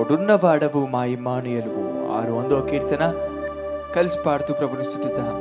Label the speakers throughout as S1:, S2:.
S1: తోడున్నవాడవు మా ఇమానుయలు ఆరు వందో కీర్తన కలిసి పాడుతూ ప్రభుని స్థుతిద్దాం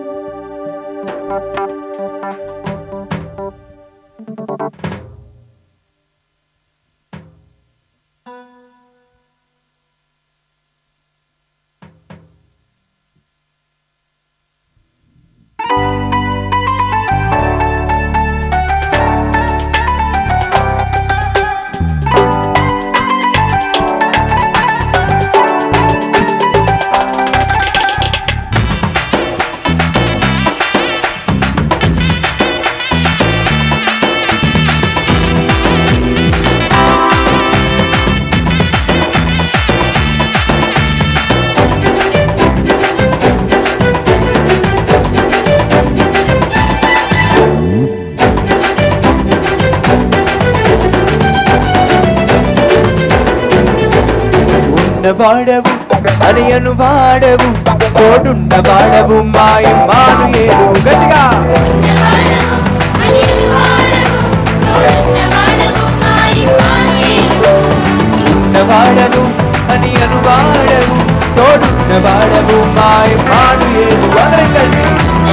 S1: ఉన్నవాడవు అని అనువాడవు తోడున్నవాడవు మా ఇమానుయేలు గట్టిగా ఉన్నవాడవు అని అనువాడవు తోడున్నవాడవు మా ఇమానుయేలు అందరం కలిసి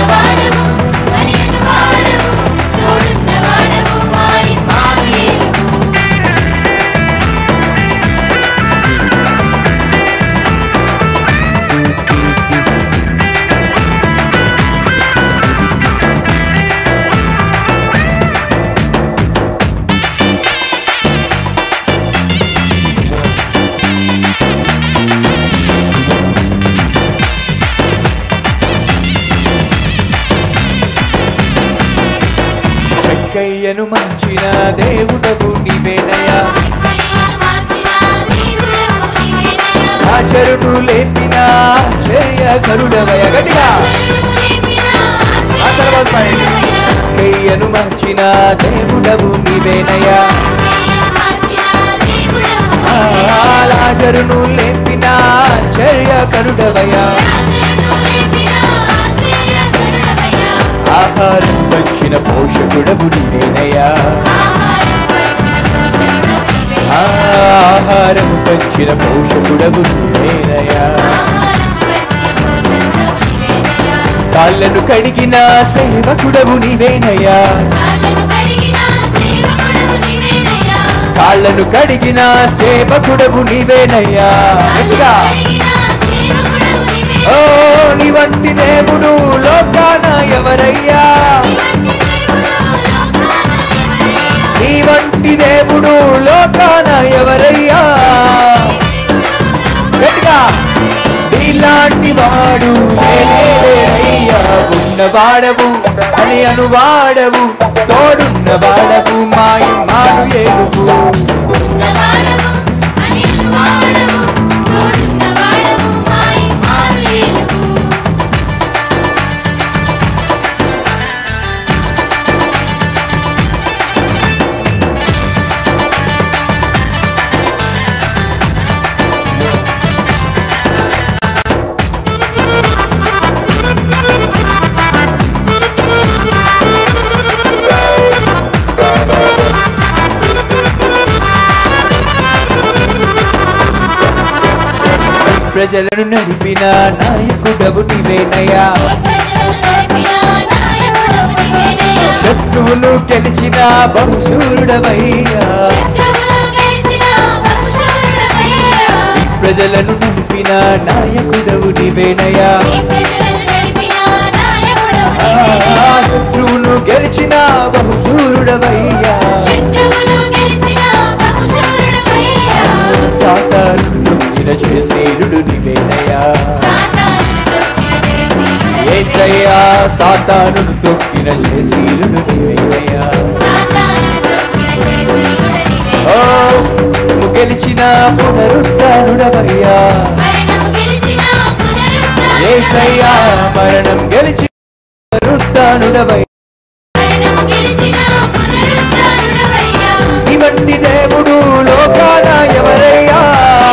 S1: చెక్కయ్యను మంచిన దేవుడవు నీవేనయ్యా ఆచరుడు లేపిన చేయ కరుడవయ గట్టిగా ఆ తర్వాత పాడండి. కయ్యను మంచిన దేవుడవు నీవేనయ్యా లాజరును లేపిన చేయ కరుడవయ ఆహారం వచ్చిన పోషకుడవు నీవేనయ్యా ఆహారం వచ్చిన పోషకుడవు నీవేనయ్యా కాళ్ళను కడిగిన సేవకుడవు నీవేనయ్యా కాళ్ళను కడిగిన సేవకుడవు నీవేనయ్యా గట్టిగా ఓ నీ వంటి దేవుడు లోకాన ఎవరయ్యా నీ వంటి దేవుడు లోకాన ఎవరయ్యా గట్టిగా నీలాంటి వాడు లేనేలేనయ్యా ఉన్నవాడవు అని అనువాడవు తోడున్నవాడవు మాయ మాను ఏలుగు ప్రజలను నడిపిన నాయకుడవు నీవేనయ్యా శత్రువును గెలిచిన బహుశూరుడవయ్యా ప్రజలను నడిపిన నాయకుడవు నీవేనయ్యా ఆ, శత్రువును గెలిచిన బహుశూరుడవయ్యా సాతాను నొక్కిన చేసేరుడు నీవేనయ్యా ఏసయ్యా సాతాను తొక్కిన చేసేరుడు నీవేనయ్యా ఓ నువ్వు గెలిచిన పునరుత్నుడవయ్యా ఏసయ్యా మరణం గెలిచి పునరుత్నుడవయ్యా ఇవంటి దేవుడు లోకాన ఎవరయ్యా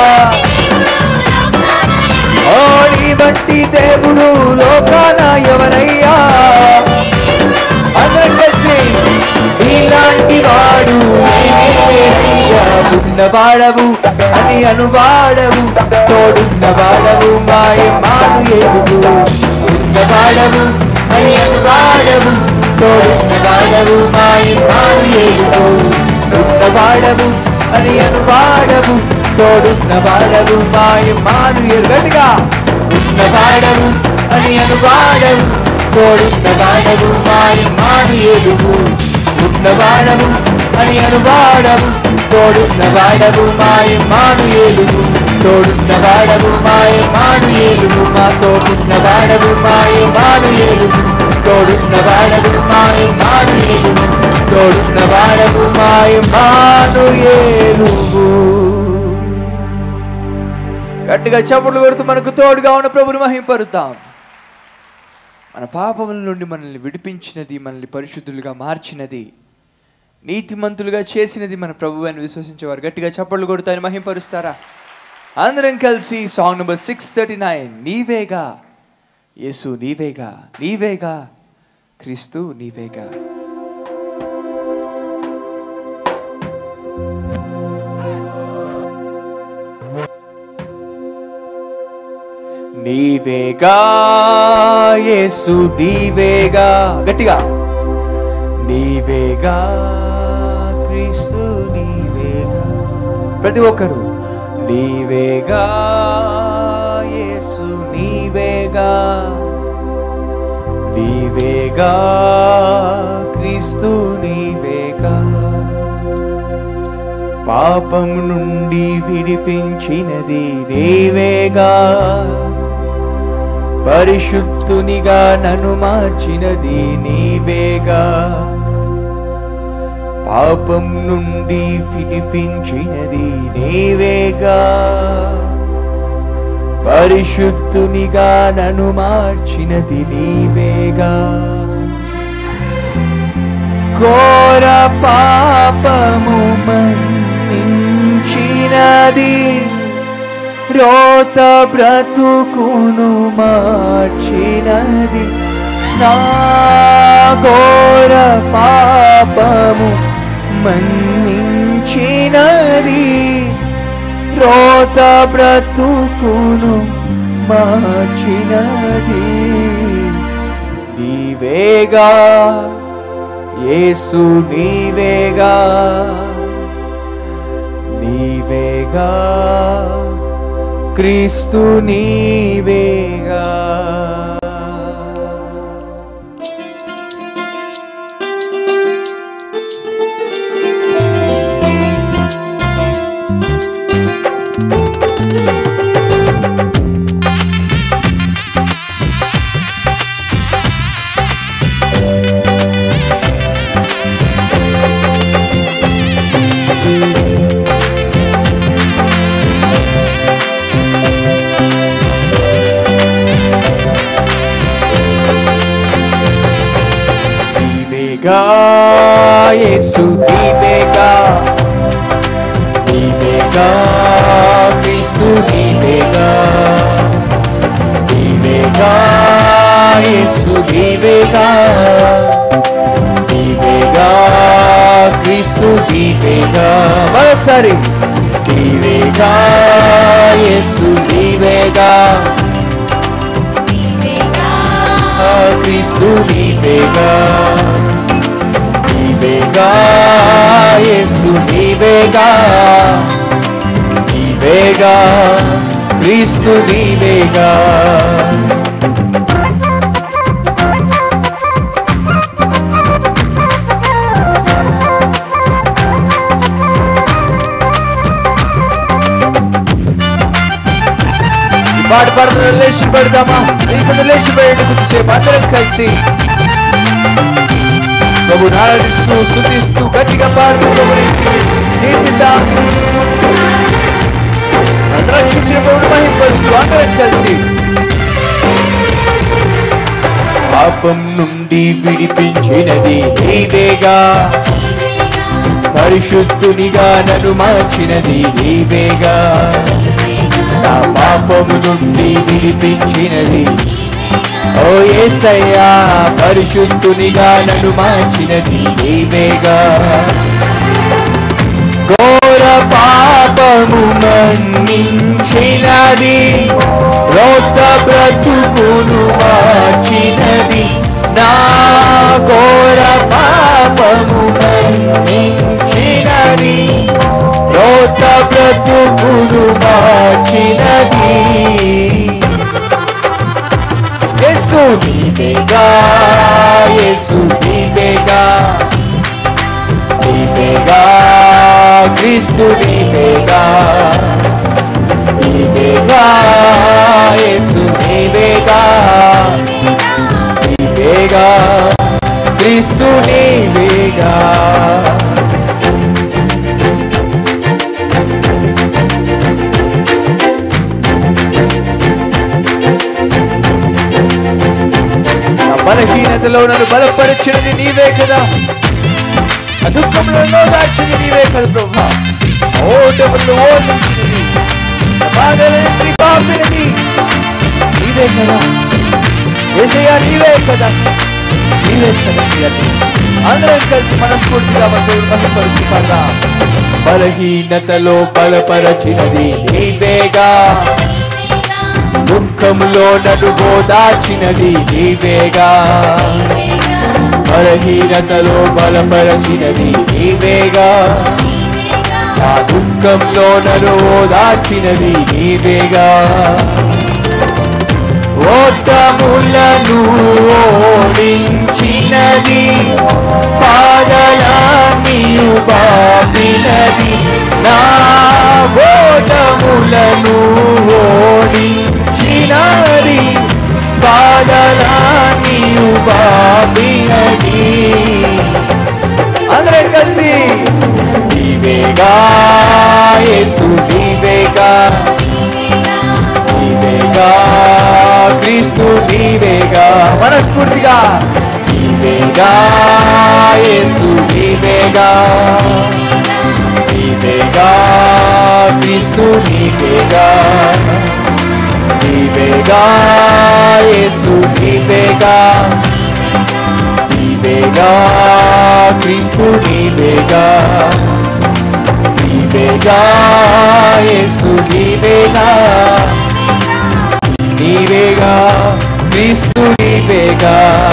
S1: ఓ నీ వంటి దేవుడు లోకాన ఎవరయ్యా అందరం కలిసి నీలాంటి వాడు ఉన్నవాడవు అని అనువాడవు తోడున్న వాడవు మాయమాను ఏలుగు ఉన్నవాడవు అని అనువాడవు తోడున్న వాడవు మాయమాను ఏలుగు ఉన్నవాడవు అని అనువాడవు తోడున్న వాడవు మాయమాను ఎరుగట్టుగా ఉన్నవాడవు అని అనువాడవు తోడున్న వాడవు మాయమాను ఏలుగు ఉన్నవాడవు అని అనువాడవు తోడున్న వాడవు మాయమాను ఏలుగు తోడున్న వాడవు మాయమాను ఏలుగు మాతో ఉన్న వాడవు మాయమాను ఏలుగు తోడున్న వాడవు మాయమాను ఏలుగు తోడున్న వాడవు మాయమాను ఏలుగు గట్టిగా చప్పట్లు కొడుతూ మనకు తోడుగా ఉన్న ప్రభుని మహింపరుద్దాం మన పాపముల నుండి మనల్ని విడిపించినది మనల్ని పరిశుద్ధులుగా మార్చినది నీతిమంతులుగా చేసినది మన ప్రభు అని విశ్వసించేవారు గట్టిగా చప్పట్లు కొడతాయని మహింపరుస్తారా అందరం కలిసి song number six thirty nine నీవేగా యేసు నీవేగా నీవేగా క్రీస్తు నీవేగా నీవేగా యేసు నీవేగా గట్టిగా నీవేగా క్రీస్తు నీవేగా ప్రతి ఒక్కరు నీవేగా యేసు నీవేగా నీవేగా క్రీస్తు నీవేగా పాపం నుండి విడిపించినది నీవేగా పరిశుద్ధునిగా నన్ను మార్చినది నీవేగా పాపం నుండి విడిపించినది నీవేగా పరిశుద్ధునిగా నన్ను మార్చినది నీవేగా ఘోర పాపము మన్నించినది రోత బ్రతుకును మార్చినది నా ఘోర పాపము మన్నించినది రోత బ్రతుకును మార్చినది నీవేగా యేసు నీవేగా నీవేగా క్రీస్తు నీవేగా నీవేగా యేసు నీవేగా నీవేగా క్రీస్తు నీవేగా నీవేగా యేసు నీవేగా నీవేగా క్రీస్తు నీవేగా మరొకసారి నీవేగా యేసు నీవేగా క్రీస్తు నీవేగా నీవేగా యేసు నీవేగా నీవేగా క్రీస్తు నీవేగా ఈ పాట పాడుతున్న లేచి పెడదామా లేచి లేచి పోయేది కొద్దిసేపు అందరం కలిసి ప్రభు ఆరాధిస్తూ స్థుతిస్తూ గట్టిగా పాడుతూ ప్రభుని కీర్తిద్దాం నన్ను రక్షించిన ప్రభుని మహింపరుస్తూ అందరం కలిసి పాపం నుండి విడిపించినది నీవేగా పరిశుద్ధునిగా నన్ను మార్చినది నీవేగా నా పాపము నుండి విడిపించినది ఓ యేసయ్యా పరిశుద్ధునిగా నన్ను మార్చినది నీవేగా ఘోర పాప పాపము మన్నించినది రోత బ్రతుకును మార్చినది నా ఘోర పాపము మన్నించినది రోత బ్రతుకును మార్చినది యేసు నీవేగా యేసు నీవేగా నీవేగా క్రీస్తు నీవేగా నీవేగా యేసు నీవేగా నీవేగా క్రీస్తు నీవేగా నా బలహీనతలో నన్ను బలపరిచినది నీవే కదా ఆ దుఃఖంలో దాచింది నీవే కదా ప్రభా ఓటములు ఓడించినది నా బాధలన్నింటినీ పాపినది నీవే కదా ఏసయ్యా నీవే కదా నీవే కదా ప్రియతి. అందరం కలిసి మనస్ఫూర్తిగా మన దేవుడు మహిమపరుచుకుందాం బలహీనతలో బలపరచినది నీవేగా దుఃఖంలో నన్ను ఓదార్చినది నీవేగా బలహీనతలో బలపరచినది నీవేగా నా దుఃఖంలో నన్ను ఓదార్చినది నీవేగా ఓటములను ఓడించినది పాదలానియు బాపినది నా ఓటములను ఓడించినది పాదలానియు బాపినది అందరం కలిసి నీవేగా యేసు నీవేగా నీవేగా క్రీస్తు నీవేగా మనస్ఫూర్తిగా నీవేగా యేసు నీవేగా నీవేగా క్రీస్తు నీవేగా నీవేగా యేసు నీవేగా నీవేగా క్రీస్తు నీవేగా నీవేగా యేసు నీవేగా నీవేగా క్రీస్తు నీవేగా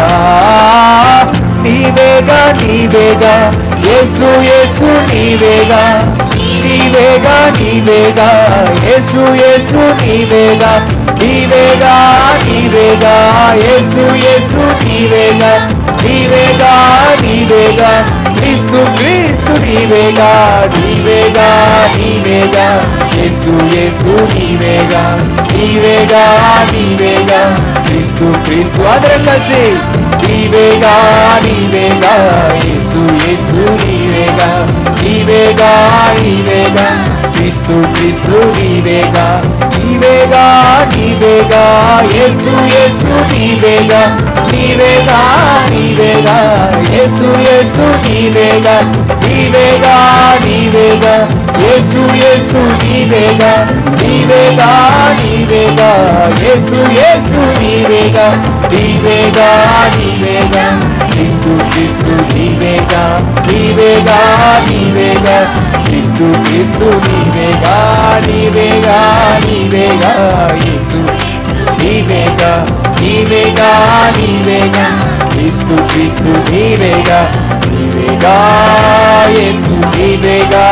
S1: నీవేగా నీవేగా యేసు యేసు నీవేగా నీవేగా నీవేగా యేసు యేసు నీవేగా నీవేగా నీవేగా యేసు యేసు నీవేగా నీవేగా నీవేగా క్రీస్తు క్రీస్తు నీవేగా నీవేగా నీవేగా యేసు యేసు నీవేగా నీవేగా నీవేగా క్రీస్తు క్రీస్తు అందరం కలిసి నీవేగా నీవేగా యేసు యేసు నీవేగా నీవేగా నీవేగా క్రీస్తు క్రీస్తు నీవేగా నీవేగా నీవేగా యేసు యేసు నీవేగా నీవేగా నీవేగా యేసు యేసు నీవేగా నీవేగా నీవేగా యేసు యేసు నీవేగా నీవేగా నీవేగా యేసు యేసు నీవేగా నీవేగా నీవేగా క్రీస్తు క్రీస్తు నీవేగా నీవేగా నీవేగా క్రీస్తు క్రీస్తు నీవేగా నీవేగా నీవేగా యేసు నీవేగా నీవేగా నీవేగా క్రీస్తు క్రీస్తు నీవేగా నీవేగా యేసు నీవేగా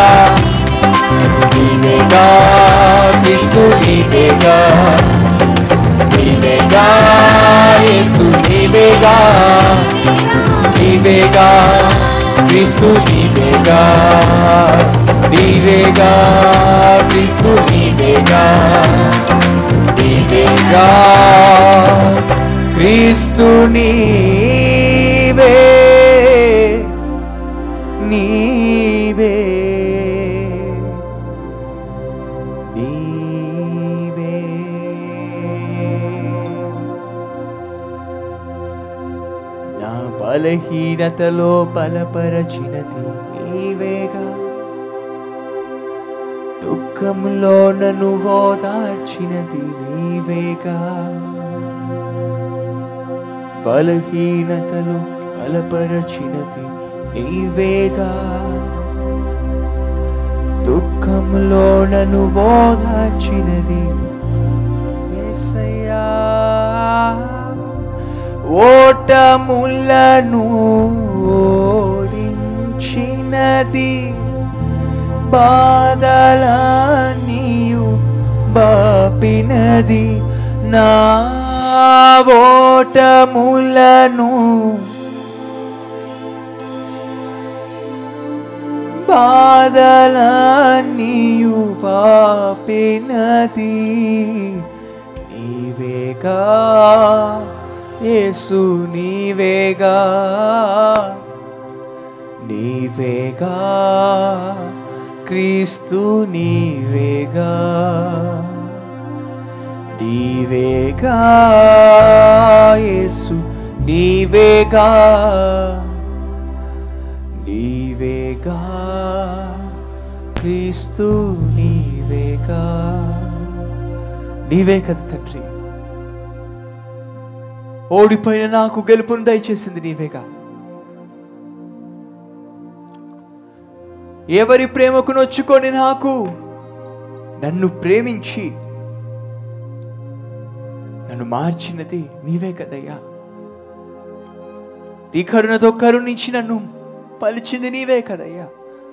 S1: నీవేగా క్రీస్తు నీవేగా నీవేగా యేసు నీవేగా నీవేగా క్రీస్తు నీవేగా నీవేగా క్రీస్తు నీవేగా నీవేగా క్రీస్తు నీవే నీవే నీవే నా బలహీనతలో బలపరచినది నీవేగా దుఃఖంలో నన్ను ఓదార్చినది నీవేగా బలహీనతలో బలపరచినది నీవేగా దుఃఖంలో నన్ను ఓదార్చినది యేసయ్యా ఓటములను ఓడించినది బాధలన్నీయు బాపినది నా ఓటములను బాధలన్నీయు పాపినది నీవేగా యేసు నీవేగా నీవేగా క్రీస్తు నీవేగా నీవేగా యేసు నీవేగా నీవేగా క్రీస్తు నీవేగా నీవే కదా తండ్రి ఓడిపోయిన నాకు గెలుపును దయచేసింది నీవేగా ఎవరి ప్రేమకు నొచ్చుకొని నాకు నన్ను ప్రేమించి నన్ను మార్చినది నీవే కదయ్యా నీ కరుణతో కరుణించి నన్ను పలిచింది నీవే కదయ్యా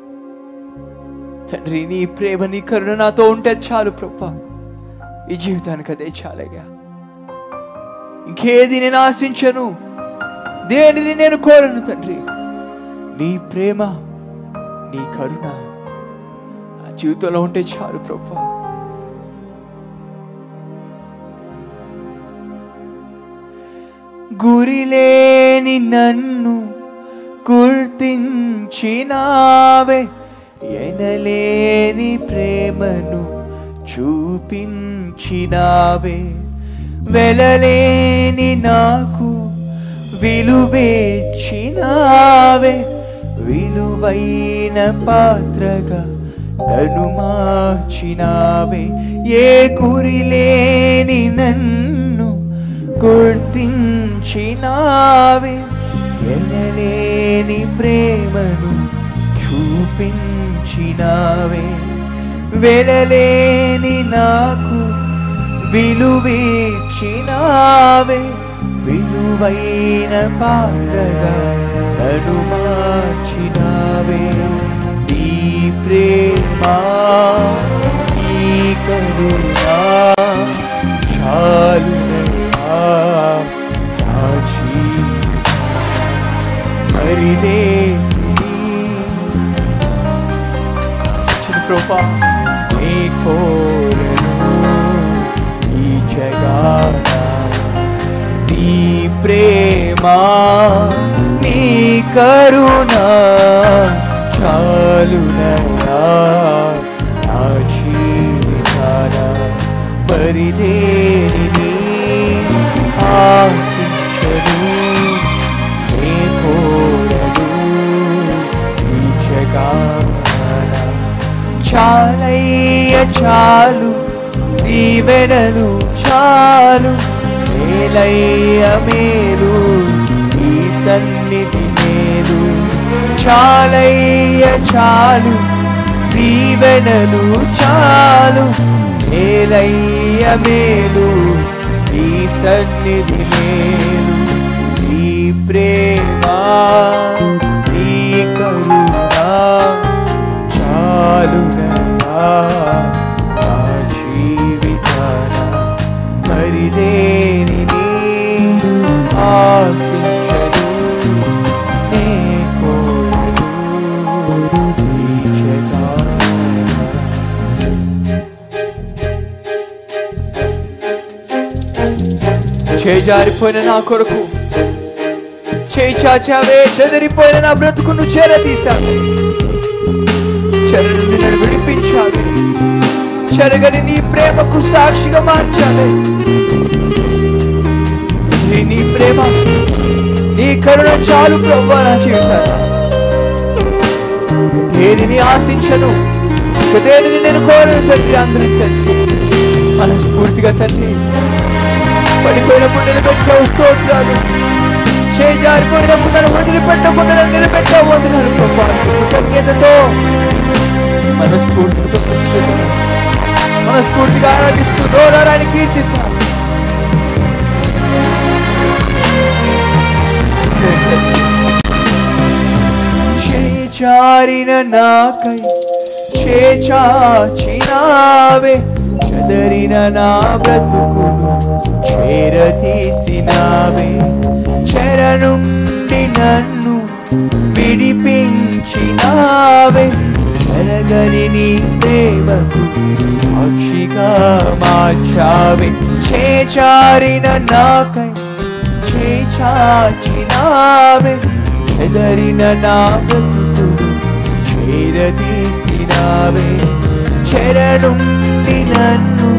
S1: తండ్రి నీ ప్రేమ నీ కరుణ నాతో ఉంటే చాలు ప్రభా ఈ జీవితానికి అదే చాలయ్యా ఇంకేది నేను ఆశించను దేనిని నేను కోరను తండ్రి నీ ప్రేమ నీ కరుణ నా జీవితంలో ఉంటే చాలు ప్రభా గురిలేని నన్ను గుర్తించినావే ఎనలేని ప్రేమను చూపించినావే వెలలేని నాకు విలువేచ్చినావే విలువైన పాత్రగా నన్ను మార్చినావే ఏ గురిలేని నన్ను గుర్తించినావే ఎనలేని ప్రేమను చూపించినావే వెలలేని నాకు విలువిచ్చినావే విలువైన పాత్రగా నన్ను మార్చినావే ఈ ప్రేమ ఈ కరుణా చాలునయ్యా నా జీవితం మరిదే సచిన కృపా నీ కోరను ఈ జగాన నీ ప్రేమ నీ కరుణ చాలునయా నా జీవితాన పరిదేని ఆశించను నీ కోరను ఈ జగాన చాలయ్య చాలు దీవెనలు చాలు మేలయ్య మేలు ఈ సన్నిధి మేలు చాలయ్య చాలు దీవెనలు చాలు మేలయ్య మేలు ఈ సన్నిధి మేలు ఈ ప్రేమ ఈ కరుణ చాలునయా నా జీవితాన మరిదేని ఆశించను నే కోరను ఈ జగాన. చేజారిపోయిన నా కొరకు చేయి చాచావే చెదిరిపోయిన నా బ్రతుకును చేరతీశావే చెర నుండి నన్ను విడిపించావే చెరగని నీ ప్రేమకు సాక్షిగా మార్చావే నీ నీ ప్రేమ నీ కరుణ చాలు ప్రభు నా జీవితాన దేనిని ఆశించను ఇక దేనిని నేను కోరను తండ్రి అందరం కలిసి మనస్ఫూర్తిగా తండ్రి పడిపోయినప్పుడు నిలబెట్టావు స్తోత్రాలు చేజారిపోయినప్పుడు నన్ను వదిలిపెట్టకుండా నన్ను నిలబెట్టావు వందనాలు ప్రభా కృతజ్ఞతతో మనస్ఫూర్తిగా కృతజ్ఞతతో మనస్ఫూర్తిగా ఆరాధిస్తూ నోరారాన్ని కీర్తిద్దాం చేచారిన నాకై చేచాచినావే చెదరిన నా బ్రతుకును చేరతీసినావే చెర నుండి నన్ను విడిపించినావే చెరగని నీ ప్రేమకు సాక్షిగా మార్చావే చేచారిన నాకై చేచాచినావే చెదరిన నా బ్రతుకును చేరదీసినావే చెర నుండి నన్ను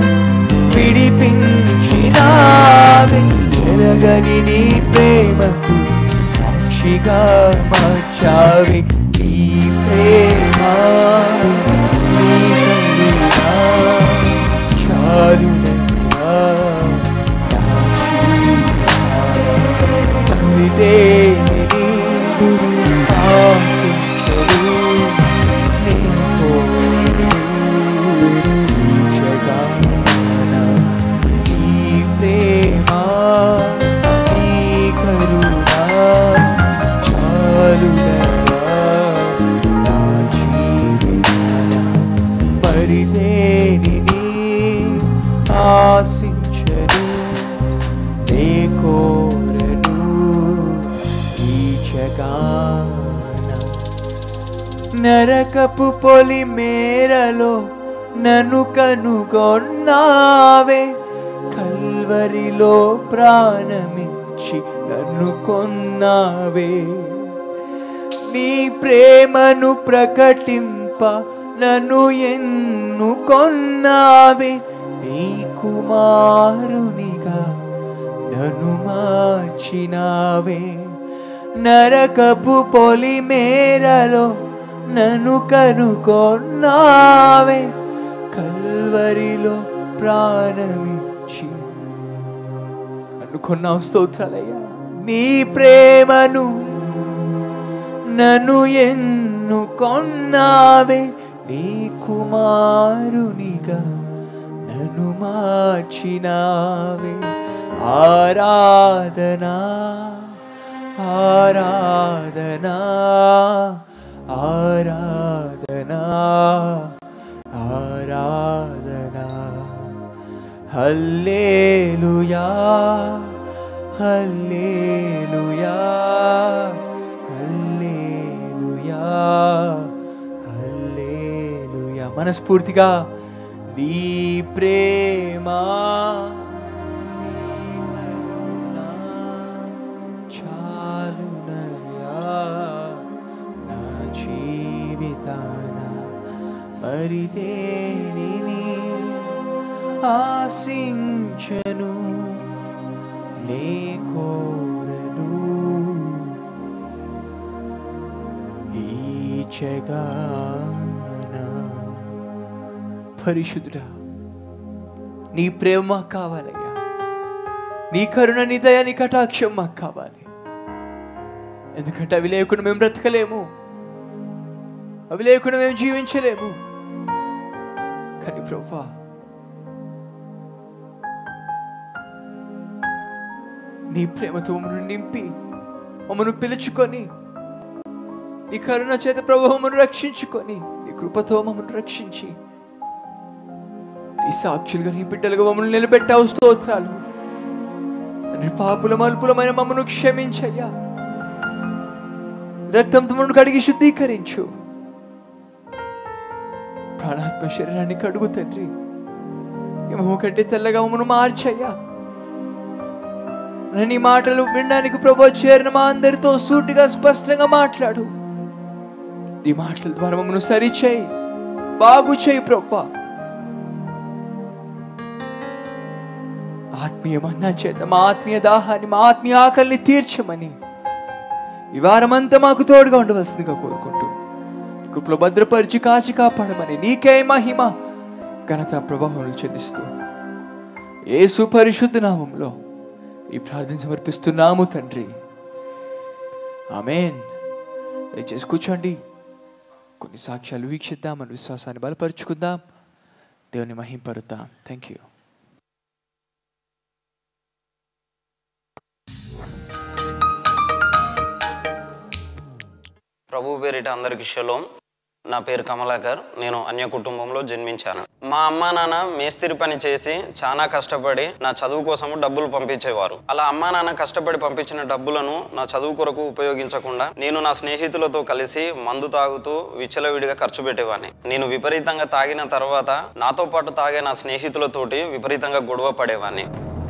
S1: విడిపించినావే చెరగని నీ ప్రేమకు సాక్షిగా మార్చావే ఈ ప్రేమ నీ కరుణ చాలునయ్యా నా జీవితాన్ని. ఆశించరు నీ కోరు ఈ జగాన ఈ ప్రేమ ఈ కరుణ చాలునయ్యా నా జీవితాన. పరిదేనిని ఆశించరు నే కోరను ఈ జగాన నరకపు పొలి మేరలో నన్ను కనుగొన్నావే కల్వరిలో ప్రాణమిచ్చి నన్ను కొన్నావే నీ ప్రేమను ప్రకటింప నన్ను ఎన్నుకొన్నావే నీ కుమారునిగా నన్ను మార్చినావే నరకపు పొలి మేరలో నన్ను కనుకొన్నావే కల్వరిలో ప్రాణమిచ్చి అనుకున్నావు స్తోత్రాలయ్యా నీ ప్రేమను నన్ను ఎన్నుకొన్నావే నీ కుమారునిగా నన్ను మార్చినావే ఆరాధనా ఆరాధనా ఆరాధనా ఆరాధనా హల్లేలుయా హల్లేలుయా హల్లేలుయా హల్లేలుయా మనస్ఫూర్తిగా నీ ప్రేమ నీ కరుణ చాలునయ్యా నా జీవితాన మరి దేనిని ఆశించను నే కోరను ఈ జగాన పరిశుద్ధుడా నీ ప్రేమ మాకు కావాలయ్యా నీ కరుణ నీ దయ నీ కటాక్షం మాకు కావాలి ఎందుకంటే అవి లేకుండా మేము బ్రతకలేము అవి లేకుండా మేము జీవించలేము కానీ ప్రభా నీ ప్రేమతో మమ్మల్ని నింపి మమ్మను పిలుచుకొని నీ కరుణ చేత ప్రభు మమ్మను రక్షించుకొని నీ కృపతో మమ్మల్ని రక్షించి నీ సాక్షులుగా నీ బిడ్డలుగా మమ్మల్ని నిలబెట్టావు స్తోత్రాలు తండ్రి పాపుల మల్పులమైన మమ్మను క్షమించయ్యా రక్తంతో మమ్మల్ని కడిగి శుద్ధీకరించు ప్రాణాత్మ శరీరాన్ని కడుగు తండ్రి ఏమో కంటే తెల్లగా మమ్మను మార్చయ్యా నీ మాటలు వినడానికి ప్రభు చేరిన మా అందరితో సూటిగా స్పష్టంగా మాట్లాడు నీ మాటల ద్వారా మమ్మల్ని సరిచేయి బాగు చేయి ప్రభా ఆత్మీయ మన్నా చేత మా ఆత్మీయ దాహాన్ని మా ఆత్మీయ ఆకలిని తీర్చమని ఈ వారమంతా మాకు తోడుగా ఉండవలసిందిగా కోరుకుంటూ కృపలో భద్రపరిచి కాచి కాపాడమని నీకే మహిమ ఘనత ప్రభావం చెల్లిస్తూ యేసు పరిశుద్ధ నామంలో ఈ ప్రార్థన సమర్పిస్తున్నాము తండ్రి ఆమెన్ దయచేసి కూర్చోండి కొన్ని సాక్ష్యాలు వీక్షిద్దాం మన విశ్వాసాన్ని బలపరుచుకుందాం దేవుని మహింపరుద్దాం థ్యాంక్ యూ
S2: ప్రభు పేరిట అందరికి షలోం నా పేరు కమలాకర్ నేను అన్య కుటుంబంలో జన్మించాను మా అమ్మా నాన్న మేస్తిరి పని చేసి చాలా కష్టపడి నా చదువు కోసము డబ్బులు పంపించేవారు అలా అమ్మా నాన్న కష్టపడి పంపించిన డబ్బులను నా చదువు కొరకు ఉపయోగించకుండా నేను నా స్నేహితులతో కలిసి మందు తాగుతూ విచ్చలవిడిగా ఖర్చు పెట్టేవాడిని నేను విపరీతంగా తాగిన తర్వాత నాతో పాటు తాగే నా స్నేహితులతోటి విపరీతంగా గొడవ పడేవాడిని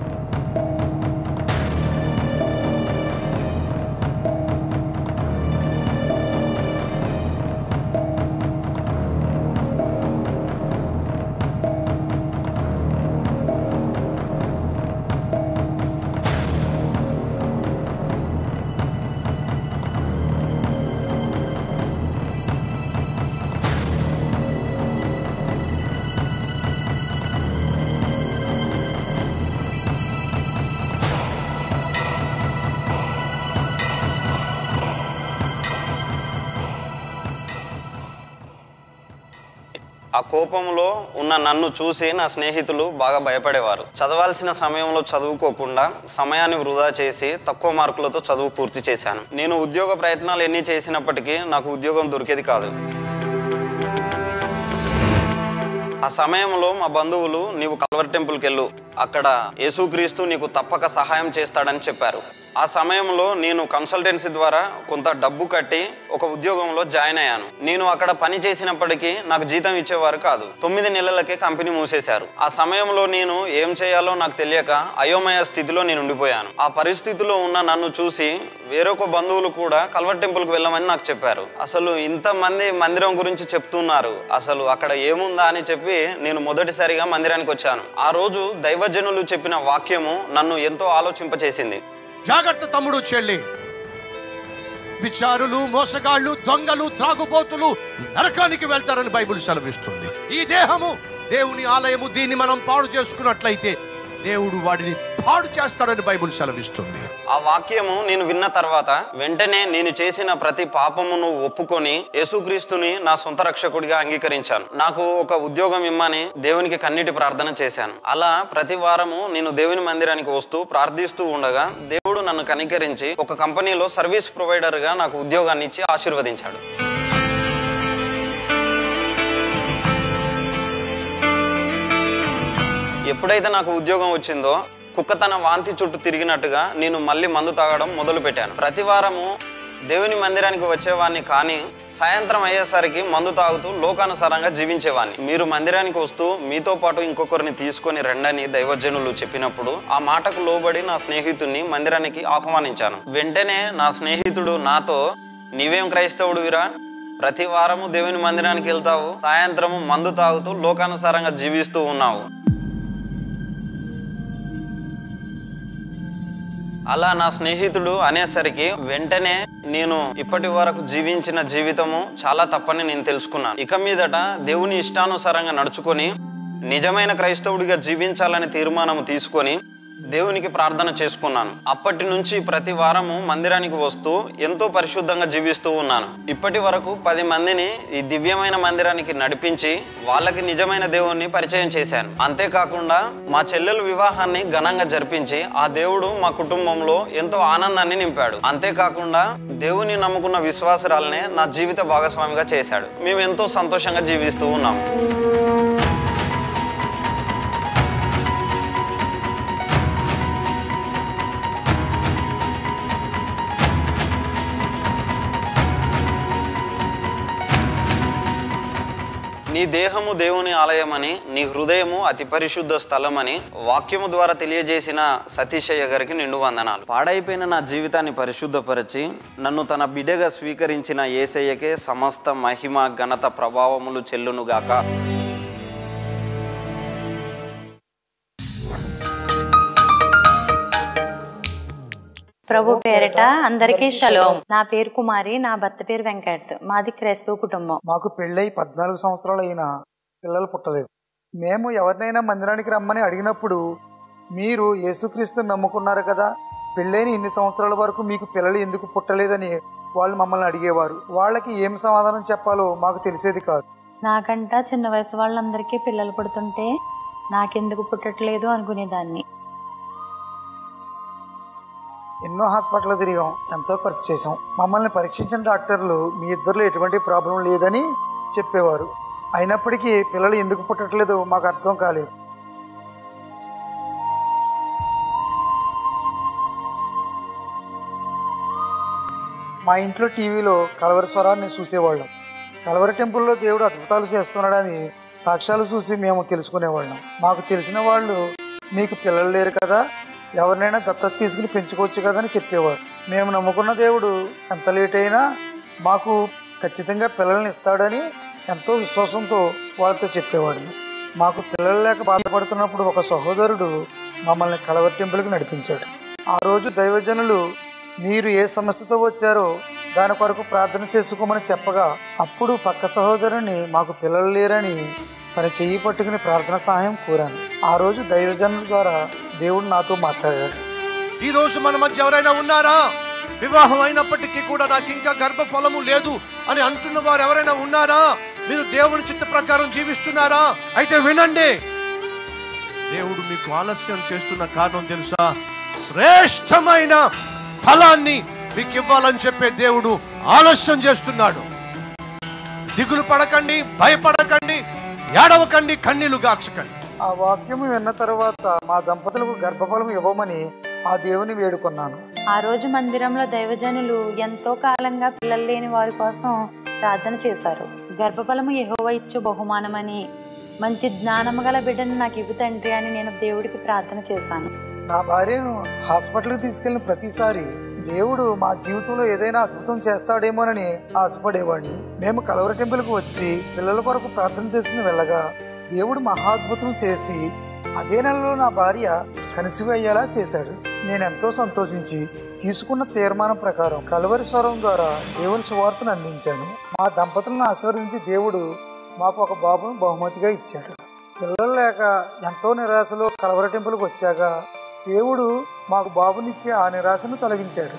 S2: ఆ కోపంలో ఉన్న నన్ను చూసి నా స్నేహితులు బాగా భయపడేవారు చదవాల్సిన సమయంలో చదువుకోకుండా సమయాన్ని వృధా చేసి తక్కువ మార్కులతో చదువు పూర్తి చేశాను నేను ఉద్యోగ ప్రయత్నాలు ఎన్ని చేసినప్పటికీ నాకు ఉద్యోగం దొరికేది కాదు ఆ సమయంలో మా బంధువులు నీవు కల్వర్ టెంపుల్కి వెళ్ళు అక్కడ యేసుక్రీస్తు నీకు తప్పక సహాయం చేస్తాడని చెప్పారు ఆ సమయంలో నేను కన్సల్టెన్సీ ద్వారా కొంత డబ్బు కట్టి ఒక ఉద్యోగంలో జాయిన్ అయ్యాను నేను అక్కడ పని చేసినప్పటికీ నాకు జీతం ఇచ్చేవారు కాదు తొమ్మిది నెలలకే కంపెనీ మూసేశారు ఆ సమయంలో నేను ఏం చేయాలో నాకు తెలియక అయోమయ స్థితిలో నేను ఉండిపోయాను ఆ పరిస్థితిలో ఉన్న నన్ను చూసి వేరొక బంధువులు కూడా కల్వర్ టెంపుల్కి వెళ్ళమని నాకు చెప్పారు అసలు ఇంతమంది మందిరం గురించి చెప్తున్నారు అసలు అక్కడ ఏముందా అని చెప్పి నేను మొదటిసారిగా మందిరానికి వచ్చాను ఆ రోజు దైవజనులు చెప్పిన వాక్యము నన్ను ఎంతో ఆలోచింపచేసింది
S3: జాగ్రత్త తమ్ముడు చెల్లి విచారులు మోసగాళ్ళు దొంగలు త్రాగుబోతులు నరకానికి వెళ్తారని బైబిల్ సెలవిస్తుంది ఈ దేహము దేవుని ఆలయము దీన్ని మనం పాడు చేసుకున్నట్లయితే దేవుడు వాడిని పాడు చేస్తాడని బైబిల్ సెలవిస్తుంది
S2: ఆ వాక్యము నేను విన్న తర్వాత వెంటనే నేను చేసిన ప్రతి పాపమును ఒప్పుకొని యేసుక్రీస్తుని నా సొంత రక్షకుడిగా అంగీకరించాను నాకు ఒక ఉద్యోగం ఇమ్మని దేవునికి కన్నీటి ప్రార్థన చేశాను అలా ప్రతి వారము నేను దేవుని మందిరానికి వస్తూ ప్రార్థిస్తూ ఉండగా దేవుడు నన్ను కనికరించి ఒక కంపెనీలో సర్వీస్ ప్రొవైడర్గా నాకు ఉద్యోగాన్ని ఇచ్చి ఆశీర్వదించాడు ఎప్పుడైతే నాకు ఉద్యోగం వచ్చిందో కుక్క తన వాంతి చుట్టూ తిరిగినట్టుగా నేను మళ్ళీ మందు తాగడం మొదలు పెట్టాను ప్రతి వారము దేవుని మందిరానికి వచ్చేవాడిని కానీ సాయంత్రం అయ్యేసరికి మందు తాగుతూ లోకానుసారంగా జీవించేవాడిని మీరు మందిరానికి వస్తూ మీతో పాటు ఇంకొకరిని తీసుకొని రండని దైవజనులు చెప్పినప్పుడు ఆ మాటకు లోబడి నా స్నేహితుడిని మందిరానికి ఆహ్వానించాను వెంటనే నా స్నేహితుడు నాతో నీవేం క్రైస్తవుడువిరా ప్రతి వారము దేవుని మందిరానికి వెళ్తావు సాయంత్రము మందు తాగుతూ లోకానుసారంగా జీవిస్తూ ఉన్నావు అలా నా స్నేహితుడు అనేసరికి వెంటనే నేను ఇప్పటి వరకు జీవించిన జీవితము చాలా తప్పని నేను తెలుసుకున్నాను ఇక మీదట దేవుని ఇష్టానుసారంగా నడుచుకొని నిజమైన క్రైస్తవుడిగా జీవించాలని తీర్మానం తీసుకొని దేవునికి ప్రార్థన చేసుకున్నాను అప్పటి నుంచి ప్రతి వారము మందిరానికి వస్తూ ఎంతో పరిశుద్ధంగా జీవిస్తూ ఉన్నాను ఇప్పటి వరకు పది మందిని ఈ దివ్యమైన మందిరానికి నడిపించి వాళ్ళకి నిజమైన దేవుణ్ణి పరిచయం చేశాను అంతేకాకుండా మా చెల్లెలు వివాహాన్ని ఘనంగా జరిపించి ఆ దేవుడు మా కుటుంబంలో ఎంతో ఆనందాన్ని నింపాడు అంతేకాకుండా దేవుని నమ్ముకున్న విశ్వాసరాలనే నా జీవిత భాగస్వామిగా చేశాడు మేము ఎంతో సంతోషంగా జీవిస్తూ ఉన్నాము నీ దేహము దేవుని ఆలయమని నీ హృదయము అతి పరిశుద్ధ స్థలమని వాక్యము ద్వారా తెలియజేసిన సతీశయ్య గారికి నిండు వందనాలు పాడైపోయిన నా జీవితాన్ని పరిశుద్ధపరిచి నన్ను తన బిడ్డగా స్వీకరించిన ఏసయ్యకే సమస్త మహిమ ఘనత ప్రభావములు చెల్లునుగాక
S4: ప్రభు పేరిట అందరికీ షలోం నా పేరు కుమారి నా భర్త పేరు వెంకట్ మాది క్రైస్తవ కుటుంబం
S5: మాకు పెళ్ళై పద్నాలుగు సంవత్సరాలు అయినా పిల్లలు పుట్టలేదు మేము ఎవరినైనా మందిరానికి రమ్మని అడిగినప్పుడు మీరు యేసుక్రీస్తుని నమ్ముకున్నారు కదా పెళ్ళైన ఇన్ని సంవత్సరాల వరకు మీకు పిల్లలు ఎందుకు పుట్టలేదని వాళ్ళు మమ్మల్ని అడిగేవారు వాళ్ళకి ఏం సమాధానం చెప్పాలో మాకు తెలిసేది కాదు
S4: నాకంట చిన్న వయసు వాళ్ళందరికీ పిల్లలు పుడుతుంటే నాకెందుకు పుట్టట్లేదు అనుకునేదాన్ని
S5: ఎన్నో హాస్పిటల్ తిరిగాం ఎంతో ఖర్చు చేసాం మమ్మల్ని పరీక్షించిన డాక్టర్లు మీ ఇద్దరిలో ఎటువంటి ప్రాబ్లం లేదని చెప్పేవారు అయినప్పటికీ పిల్లలు ఎందుకు పుట్టట్లేదో మాకు అర్థం కాలేదు మా ఇంట్లో టీవీలో కలవరి స్వరాన్ని చూసేవాళ్ళం కలవరి టెంపుల్లో దేవుడు అద్భుతాలు చేస్తున్నాడని సాక్ష్యాలు చూసి మేము తెలుసుకునేవాళ్ళం మాకు తెలిసిన వాళ్ళు మీకు పిల్లలు లేరు కదా ఎవరినైనా దత్తత తీసుకుని పెంచుకోవచ్చు కదా అని చెప్పేవారు మేము నమ్ముకున్న దేవుడు ఎంత లేట్ అయినా మాకు ఖచ్చితంగా పిల్లల్ని ఇస్తాడని ఎంతో విశ్వాసంతో వాళ్ళతో చెప్పేవాడు మాకు పిల్లలు లేక బాధపడుతున్నప్పుడు ఒక సహోదరుడు మమ్మల్ని కలవరి టెంపుల్కి నడిపించాడు ఆ రోజు దైవజనులు మీరు ఏ సమస్యతో వచ్చారో దాని కొరకు ప్రార్థన చేసుకోమని చెప్పగా అప్పుడు పక్క సహోదరుని మాకు పిల్లలు లేరని తన చెయ్యి పట్టుకుని ప్రార్థన సహాయం కోరాను ఆ రోజు దైవజనుల ద్వారా దేవుడు నాతో మాట్లాడాడు
S3: ఈ రోజు మన మధ్య ఎవరైనా ఉన్నారా వివాహం అయినప్పటికీ కూడా నాకు ఇంకా గర్భఫలము లేదు అని అంటున్న వారు ఎవరైనా ఉన్నారా మీరు దేవుని చిత్త ప్రకారం జీవిస్తున్నారా అయితే వినండి దేవుడు మీకు ఆలస్యం చేస్తున్న కారణం తెలుసా శ్రేష్టమైన ఫలాన్ని మీకు ఇవ్వాలని చెప్పే దేవుడు ఆలస్యం చేస్తున్నాడు దిగులు పడకండి భయపడకండి ఏడవకండి కన్నీళ్లు గార్చకండి
S5: ఆ వాక్యము విన్న తర్వాత మా దంపతులకు గర్భఫలం ఇవ్వమని ఆ దేవుని వేడుకున్నాను
S4: ఆ రోజు మందిరంలో దైవజనులు ఎంతో కాలంగా పిల్లలు లేని వారి కోసం ప్రార్థన చేశారు గర్భఫలము యెహోవా ఇచ్చు బహుమానమని మంచి జ్ఞానము గల బిడ్డను నాకు ఇవ్వు తండ్రి అని నేను దేవుడికి ప్రార్థన చేశాను
S5: నా భార్యను హాస్పిటల్కి తీసుకెళ్లిన ప్రతిసారి దేవుడు మా జీవితంలో ఏదైనా అద్భుతం చేస్తాడేమోనని ఆశపడేవాడిని మేము కలవర టెంపుల్కి వచ్చి పిల్లల కొరకు ప్రార్థన చేసుకుని వెళ్ళగా దేవుడు మహాద్భుతం చేసి అదే నెలలో నా భార్య కనిసివి అయ్యేలా చేశాడు నేను ఎంతో సంతోషించి తీసుకున్న తీర్మానం ప్రకారం కలవరి స్వరం ద్వారా దేవుని సువార్తను అందించాను మా దంపతులను ఆశీర్వదించి దేవుడు మాకు ఒక బాబును బహుమతిగా ఇచ్చాడు పిల్లలు లేక ఎంతో నిరాశలో కలవర టెంపుల్కి వచ్చాక దేవుడు మాకు బాబునిచ్చి ఆ నిరాశను తొలగించాడు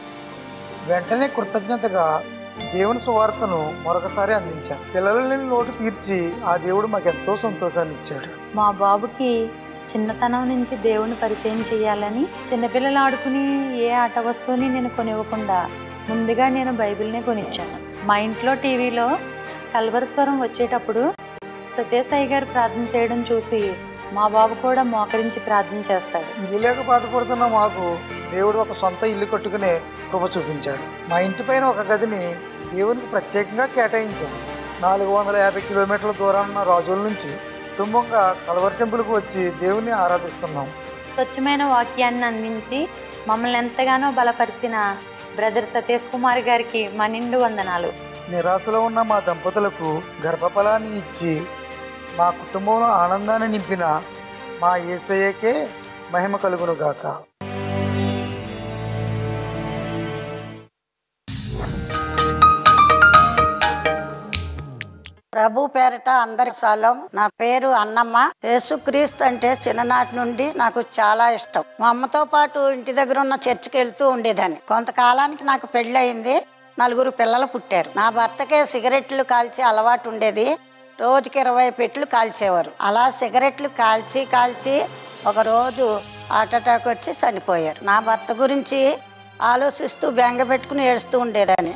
S5: వెంటనే కృతజ్ఞతగా దేవుని సువార్తను మరొకసారి అందించాను పిల్లల లేని లోటు తీర్చి ఆ దేవుడు మాకు ఎంతో సంతోషాన్ని ఇచ్చాడు
S4: మా బాబుకి చిన్నతనం నుంచి దేవుని పరిచయం చేయాలని చిన్నపిల్లలు ఆడుకుని ఏ ఆట వస్తువుని నేను కొనివ్వకుండా ముందుగా నేను బైబిల్నే కొనిచ్చాను మా ఇంట్లో టీవీలో కల్వరస్వరం వచ్చేటప్పుడు సత్యసాయి గారు ప్రార్థన చేయడం చూసి మా బాబు కూడా మోకరించి ప్రార్థన చేస్తాడు
S5: ఇల్లు లేక బాధపడుతున్న మాకు దేవుడు ఒక సొంత ఇల్లు కట్టుకునే కృప చూపించాడు మా ఇంటి పైన ఒక గదిని దేవునికి ప్రత్యేకంగా కేటాయించాం నాలుగు వందల యాభై కిలోమీటర్ల దూరాన ఉన్న రాజుల నుంచి కుటుంబంగా కలవరి టెంపుల్కి వచ్చి దేవుణ్ణి ఆరాధిస్తున్నాం
S4: స్వచ్ఛమైన వాక్యాన్ని అందించి మమ్మల్ని ఎంతగానో బలపరిచిన బ్రదర్ సతీష్ కుమార్ గారికి మా నిండు వందనాలు
S5: నిరాశలో ఉన్న మా దంపతులకు గర్భఫలాన్ని ఇచ్చి మా కుటుంబంలో ఆనందాన్ని నింపిన మా ఏసయ్యకే మహిమ కలుగును గాక
S6: ప్రభు పేరట అందరికి సలం నా పేరు అన్నమ్మ యేసుక్రీస్తు అంటే చిన్ననాటి నుండి నాకు చాలా ఇష్టం మా అమ్మతో పాటు ఇంటి దగ్గర ఉన్న చర్చికి వెళ్తూ ఉండేదాన్ని కొంతకాలానికి నాకు పెళ్ళయింది నలుగురు పిల్లలు పుట్టారు నా భర్తకే సిగరెట్లు కాల్చే అలవాటు ఉండేది రోజుకి ఇరవై పెట్లు కాల్చేవారు అలా సిగరెట్లు కాల్చి కాల్చి ఒక రోజు హార్ట్ అటాక్ వచ్చి చనిపోయారు నా భర్త గురించి ఆలోచిస్తూ బెంగ పెట్టుకుని ఏడుస్తూ ఉండేదాన్ని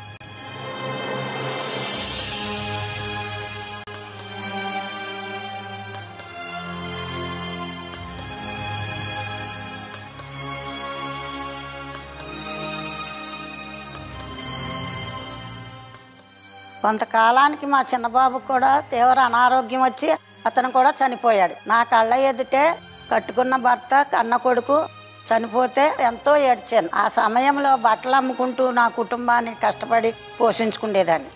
S6: కొంతకాలానికి మా చిన్నబాబు కూడా తీవ్ర అనారోగ్యం వచ్చి అతను కూడా చనిపోయాడు నా కళ్ళ ఎదుటే కట్టుకున్న భర్త కన్న కొడుకు చనిపోతే ఎంతో ఏడ్చాను ఆ సమయంలో బట్టలు అమ్ముకుంటూ నా కుటుంబాన్ని కష్టపడి పోషించుకునేదాన్ని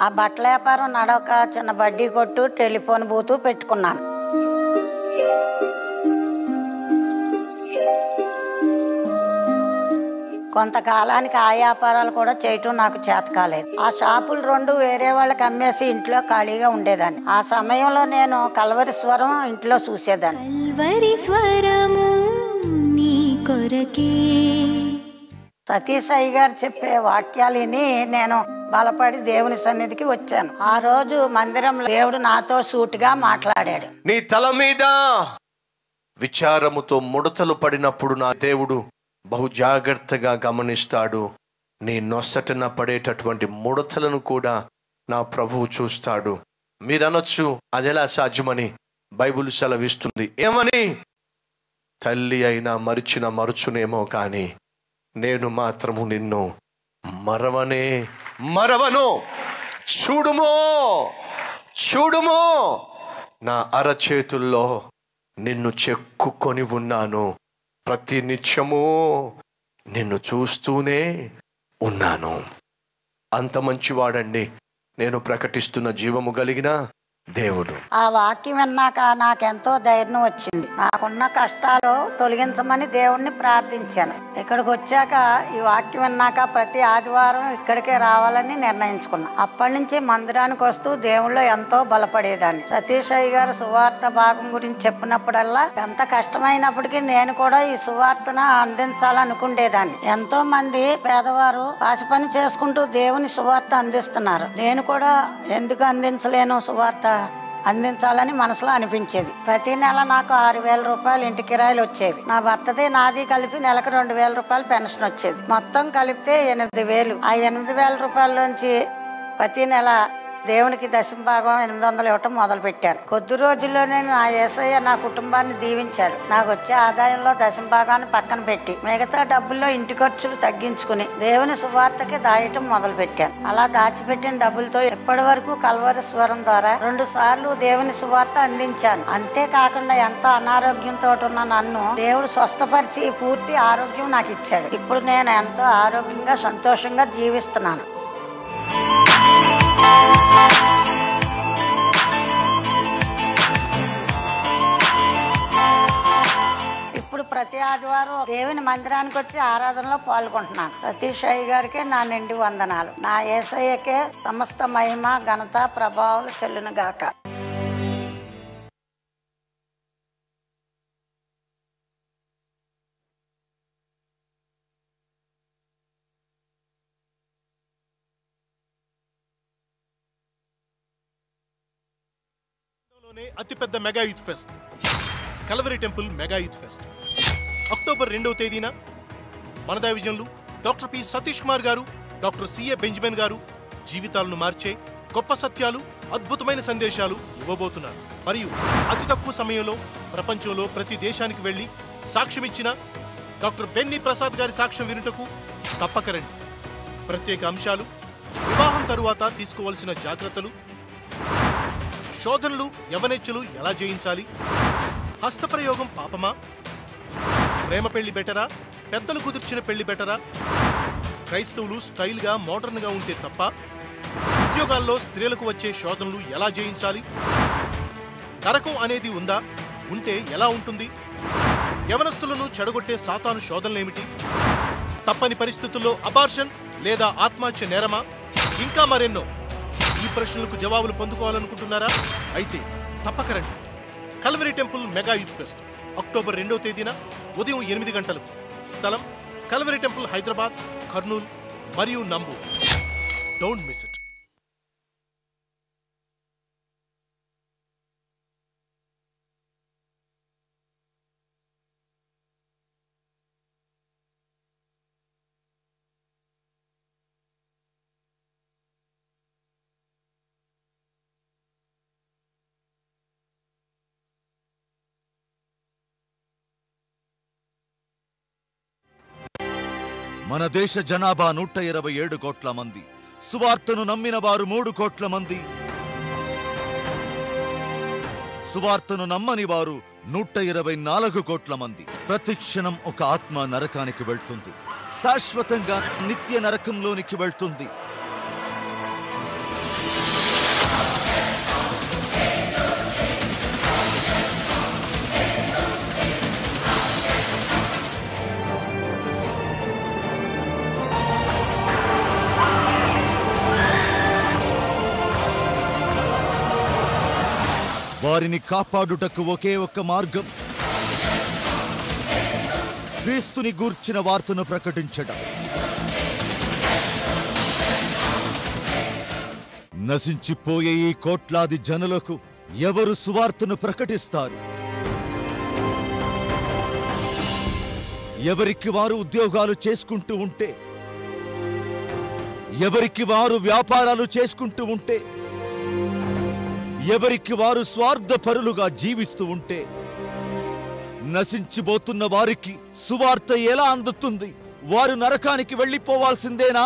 S6: ఆ బట్టల వ్యాపారం నడవక చిన్న బడ్డీ కొట్టు టెలిఫోన్ బూతు పెట్టుకున్నాను కొంతకాలానికి ఆ వ్యాపారాలు కూడా చేయటం నాకు చేత కాలేదు ఆ షాపులు రెండు వేరే వాళ్ళకి అమ్మేసి ఇంట్లో ఖాళీగా ఉండేదాన్ని ఆ సమయంలో నేను కలవరి స్వరం ఇంట్లో చూసేదాన్ని
S7: కల్వరి స్వరము నీ కొరకే
S6: సతీష్ అయ్య గారు చెప్పే వాక్యాలు విని నేను బలపడి దేవుని సన్నిధికి వచ్చాను ఆ రోజు మందిరంలో దేవుడు నాతో సూటిగా మాట్లాడాడు
S3: నీ తల మీద విచారముతో ముడతలు పడినప్పుడు నా దేవుడు బహు జాగ్రత్తగా గమనిస్తాడు నీ నొసటన పడేటటువంటి ముడతలను కూడా నా ప్రభువు చూస్తాడు మీరనొచ్చు అదెలా సాధ్యమని బైబిల్ సెలవిస్తుంది ఏమని తల్లి అయినా మరిచిన మరుచునేమో కానీ నేను మాత్రము నిన్ను మరవనే మరవను చూడుమో చూడుమో నా అరచేతుల్లో నిన్ను చెక్కుకొని ఉన్నాను ప్రతి నిత్యము నిన్ను చూస్తూనే ఉన్నాను అంత మంచివాడండి నేను ప్రకటిస్తున్న జీవము కలిగిన దేవుడు
S6: ఆ వాక్యం విన్నాక నాకెంతో ధైర్యం వచ్చింది నాకున్న కష్టాలు తొలగించమని దేవుణ్ణి ప్రార్థించాను ఇక్కడికి వచ్చాక ఈ వాక్యం విన్నాక ప్రతి ఆదివారం ఇక్కడికే రావాలని నిర్ణయించుకున్నా అప్పటి నుంచి మందిరానికి వస్తూ దేవుళ్ళు ఎంతో బలపడేదాన్ని సతీష్ అయ్య గారు సువార్త భాగం గురించి చెప్పినప్పుడల్లా ఎంత కష్టమైనప్పటికీ నేను కూడా ఈ సువార్తను అందించాలనుకుండేదాన్ని ఎంతో మంది పేదవారు పాసి పని చేసుకుంటూ దేవుని సువార్త అందిస్తున్నారు నేను కూడా ఎందుకు అందించలేను సువార్త అందించాలని మనసులో అనిపించేది ప్రతి నెల నాకు ఆరు వేల రూపాయలు ఇంటి కిరాయిలు వచ్చేవి నా భర్తది నాది కలిపి నెలకు రెండు వేల రూపాయలు పెన్షన్ వచ్చేది మొత్తం కలిపితే ఎనిమిది వేలు ఆ ఎనిమిది వేల రూపాయల్లోంచి ప్రతి నెల దేవునికి దశంభాగం ఎనిమిది వందలు ఇవ్వటం మొదలు పెట్టాను కొద్ది రోజుల్లోనే నా ఏసయ్య నా కుటుంబాన్ని దీవించాడు నాకు వచ్చే ఆదాయంలో దశంభాగాన్ని పక్కన పెట్టి మిగతా డబ్బుల్లో ఇంటి ఖర్చులు తగ్గించుకుని దేవుని సువార్తకి దాయటం మొదలు పెట్టాను అలా దాచిపెట్టిన డబ్బులతో ఇప్పటి వరకు కల్వరి స్వరం ద్వారా రెండు సార్లు దేవుని సువార్త అందించాను అంతేకాకుండా ఎంతో అనారోగ్యంతో ఉన్న నన్ను దేవుడు స్వస్థపరిచి పూర్తి ఆరోగ్యం నాకు ఇచ్చాడు ఇప్పుడు నేను ఎంతో ఆరోగ్యంగా సంతోషంగా జీవిస్తున్నాను ఇప్పుడు ప్రతి ఆదివారం దేవుని మందిరానికి వచ్చి ఆరాధనలో పాల్గొంటున్నాను సతీష్ అయ్య గారికి నా నిండి వందనాలు నా ఏసయ్యకే సమస్త మహిమ ఘనత ప్రభావాలు చెల్లును గాక
S8: లోనే అతిపెద్ద mega youth fest Calvary temple mega youth fest October రెండవ తేదీన మనదా విజన్లు డాక్టర్ పి సతీష్ కుమార్ గారు డాక్టర్ సిఏ బెంజమిన్ గారు జీవితాలను మార్చే గొప్ప సత్యాలు అద్భుతమైన సందేశాలు ఇవ్వబోతున్నారు మరియు అతి తక్కువ సమయంలో ప్రపంచంలో ప్రతి దేశానికి వెళ్లి సాక్ష్యమిచ్చిన డాక్టర్ బెన్నీ ప్రసాద్ గారి సాక్ష్యం వినుటకు తప్పక రండి ప్రత్యేక అంశాలు వివాహం తరువాత తీసుకోవలసిన జాగ్రత్తలు శోధనలు యవనెచ్చులు ఎలా జయించాలి హస్తప్రయోగం పాపమా ప్రేమ పెళ్లి బెటరా పెద్దలు కుదిర్చిన పెళ్లి బెటరా క్రైస్తవులు స్టైల్గా మోడర్న్గా ఉంటే తప్ప ఉద్యోగాల్లో స్త్రీలకు వచ్చే శోధనలు ఎలా జయించాలి నరకం అనేది ఉందా ఉంటే ఎలా ఉంటుంది యవనస్తులను చెడగొట్టే సాతాను శోధనలేమిటి తప్పని పరిస్థితుల్లో అబార్షన్ లేదా ఆత్మహత్య నేరమా ఇంకా మరెన్నో ఈ ప్రశ్నలకు జవాబులు పొందుకోవాలనుకుంటున్నారా అయితే తప్పక రండి Calvary temple mega youth fest October రెండవ తేదీన ఉదయం ఎనిమిది గంటలకు స్థలం కల్వరి టెంపుల్ హైదరాబాద్ కర్నూల్ మరియు నంబు డోంట్ మిస్ ఇట్
S9: మన దేశ జనాభా నూట ఇరవై ఏడు కోట్ల మంది సువార్తను నమ్మిన వారు మూడు కోట్ల మంది సువార్తను నమ్మని వారు నూట ఇరవై నాలుగు కోట్ల మంది ప్రతి క్షణం ఒక ఆత్మ నరకానికి వెళ్తుంది శాశ్వతంగా నిత్య నరకంలోనికి వెళ్తుంది వారిని కాపాడుటకు ఒకే ఒక్క మార్గం క్రీస్తుని గూర్చిన వార్తను ప్రకటించడం నశించిపోయే ఈ కోట్లాది జనులకు ఎవరు సువార్తను ప్రకటిస్తారు ఎవరికి వారు ఉద్యోగాలు చేసుకుంటూ ఉంటే ఎవరికి వారు వ్యాపారాలు చేసుకుంటూ ఉంటే ఎవరికి వారు స్వార్థపరులుగా జీవిస్తూ ఉంటే నశించిపోతున్న వారికి సువార్త ఎలా అందుతుంది వారు నరకానికి వెళ్ళిపోవాల్సిందేనా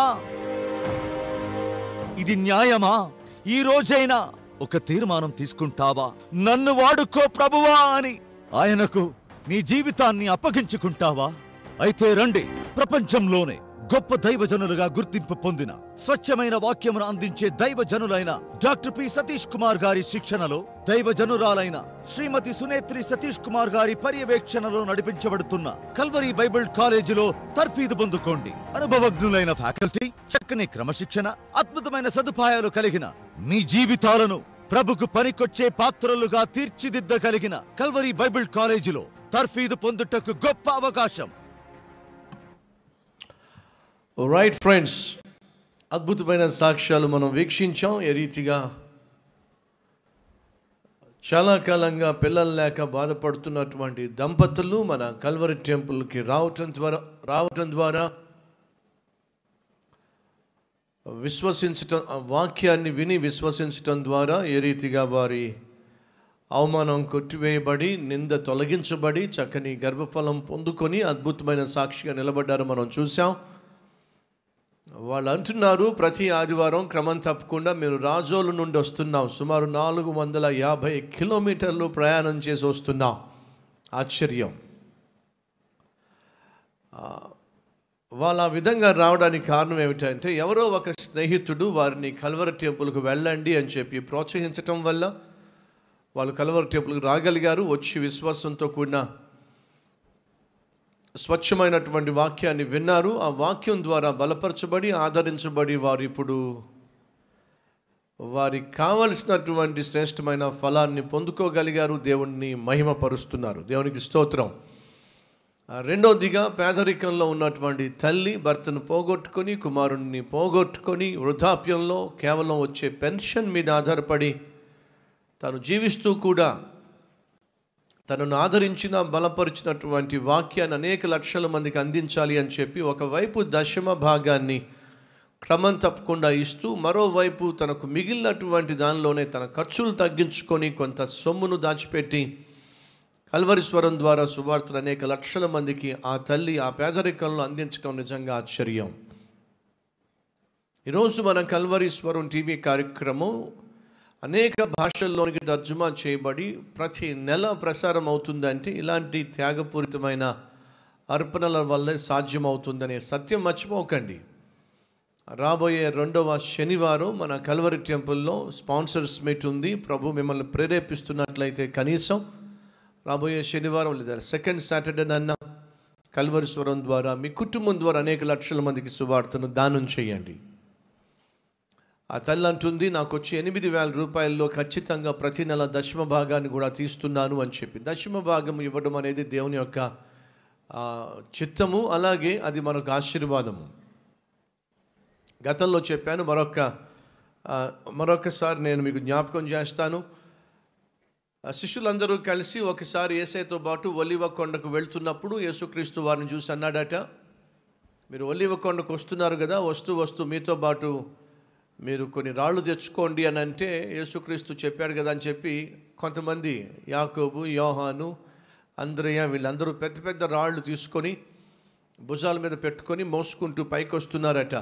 S9: ఇది న్యాయమా ఈ రోజైనా ఒక తీర్మానం తీసుకుంటావా నన్ను వాడుకో ప్రభువా అని ఆయనకు నీ జీవితాన్ని అప్పగించుకుంటావా అయితే రండి ప్రపంచంలోనే గొప్ప దైవజనులుగా గుర్తింపు పొందిన స్వచ్ఛమైన వాక్యమును అందించే దైవజనులైన డాక్టర్ పి సతీష్ కుమార్ గారి శిక్షణలో దైవజనురాలైన శ్రీమతి సునేత్రి సతీష్ కుమార్ గారి పర్యవేక్షణలో నడిపించబడుతున్న కల్వరి బైబిల్ కాలేజీలో తర్ఫీదు పొందుకోండి అనుభవజ్ఞులైన ఫ్యాకల్టీ చక్కని క్రమశిక్షణ అద్భుతమైన సదుపాయాలు కలిగిన మీ జీవితాలను ప్రభుకు పనికొచ్చే పాత్రలుగా తీర్చిదిద్దగలిగిన కల్వరి బైబిల్ కాలేజీలో తర్ఫీదు పొందుటకు గొప్ప అవకాశం
S10: రైట్ ఫ్రెండ్స్ అద్భుతమైన సాక్ష్యాలు మనం వీక్షించాం ఏ రీతిగా చాలా కాలంగా పిల్లలు లేక బాధపడుతున్నటువంటి దంపతులు మన కల్వరి టెంపుల్కి రావటం ద్వారా రావటం ద్వారా విశ్వసించటం ఆ వాక్యాన్ని విని విశ్వసించటం ద్వారా ఏ రీతిగా వారి అవమానం కొట్టివేయబడి నింద తొలగించబడి చక్కని గర్భఫలం పొందుకొని అద్భుతమైన సాక్షిగా నిలబడ్డారు మనం చూసాం వాళ్ళు అంటున్నారు ప్రతి ఆదివారం క్రమం తప్పకుండా మేము రాజోలు నుండి వస్తున్నాం సుమారు నాలుగు వందల యాభై కిలోమీటర్లు ప్రయాణం చేసి వస్తున్నాం ఆశ్చర్యం ఆ, వాళ్ళు ఆ విధంగా రావడానికి కారణం ఏమిటంటే ఎవరో ఒక స్నేహితుడు వారిని కల్వర టెంపుల్కి వెళ్ళండి అని చెప్పి ప్రోత్సహించటం వల్ల వాళ్ళు కల్వర టెంపుల్కి రాగలిగారు వచ్చి విశ్వాసంతో కూడిన స్వచ్ఛమైనటువంటి వాక్యాన్ని విన్నారు ఆ వాక్యం ద్వారా బలపరచబడి ఆదరించబడి వారు ఇప్పుడు వారికి కావలసినటువంటి శ్రేష్టమైన ఫలాన్ని పొందుకోగలిగారు దేవుణ్ణి మహిమపరుస్తున్నారు దేవునికి స్తోత్రం ఆ రెండవదిగా పేదరికంలో ఉన్నటువంటి తల్లి భర్తను పోగొట్టుకొని కుమారుణ్ణి పోగొట్టుకొని వృద్ధాప్యంలో కేవలం వచ్చే పెన్షన్ మీద ఆధారపడి తను జీవిస్తూ కూడా తనను ఆదరించిన బలపరిచినటువంటి వాక్యాన్ని అనేక లక్షల మందికి అందించాలి అని చెప్పి ఒకవైపు దశమ భాగాన్ని క్రమం తప్పకుండా ఇస్తూ మరోవైపు తనకు మిగిలినటువంటి దానిలోనే తన ఖర్చులు తగ్గించుకొని కొంత సొమ్మును దాచిపెట్టి కల్వరి స్వరం ద్వారా సువార్తలు అనేక లక్షల మందికి ఆ తల్లి ఆ పేదరికంలో అందించడం నిజంగా ఆశ్చర్యం ఈరోజు మన కల్వరి స్వరం టీవీ కార్యక్రమం అనేక భాషల్లోనికి తర్జుమా చేయబడి ప్రతి నెల ప్రసారం అవుతుందంటే ఇలాంటి త్యాగపూరితమైన అర్పణల వల్లే సాధ్యమవుతుందనే సత్యం మర్చిపోకండి రాబోయే రెండవ శనివారం మన కల్వరి టెంపుల్లో స్పాన్సర్స్ మీట్ ఉంది ప్రభు మిమ్మల్ని ప్రేరేపిస్తున్నట్లయితే కనీసం రాబోయే శనివారం లేదా సెకండ్ సాటర్డే అన్న కల్వరి స్వరం ద్వారా మీ కుటుంబం ద్వారా అనేక లక్షల మందికి సువార్తను దానం చేయండి ఆ తల్లి అంటుంది నాకు వచ్చి ఎనిమిది వేల రూపాయల్లో ఖచ్చితంగా ప్రతి నెల దశమ భాగాన్ని కూడా తీస్తున్నాను అని చెప్పి దశమ భాగం ఇవ్వడం అనేది దేవుని యొక్క ఆ, చిత్తము అలాగే అది మనకు ఆశీర్వాదము గతంలో చెప్పాను మరొక ఆ, మరొకసారి నేను మీకు జ్ఞాపకం చేస్తాను ఆ శిష్యులందరూ కలిసి ఒకసారి ఏసైతో పాటు ఒలివ కొండకు వెళ్తున్నప్పుడు యేసుక్రీస్తు వారిని చూసి అన్నాడట మీరు ఒలివ కొండకు వస్తున్నారు కదా వస్తూ వస్తూ మీతో పాటు మీరు కొన్ని రాళ్ళు తెచ్చుకోండి అని అంటే యేసుక్రీస్తు చెప్పాడు కదా అని చెప్పి కొంతమంది యాకోబు యోహాను అంద్రయ్య వీళ్ళందరూ పెద్ద పెద్ద రాళ్ళు తీసుకొని భుజాల మీద పెట్టుకొని మోసుకుంటూ పైకి వస్తున్నారట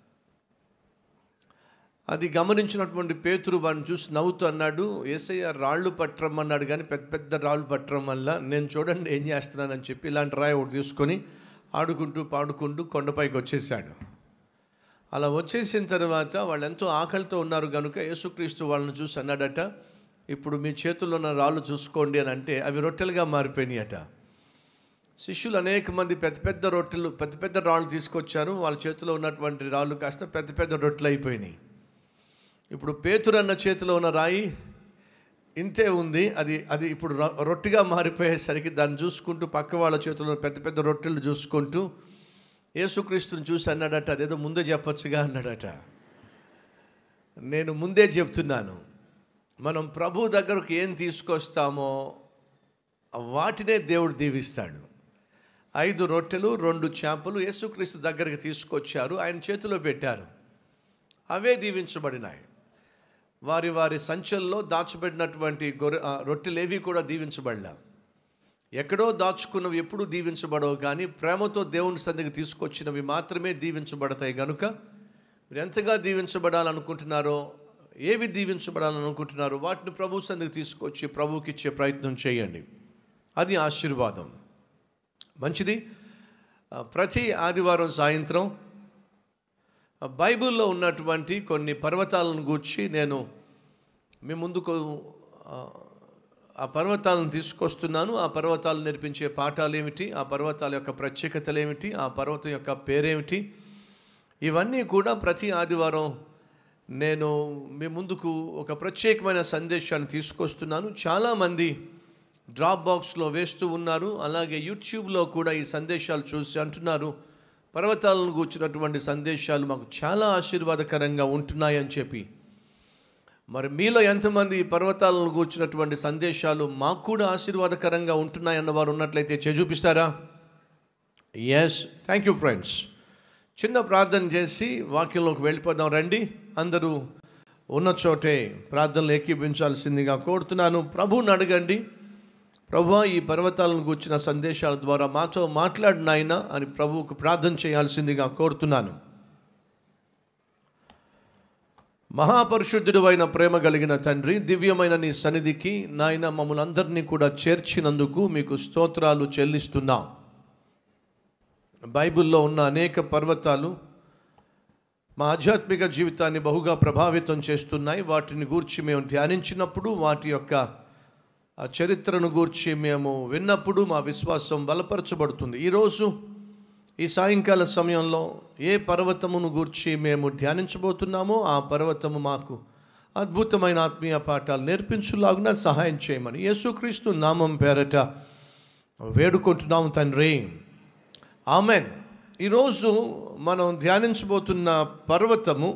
S10: అది గమనించినటువంటి పేతురు వాడిని చూసి నవ్వుతూ అన్నాడు ఏసయ్య రాళ్ళు పట్టరమ్మన్నాడు కానీ పెద్ద పెద్ద రాళ్ళు పట్టడం వల్ల నేను చూడండి ఏం చేస్తున్నానని చెప్పి ఇలాంటి రాయి ఒకటి తీసుకొని ఆడుకుంటూ పాడుకుంటూ కొండపైకి వచ్చేసాడు అలా వచ్చేసిన తర్వాత వాళ్ళు ఎంతో ఆకలితో ఉన్నారు కనుక యేసుక్రీస్తు వాళ్ళని చూసి అన్నాడట ఇప్పుడు మీ చేతుల్లో ఉన్న రాళ్ళు చూసుకోండి అని అంటే అవి రొట్టెలుగా మారిపోయినాయట శిష్యులు అనేక మంది పెద్ద పెద్ద రొట్టెలు పెద్ద పెద్ద రాళ్ళు తీసుకొచ్చారు వాళ్ళ చేతిలో ఉన్నటువంటి రాళ్ళు కాస్త పెద్ద పెద్ద రొట్టెలు అయిపోయినాయి ఇప్పుడు పేతురు అన్న చేతిలో ఉన్న రాయి ఇంతే ఉంది అది అది ఇప్పుడు రొ- రొట్టెగా మారిపోయేసరికి దాన్ని చూసుకుంటూ పక్క వాళ్ళ చేతుల్లో పెద్ద పెద్ద రొట్టెలు చూసుకుంటూ యేసుక్రీస్తుని చూసి అన్నాడట అదేదో ముందే చెప్పొచ్చుగా అన్నాడట నేను ముందే చెప్తున్నాను మనం ప్రభు దగ్గరకు ఏం తీసుకొస్తామో వాటినే దేవుడు దీవిస్తాడు ఐదు రొట్టెలు రెండు చేపలు యేసుక్రీస్తు దగ్గరికి తీసుకొచ్చారు ఆయన చేతిలో పెట్టారు అవే దీవించబడినాయి వారి వారి సంచల్లో దాచబడినటువంటి గొర్రె ఆ, రొట్టెలేవి కూడా దీవించబడలే ఎక్కడో దాచుకున్నవి ఎప్పుడు దీవించబడవు కానీ ప్రేమతో దేవుని సందికి తీసుకొచ్చినవి మాత్రమే దీవించబడతాయి కనుక మీరు ఎంతగా దీవించబడాలనుకుంటున్నారో ఏవి దీవించబడాలనుకుంటున్నారో వాటిని ప్రభు సందికి తీసుకొచ్చి ప్రభువుకి ఇచ్చే ప్రయత్నం చేయండి అది ఆశీర్వాదం మంచిది ఆ, ప్రతి ఆదివారం సాయంత్రం ఆ, బైబిల్లో ఉన్నటువంటి కొన్ని పర్వతాలను గూర్చి నేను మీ ముందుకు ఆ, ఆ పర్వతాలను తీసుకొస్తున్నాను ఆ పర్వతాలు నేర్పించే పాఠాలు ఏమిటి ఆ పర్వతాల యొక్క ప్రత్యేకతలు ఏమిటి ఆ పర్వతం యొక్క పేరేమిటి ఇవన్నీ కూడా ప్రతి ఆదివారం నేను మీ ముందుకు ఒక ప్రత్యేకమైన సందేశాన్ని తీసుకొస్తున్నాను చాలామంది డ్రాప్ బాక్స్లో వేస్తూ ఉన్నారు అలాగే యూట్యూబ్లో కూడా ఈ సందేశాలు చూసి అంటున్నారు పర్వతాలను కూర్చున్నటువంటి సందేశాలు మాకు చాలా ఆశీర్వాదకరంగా ఉంటున్నాయని చెప్పి మరి మీలో ఎంతమంది ఈ పర్వతాలను కూర్చున్నటువంటి సందేశాలు మాకు కూడా ఆశీర్వాదకరంగా ఉంటున్నాయన్న వారు ఉన్నట్లయితే చే చూపిస్తారా ఎస్ థ్యాంక్ యూ ఫ్రెండ్స్ చిన్న ప్రార్థన చేసి వాక్యంలోకి వెళ్ళిపోదాం రండి అందరూ ఉన్న చోటే ప్రార్థనలు ఏకీభించాల్సిందిగా కోరుతున్నాను ప్రభువుని అడగండి ప్రభు ఈ పర్వతాలను కూర్చిన సందేశాల ద్వారా మాతో మాట్లాడిన ఆయన అని ప్రభువుకు ప్రార్థన చేయాల్సిందిగా కోరుతున్నాను మహాపరిశుద్ధుడు అయిన ప్రేమ కలిగిన తండ్రి దివ్యమైన నీ సన్నిధికి నాయన మమ్మల్ని అందరినీ కూడా చేర్చినందుకు మీకు స్తోత్రాలు చెల్లిస్తున్నాం బైబిల్లో ఉన్న అనేక పర్వతాలు మా ఆధ్యాత్మిక జీవితాన్ని బహుగా ప్రభావితం చేస్తున్నాయి వాటిని గూర్చి మేము ధ్యానించినప్పుడు వాటి యొక్క ఆ చరిత్రను గూర్చి మేము విన్నప్పుడు మా విశ్వాసం బలపరచబడుతుంది ఈరోజు ఈ సాయంకాల సమయంలో ఏ పర్వతమును గూర్చి మేము ధ్యానించబోతున్నామో ఆ పర్వతము మాకు అద్భుతమైన ఆత్మీయ పాఠాలు నేర్పించులాగున సహాయం చేయమని యేసుక్రీస్తు నామం పేరట వేడుకుంటున్నాము తండ్రి ఆమెన్ ఈరోజు మనం ధ్యానించబోతున్న పర్వతము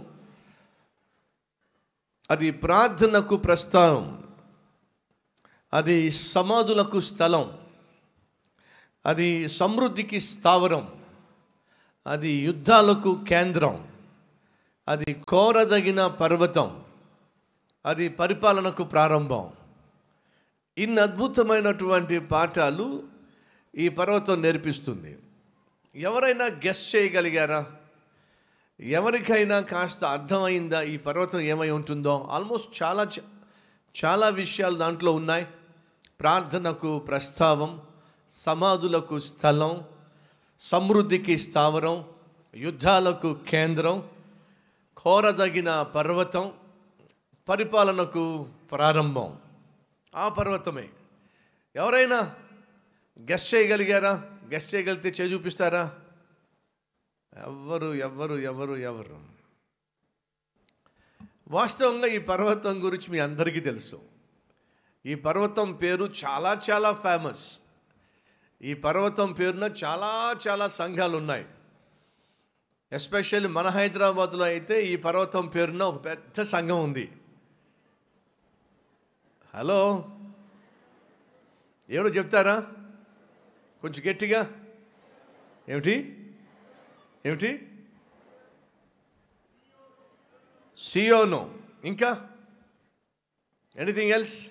S10: అది ప్రార్థనకు ప్రస్థానం అది సమాధులకు స్థలం అది సమృద్ధికి స్థావరం అది యుద్ధాలకు కేంద్రం అది కోరదగిన పర్వతం అది పరిపాలనకు ప్రారంభం ఇన్ని అద్భుతమైనటువంటి పాఠాలు ఈ పర్వతం నేర్పిస్తుంది ఎవరైనా గెస్ట్ చేయగలిగారా ఎవరికైనా కాస్త అర్థమైందా ఈ పర్వతం ఏమై ఉంటుందో ఆల్మోస్ట్ చాలా చ- చాలా విషయాలు దాంట్లో ఉన్నాయి ప్రార్థనకు ప్రస్తావం సమాధులకు స్థలం సమృద్ధికి స్థావరం యుద్ధాలకు కేంద్రం కోరదగిన పర్వతం పరిపాలనకు ప్రారంభం ఆ పర్వతమే ఎవరైనా గెస్ట్ చేయగలిగారా గెస్ట్ చేయగలిగితే చే చూపిస్తారా ఎవ్వరు ఎవ్వరు ఎవరు ఎవరు వాస్తవంగా ఈ పర్వతం గురించి మీ అందరికీ తెలుసు ఈ పర్వతం పేరు చాలా చాలా ఫేమస్ ఈ పర్వతం పేరున చాలా చాలా సంఘాలు ఉన్నాయి ఎస్పెషల్లీ మన హైదరాబాద్లో అయితే ఈ పర్వతం పేరున ఒక పెద్ద సంఘం ఉంది హలో ఎవడు చెప్తారా కొంచెం గట్టిగా ఏమిటి ఏమిటి సియోను ఇంకా ఎనీథింగ్ ఎల్స్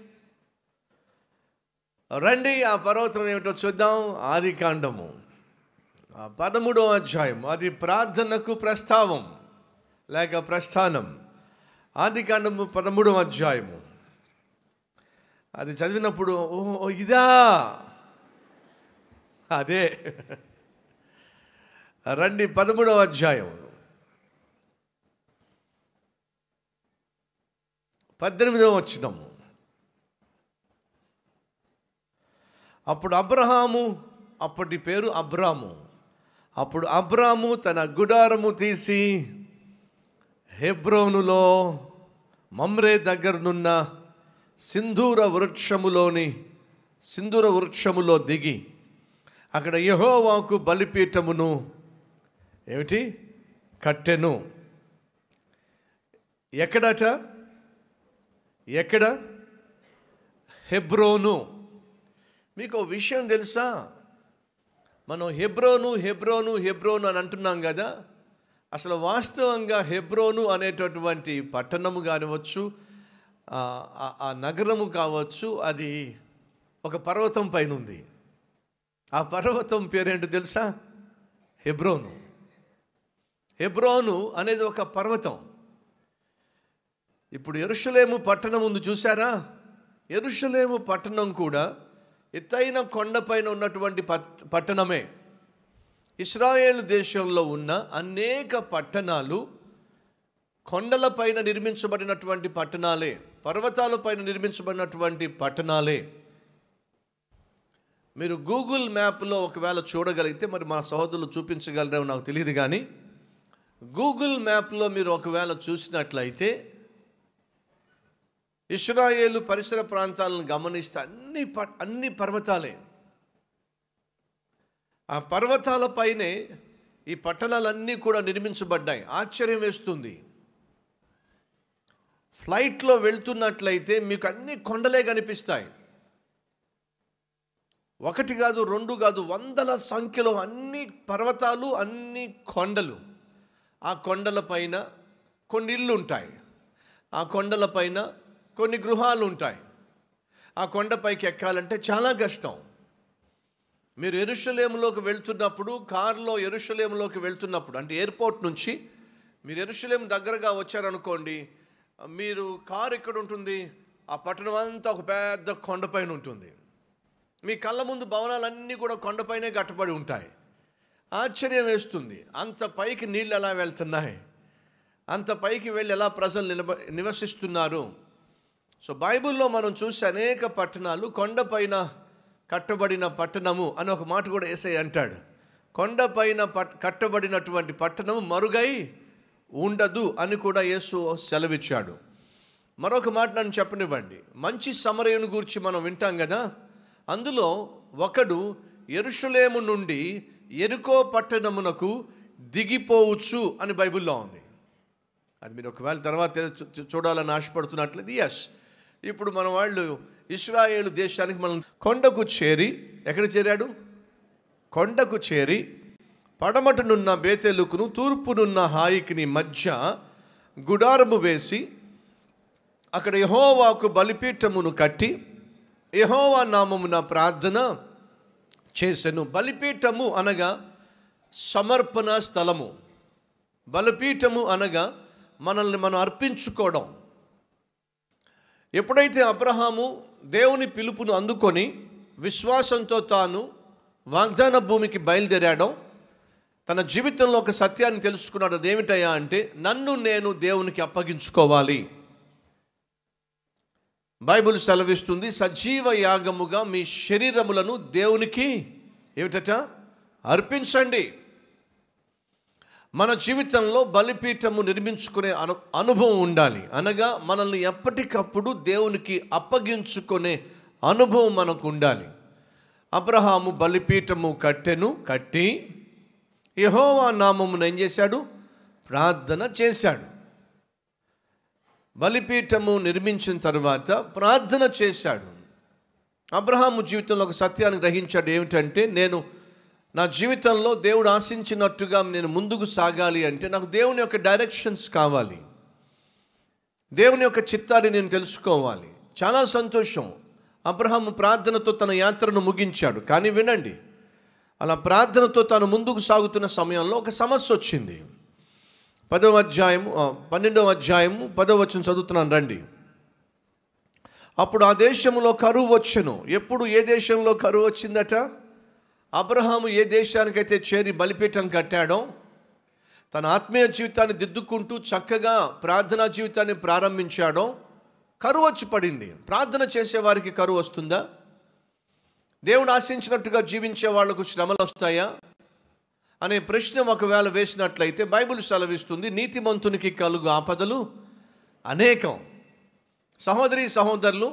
S10: రండి ఆ పర్వతం ఏమిటో చూద్దాం ఆది కాండము ఆ పదమూడవ అధ్యాయం అది ప్రార్థనకు ప్రస్తావం లేక ప్రస్థానం ఆది కాండము పదమూడవ అధ్యాయము అది చదివినప్పుడు ఓ ఇదా అదే రండి పదమూడవ అధ్యాయం పద్దెనిమిదవ వచ్చినము అప్పుడు అబ్రహాము అప్పటి పేరు అబ్రాము అప్పుడు అబ్రాము తన గుడారము తీసి హెబ్రోనులో మమ్రే దగ్గరనున్న సింధూర వృక్షములోని సింధూర వృక్షములో దిగి అక్కడ యహోవాకు బలిపీఠమును ఏమిటి కట్టెను ఎక్కడట ఎక్కడ హెబ్రోను మీకు ఓ విషయం తెలుసా మనం హెబ్రోను హెబ్రోను హెబ్రోను అని అంటున్నాం కదా అసలు వాస్తవంగా హెబ్రోను అనేటటువంటి పట్టణము కానివచ్చు ఆ, ఆ- ఆ నగరము కావచ్చు అది ఒక పర్వతం పైన ఉంది ఆ పర్వతం పేరేంటో తెలుసా హెబ్రోను హెబ్రోను అనేది ఒక పర్వతం ఇప్పుడు ఎరుషలేము పట్టణం ఉంది చూసారా ఎరుషలేము పట్టణం కూడా ఎత్తైన కొండపైన ఉన్నటువంటి పట్- పట్టణమే ఇస్రాయేల్ దేశంలో ఉన్న అనేక పట్టణాలు కొండలపైన నిర్మించబడినటువంటి పట్టణాలే పర్వతాలపైన నిర్మించబడినటువంటి పట్టణాలే మీరు గూగుల్ మ్యాప్లో ఒకవేళ చూడగలిగితే మరి మా సహోదరులు చూపించగలరేమో నాకు తెలియదు కానీ గూగుల్ మ్యాప్లో మీరు ఒకవేళ చూసినట్లయితే ఇస్రాయేలు పరిసర ప్రాంతాలను గమనిస్తే అన్ని ప- అన్ని పర్వతాలే ఆ పర్వతాలపైనే ఈ పట్టణాలన్నీ కూడా నిర్మించబడ్డాయి ఆశ్చర్యం వేస్తుంది ఫ్లైట్లో వెళ్తున్నట్లయితే మీకు అన్ని కొండలే కనిపిస్తాయి ఒకటి కాదు రెండు కాదు వందల సంఖ్యలో అన్ని పర్వతాలు అన్ని కొండలు ఆ కొండల పైన కొన్ని ఇళ్ళు ఉంటాయి ఆ కొండల పైన కొన్ని గృహాలు ఉంటాయి ఆ కొండపైకి ఎక్కాలంటే చాలా కష్టం మీరు ఎరుషలేములోకి వెళ్తున్నప్పుడు కారులో ఎరుషలేములోకి వెళ్తున్నప్పుడు అంటే ఎయిర్పోర్ట్ నుంచి మీరు ఎరుషలేం దగ్గరగా వచ్చారనుకోండి మీరు కారు ఎక్కడ ఉంటుంది ఆ పట్టణం అంతా ఒక పెద్ద కొండపైన ఉంటుంది మీ కళ్ళ ముందు భవనాలన్నీ కూడా కొండపైనే కట్టబడి ఉంటాయి ఆశ్చర్యం వేస్తుంది అంత పైకి నీళ్ళు ఎలా వెళ్తున్నాయి అంత పైకి వెళ్ళి ఎలా ప్రజలు నిలబ నివసిస్తున్నారు సో బైబిల్లో మనం చూసే అనేక పట్టణాలు కొండపైన కట్టబడిన పట్టణము అని ఒక మాట కూడా ఏసై అంటాడు కొండపైన పట్ కట్టబడినటువంటి పట్టణము మరుగై ఉండదు అని కూడా యేసు సెలవిచ్చాడు మరొక మాట నన్ను చెప్పనివ్వండి మంచి సమరయుని గురించి మనం వింటాం కదా అందులో ఒకడు ఎరుషలేము నుండి ఎరుకో పట్టణమునకు దిగిపోవచ్చు అని బైబిల్లో ఉంది అది మీరు ఒకవేళ తర్వాత చూ- చూ- చూడాలని ఆశపడుతున్నట్లయితే ఎస్ ఇప్పుడు మన వాళ్ళు ఇస్రాయేలు దేశానికి మనం కొండకు చేరి ఎక్కడ చేరాడు కొండకు చేరి పడమటనున్న బేతెలుకును తూర్పునున్న హాయికిని మధ్య గుడారము వేసి అక్కడ యహోవాకు బలిపీఠమును కట్టి యహోవా నామమున ప్రార్థన చేసెను బలిపీఠము అనగా సమర్పణ స్థలము బలిపీఠము అనగా మనల్ని మనం అర్పించుకోవడం ఎప్పుడైతే అబ్రహాము దేవుని పిలుపును అందుకొని విశ్వాసంతో తాను వాగ్దాన భూమికి బయలుదేరాడో తన జీవితంలో ఒక సత్యాన్ని తెలుసుకున్నాడు అదేమిటయ్యా అంటే నన్ను నేను దేవునికి అప్పగించుకోవాలి బైబిల్ సెలవిస్తుంది సజీవ యాగముగా మీ శరీరములను దేవునికి ఏమిటట అర్పించండి మన జీవితంలో బలిపీఠము నిర్మించుకునే అను అనుభవం ఉండాలి అనగా మనల్ని ఎప్పటికప్పుడు దేవునికి అప్పగించుకునే అనుభవం మనకు ఉండాలి అబ్రహాము బలిపీఠము కట్టెను కట్టి యెహోవా నామమును ఏం చేశాడు ప్రార్థన చేశాడు బలిపీఠము నిర్మించిన తర్వాత ప్రార్థన చేశాడు అబ్రహాము జీవితంలో ఒక సత్యాన్ని గ్రహించాడు ఏమిటంటే నేను నా జీవితంలో దేవుడు ఆశించినట్టుగా నేను ముందుకు సాగాలి అంటే నాకు దేవుని యొక్క డైరెక్షన్స్ కావాలి దేవుని యొక్క చిత్తాన్ని నేను తెలుసుకోవాలి చాలా సంతోషం అబ్రహాము ప్రార్థనతో తన యాత్రను ముగించాడు కానీ వినండి అలా ప్రార్థనతో తాను ముందుకు సాగుతున్న సమయంలో ఒక సమస్య వచ్చింది పదవ అధ్యాయము ఆ, పన్నెండవ అధ్యాయము పదవ వచ్చిన చదువుతున్నాను రండి అప్పుడు ఆ దేశంలో కరువు వచ్చెను ఎప్పుడు ఏ దేశంలో కరువు వచ్చిందట అబ్రహాము ఏ దేశానికైతే చేరి బలిపీఠం కట్టాడో తన ఆత్మీయ జీవితాన్ని దిద్దుకుంటూ చక్కగా ప్రార్థనా జీవితాన్ని ప్రారంభించాడో కరువు వచ్చి పడింది ప్రార్థన చేసేవారికి కరువు వస్తుందా దేవుడు ఆశించినట్టుగా జీవించే వాళ్లకు శ్రమలు వస్తాయా అనే ప్రశ్న ఒకవేళ వేసినట్లయితే బైబిల్ సెలవిస్తుంది నీతిమంతునికి కలుగు ఆపదలు అనేకం సహోదరి సహోదరులు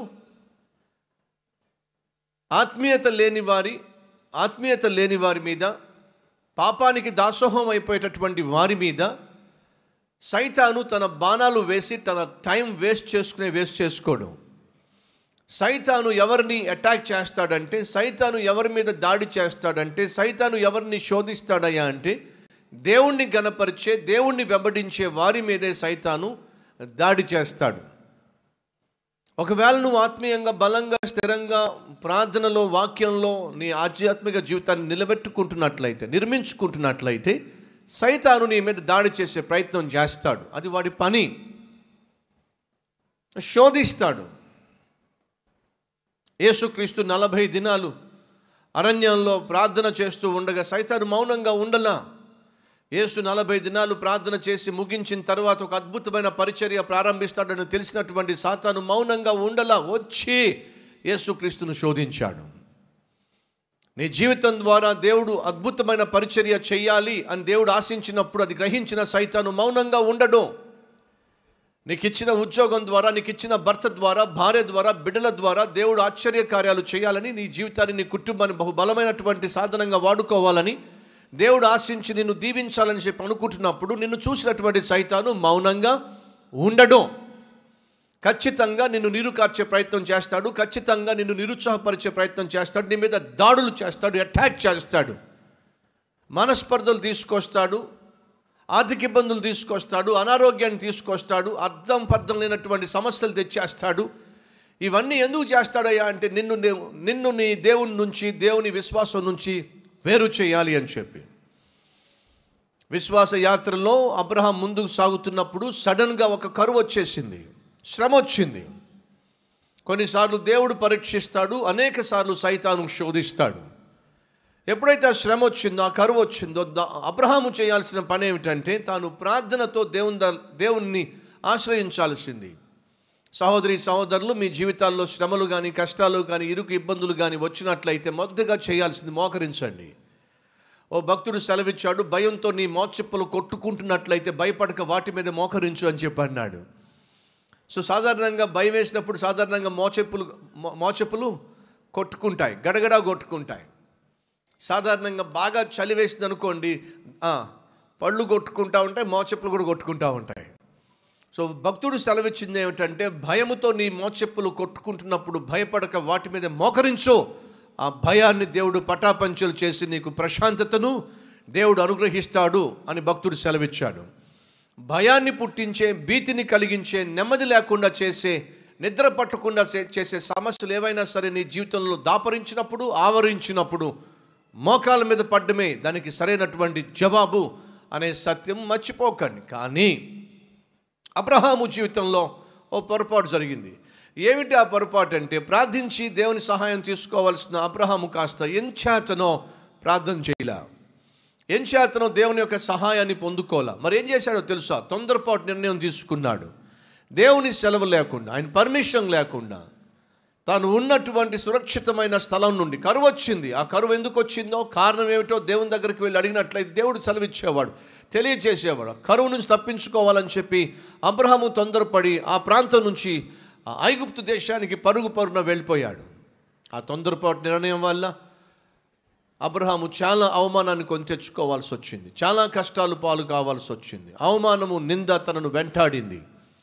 S10: ఆత్మీయత లేని వారి ఆత్మీయత లేని వారి మీద పాపానికి దాసోహం అయిపోయేటటువంటి వారి మీద సైతాను తన బాణాలు వేసి తన టైం వేస్ట్ చేసుకునే వేస్ట్ చేసుకోడు సైతాను ఎవరిని అటాక్ చేస్తాడంటే సైతాను ఎవరి మీద దాడి చేస్తాడంటే సైతాను ఎవరిని శోధిస్తాడయ్యా అంటే దేవుణ్ణి గనపరిచే దేవుణ్ణి వెంబడించే వారి మీదే సైతాను దాడి చేస్తాడు ఒకవేళ నువ్వు ఆత్మీయంగా బలంగా స్థిరంగా ప్రార్థనలో వాక్యంలో నీ ఆధ్యాత్మిక జీవితాన్ని నిలబెట్టుకుంటున్నట్లయితే నిర్మించుకుంటున్నట్లయితే సైతాను నీ మీద దాడి చేసే ప్రయత్నం చేస్తాడు అది వాడి పని శోధిస్తాడు యేసుక్రీస్తు నలభై దినాలు అరణ్యంలో ప్రార్థన చేస్తూ ఉండగా సైతాను మౌనంగా ఉండలా యేసు నలభై దినాలు ప్రార్థన చేసి ముగించిన తర్వాత ఒక అద్భుతమైన పరిచర్య ప్రారంభిస్తాడని తెలిసినటువంటి సాతాను మౌనంగా ఉండలా వచ్చి యేసుక్రీస్తును శోధించాడు నీ జీవితం ద్వారా దేవుడు అద్భుతమైన పరిచర్య చేయాలి అని దేవుడు ఆశించినప్పుడు అది గ్రహించిన సైతాను మౌనంగా ఉండడు నీకు ఇచ్చిన ఉద్యోగం ద్వారా నీకు ఇచ్చిన భర్త ద్వారా భార్య ద్వారా బిడ్డల ద్వారా దేవుడు ఆశ్చర్య కార్యాలు చేయాలని నీ జీవితాన్ని నీ కుటుంబాన్ని బహు బలమైనటువంటి సాధనంగా వాడుకోవాలని దేవుడు ఆశించి నిన్ను దీవించాలని చెప్పి అనుకుంటున్నప్పుడు నిన్ను చూసినటువంటి సైతాను మౌనంగా ఉండడం ఖచ్చితంగా నిన్ను నీరు కార్చే ప్రయత్నం చేస్తాడు ఖచ్చితంగా నిన్ను నిరుత్సాహపరిచే ప్రయత్నం చేస్తాడు నీ మీద దాడులు చేస్తాడు అటాక్ చేస్తాడు మనస్పర్ధలు తీసుకొస్తాడు ఆర్థిక ఇబ్బందులు తీసుకొస్తాడు అనారోగ్యాన్ని తీసుకొస్తాడు అర్థం పర్థం లేనటువంటి సమస్యలు తెచ్చేస్తాడు ఇవన్నీ ఎందుకు చేస్తాడయ్యా అంటే నిన్ను నే- నిన్ను నీ దేవుని నుంచి దేవుని విశ్వాసం నుంచి వేరు చేయాలి అని చెప్పి విశ్వాస యాత్రలో అబ్రహాం ముందుకు సాగుతున్నప్పుడు సడన్గా ఒక కరువు వచ్చేసింది శ్రమ వచ్చింది కొన్నిసార్లు దేవుడు పరీక్షిస్తాడు అనేక సార్లు సైతాను శోధిస్తాడు ఎప్పుడైతే ఆ శ్రమ వచ్చిందో ఆ కరువు వచ్చిందో దా- అబ్రహాము చేయాల్సిన పని ఏమిటంటే తాను ప్రార్థనతో దేవుని ద- దేవుణ్ణి ఆశ్రయించాల్సింది సహోదరి సహోదరులు మీ జీవితాల్లో శ్రమలు కానీ కష్టాలు కానీ ఇరుకు ఇబ్బందులు కానీ వచ్చినట్లయితే మొదటగా చేయాల్సింది మోకరించండి ఓ భక్తుడు సెలవిచ్చాడు భయంతో నీ మోచెప్పులు కొట్టుకుంటున్నట్లయితే భయపడక వాటి మీద మోకరించు అని చెప్పి అన్నాడు సో సాధారణంగా భయం వేసినప్పుడు సాధారణంగా మోచెప్పులు మో- మోచెప్పులు కొట్టుకుంటాయి గడగడా కొట్టుకుంటాయి సాధారణంగా బాగా చలి వేసింది అనుకోండి ఆ, పళ్ళు కొట్టుకుంటా ఉంటాయి మోచెప్పులు కూడా కొట్టుకుంటా ఉంటాయి సో భక్తుడు సెలవిచ్చింది ఏమిటంటే భయముతో నీ మోచెప్పులు కొట్టుకుంటున్నప్పుడు భయపడక వాటి మీద మోకరించు ఆ భయాన్ని దేవుడు పటాపంచలు చేసి నీకు ప్రశాంతతను దేవుడు అనుగ్రహిస్తాడు అని భక్తుడు సెలవిచ్చాడు భయాన్ని పుట్టించే భీతిని కలిగించే నెమ్మది లేకుండా చేసే నిద్ర పట్టకుండా చే- చేసే సమస్యలు ఏవైనా సరే నీ జీవితంలో దాపరించినప్పుడు ఆవరించినప్పుడు మోకాల మీద పడ్డమే దానికి సరైనటువంటి జవాబు అనే సత్యం మర్చిపోకండి కానీ అబ్రహాము జీవితంలో ఓ పొరపాటు జరిగింది ఏమిటి ఆ పొరపాటు అంటే ప్రార్థించి దేవుని సహాయం తీసుకోవాల్సిన అబ్రహాము కాస్త ఎంచేతనో ప్రార్థన చేయలే ఎంచేతనో దేవుని యొక్క సహాయాన్ని పొందుకోలే మరి ఏం చేశాడో తెలుసా తొందరపాటు నిర్ణయం తీసుకున్నాడు దేవుని సెలవు లేకుండా ఆయన పర్మిషన్ లేకుండా తాను ఉన్నటువంటి సురక్షితమైన స్థలం నుండి కరువు వచ్చింది ఆ కరువు ఎందుకు వచ్చిందో కారణం ఏమిటో దేవుని దగ్గరికి వెళ్ళి అడిగినట్లయితే దేవుడు సెలవిచ్చేవాడు తెలియజేసేవాడు కరువు నుంచి తప్పించుకోవాలని చెప్పి అబ్రహాము తొందరపడి ఆ ప్రాంతం నుంచి ఆ ఐగుప్తు దేశానికి పరుగు పరుగున వెళ్ళిపోయాడు ఆ తొందరపాటు నిర్ణయం వల్ల అబ్రహాము చాలా అవమానాన్ని కొని తెచ్చుకోవాల్సి వచ్చింది చాలా కష్టాలు పాలు కావాల్సి వచ్చింది అవమానము నింద తనను వెంటాడింది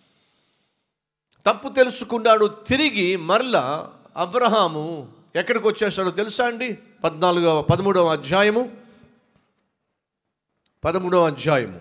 S10: తప్పు తెలుసుకున్నాడు తిరిగి మరలా అబ్రహాము ఎక్కడికి వచ్చేసాడో తెలుసా అండి పద్నాలుగవ పదమూడవ అధ్యాయము పదమూడవ అధ్యాయము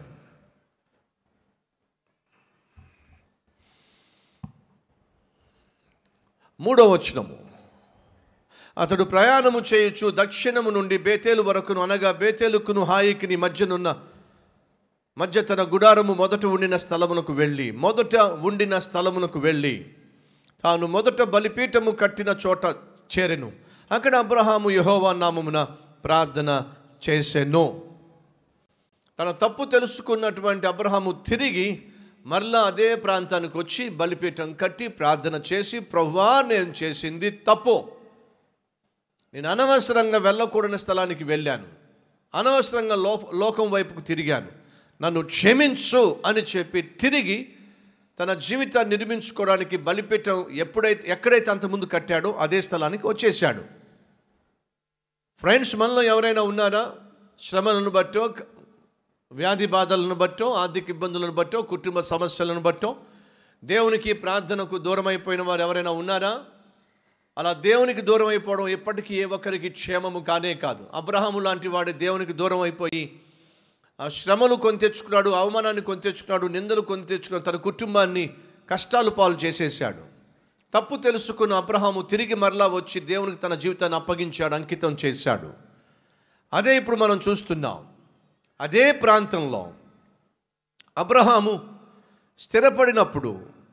S10: మూడవ వచనము అతడు ప్రయాణము చేయొచ్చు దక్షిణము నుండి బేతేలు వరకును అనగా బేతేలుకును హాయికిని మధ్యనున్న మధ్య తన గుడారము మొదట ఉండిన స్థలమునకు వెళ్ళి మొదట ఉండిన స్థలమునకు వెళ్ళి తాను మొదట బలిపీఠము కట్టిన చోట చేరెను అక్కడ అబ్రహాము యహోవా నామమున ప్రార్థన చేసెను తన తప్పు తెలుసుకున్నటువంటి అబ్రహాము తిరిగి మరలా అదే ప్రాంతానికి వచ్చి బలిపీఠం కట్టి ప్రార్థన చేసి ప్రభువా నేను చేసింది తప్పు నేను అనవసరంగా వెళ్ళకూడని స్థలానికి వెళ్ళాను అనవసరంగా లో లోకం వైపుకు తిరిగాను నన్ను క్షమించు అని చెప్పి తిరిగి తన జీవితాన్ని నిర్మించుకోవడానికి బలిపీఠం ఎప్పుడైతే ఎక్కడైతే అంతకుముందు కట్టాడో అదే స్థలానికి వచ్చేసాడు ఫ్రెండ్స్ మనలో ఎవరైనా ఉన్నారా శ్రమలను బట్టో వ్యాధి బాధలను బట్టో ఆర్థిక ఇబ్బందులను బట్టో కుటుంబ సమస్యలను బట్టో దేవునికి ప్రార్థనకు దూరం అయిపోయిన వారు ఎవరైనా ఉన్నారా అలా దేవునికి దూరం అయిపోవడం ఎప్పటికీ ఏ ఒక్కరికి క్షేమము కానే కాదు అబ్రహాము లాంటి వాడు దేవునికి దూరం అయిపోయి ఆ శ్రమలు కొని తెచ్చుకున్నాడు అవమానాన్ని కొని తెచ్చుకున్నాడు నిందలు కొని తెచ్చుకున్నాడు తన కుటుంబాన్ని కష్టాలు పాలు చేసేసాడు తప్పు తెలుసుకున్న అబ్రహాము తిరిగి మరలా వచ్చి దేవునికి తన జీవితాన్ని అప్పగించాడు అంకితం చేశాడు అదే ఇప్పుడు మనం చూస్తున్నాం అదే ప్రాంతంలో అబ్రహాము స్థిరపడినప్పుడు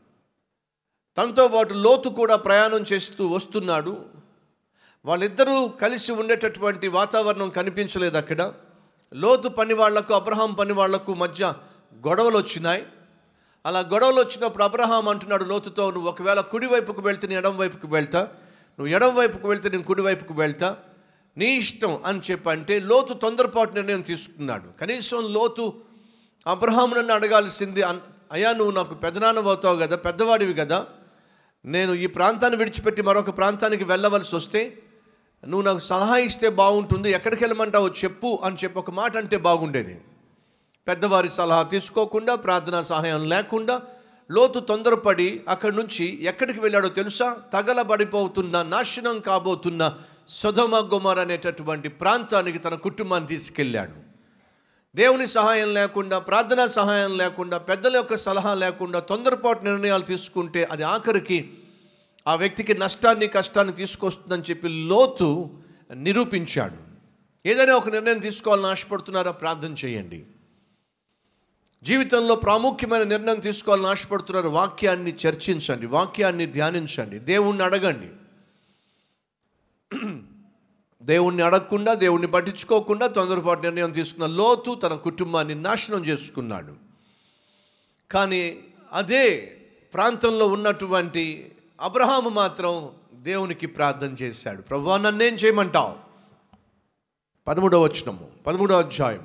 S10: తనతో పాటు లోతు కూడా ప్రయాణం చేస్తూ వస్తున్నాడు వాళ్ళిద్దరూ కలిసి ఉండేటటువంటి వాతావరణం కనిపించలేదు అక్కడ లోతు పని వాళ్లకు అబ్రహాం పని వాళ్లకు మధ్య గొడవలు వచ్చినాయి అలా గొడవలు వచ్చినప్పుడు అబ్రహాం అంటున్నాడు లోతుతో నువ్వు ఒకవేళ కుడి వైపుకు వెళ్తే నేను ఎడం వైపుకు వెళ్తా నువ్వు ఎడం వైపుకు వెళ్తే నేను కుడి వైపుకు వెళ్తా నీ ఇష్టం అని చెప్పంటే లోతు తొందరపాటు నిర్ణయం తీసుకున్నాడు కనీసం లోతు అబ్రహాం నన్ను అడగాల్సింది అన్- అయ్యా నువ్వు నాకు పెదనాన్న అవుతావు కదా పెద్దవాడివి కదా నేను ఈ ప్రాంతాన్ని విడిచిపెట్టి మరొక ప్రాంతానికి వెళ్ళవలసి వస్తే నువ్వు నాకు సలహా ఇస్తే బాగుంటుంది ఎక్కడికి వెళ్ళమంటావో చెప్పు అని చెప్పి ఒక మాట అంటే బాగుండేది పెద్దవారి సలహా తీసుకోకుండా ప్రార్థనా సహాయం లేకుండా లోతు తొందరపడి అక్కడి నుంచి ఎక్కడికి వెళ్ళాడో తెలుసా తగలబడిపోతున్న నాశనం కాబోతున్న సుధమ గుమర్ అనేటటువంటి ప్రాంతానికి తన కుటుంబాన్ని తీసుకెళ్ళాడు దేవుని సహాయం లేకుండా ప్రార్థనా సహాయం లేకుండా పెద్దల యొక్క సలహా లేకుండా తొందరపాటు నిర్ణయాలు తీసుకుంటే అది ఆఖరికి ఆ వ్యక్తికి నష్టాన్ని కష్టాన్ని తీసుకొస్తుందని చెప్పి లోతు నిరూపించాడు ఏదైనా ఒక నిర్ణయం తీసుకోవాలని ఆశపడుతున్నారా ప్రార్థన చేయండి జీవితంలో ప్రాముఖ్యమైన నిర్ణయం తీసుకోవాలని ఆశపడుతున్నారు వాక్యాన్ని చర్చించండి వాక్యాన్ని ధ్యానించండి దేవుణ్ణి అడగండి దేవుణ్ణి అడగకుండా దేవుణ్ణి పట్టించుకోకుండా తొందరపాటు నిర్ణయం తీసుకున్న లోతు తన కుటుంబాన్ని నాశనం చేసుకున్నాడు కానీ అదే ప్రాంతంలో ఉన్నటువంటి అబ్రహాము మాత్రం దేవునికి ప్రార్థన చేశాడు ప్రభా నన్నేం చేయమంటావు పదమూడవ వచనము పదమూడవ అధ్యాయము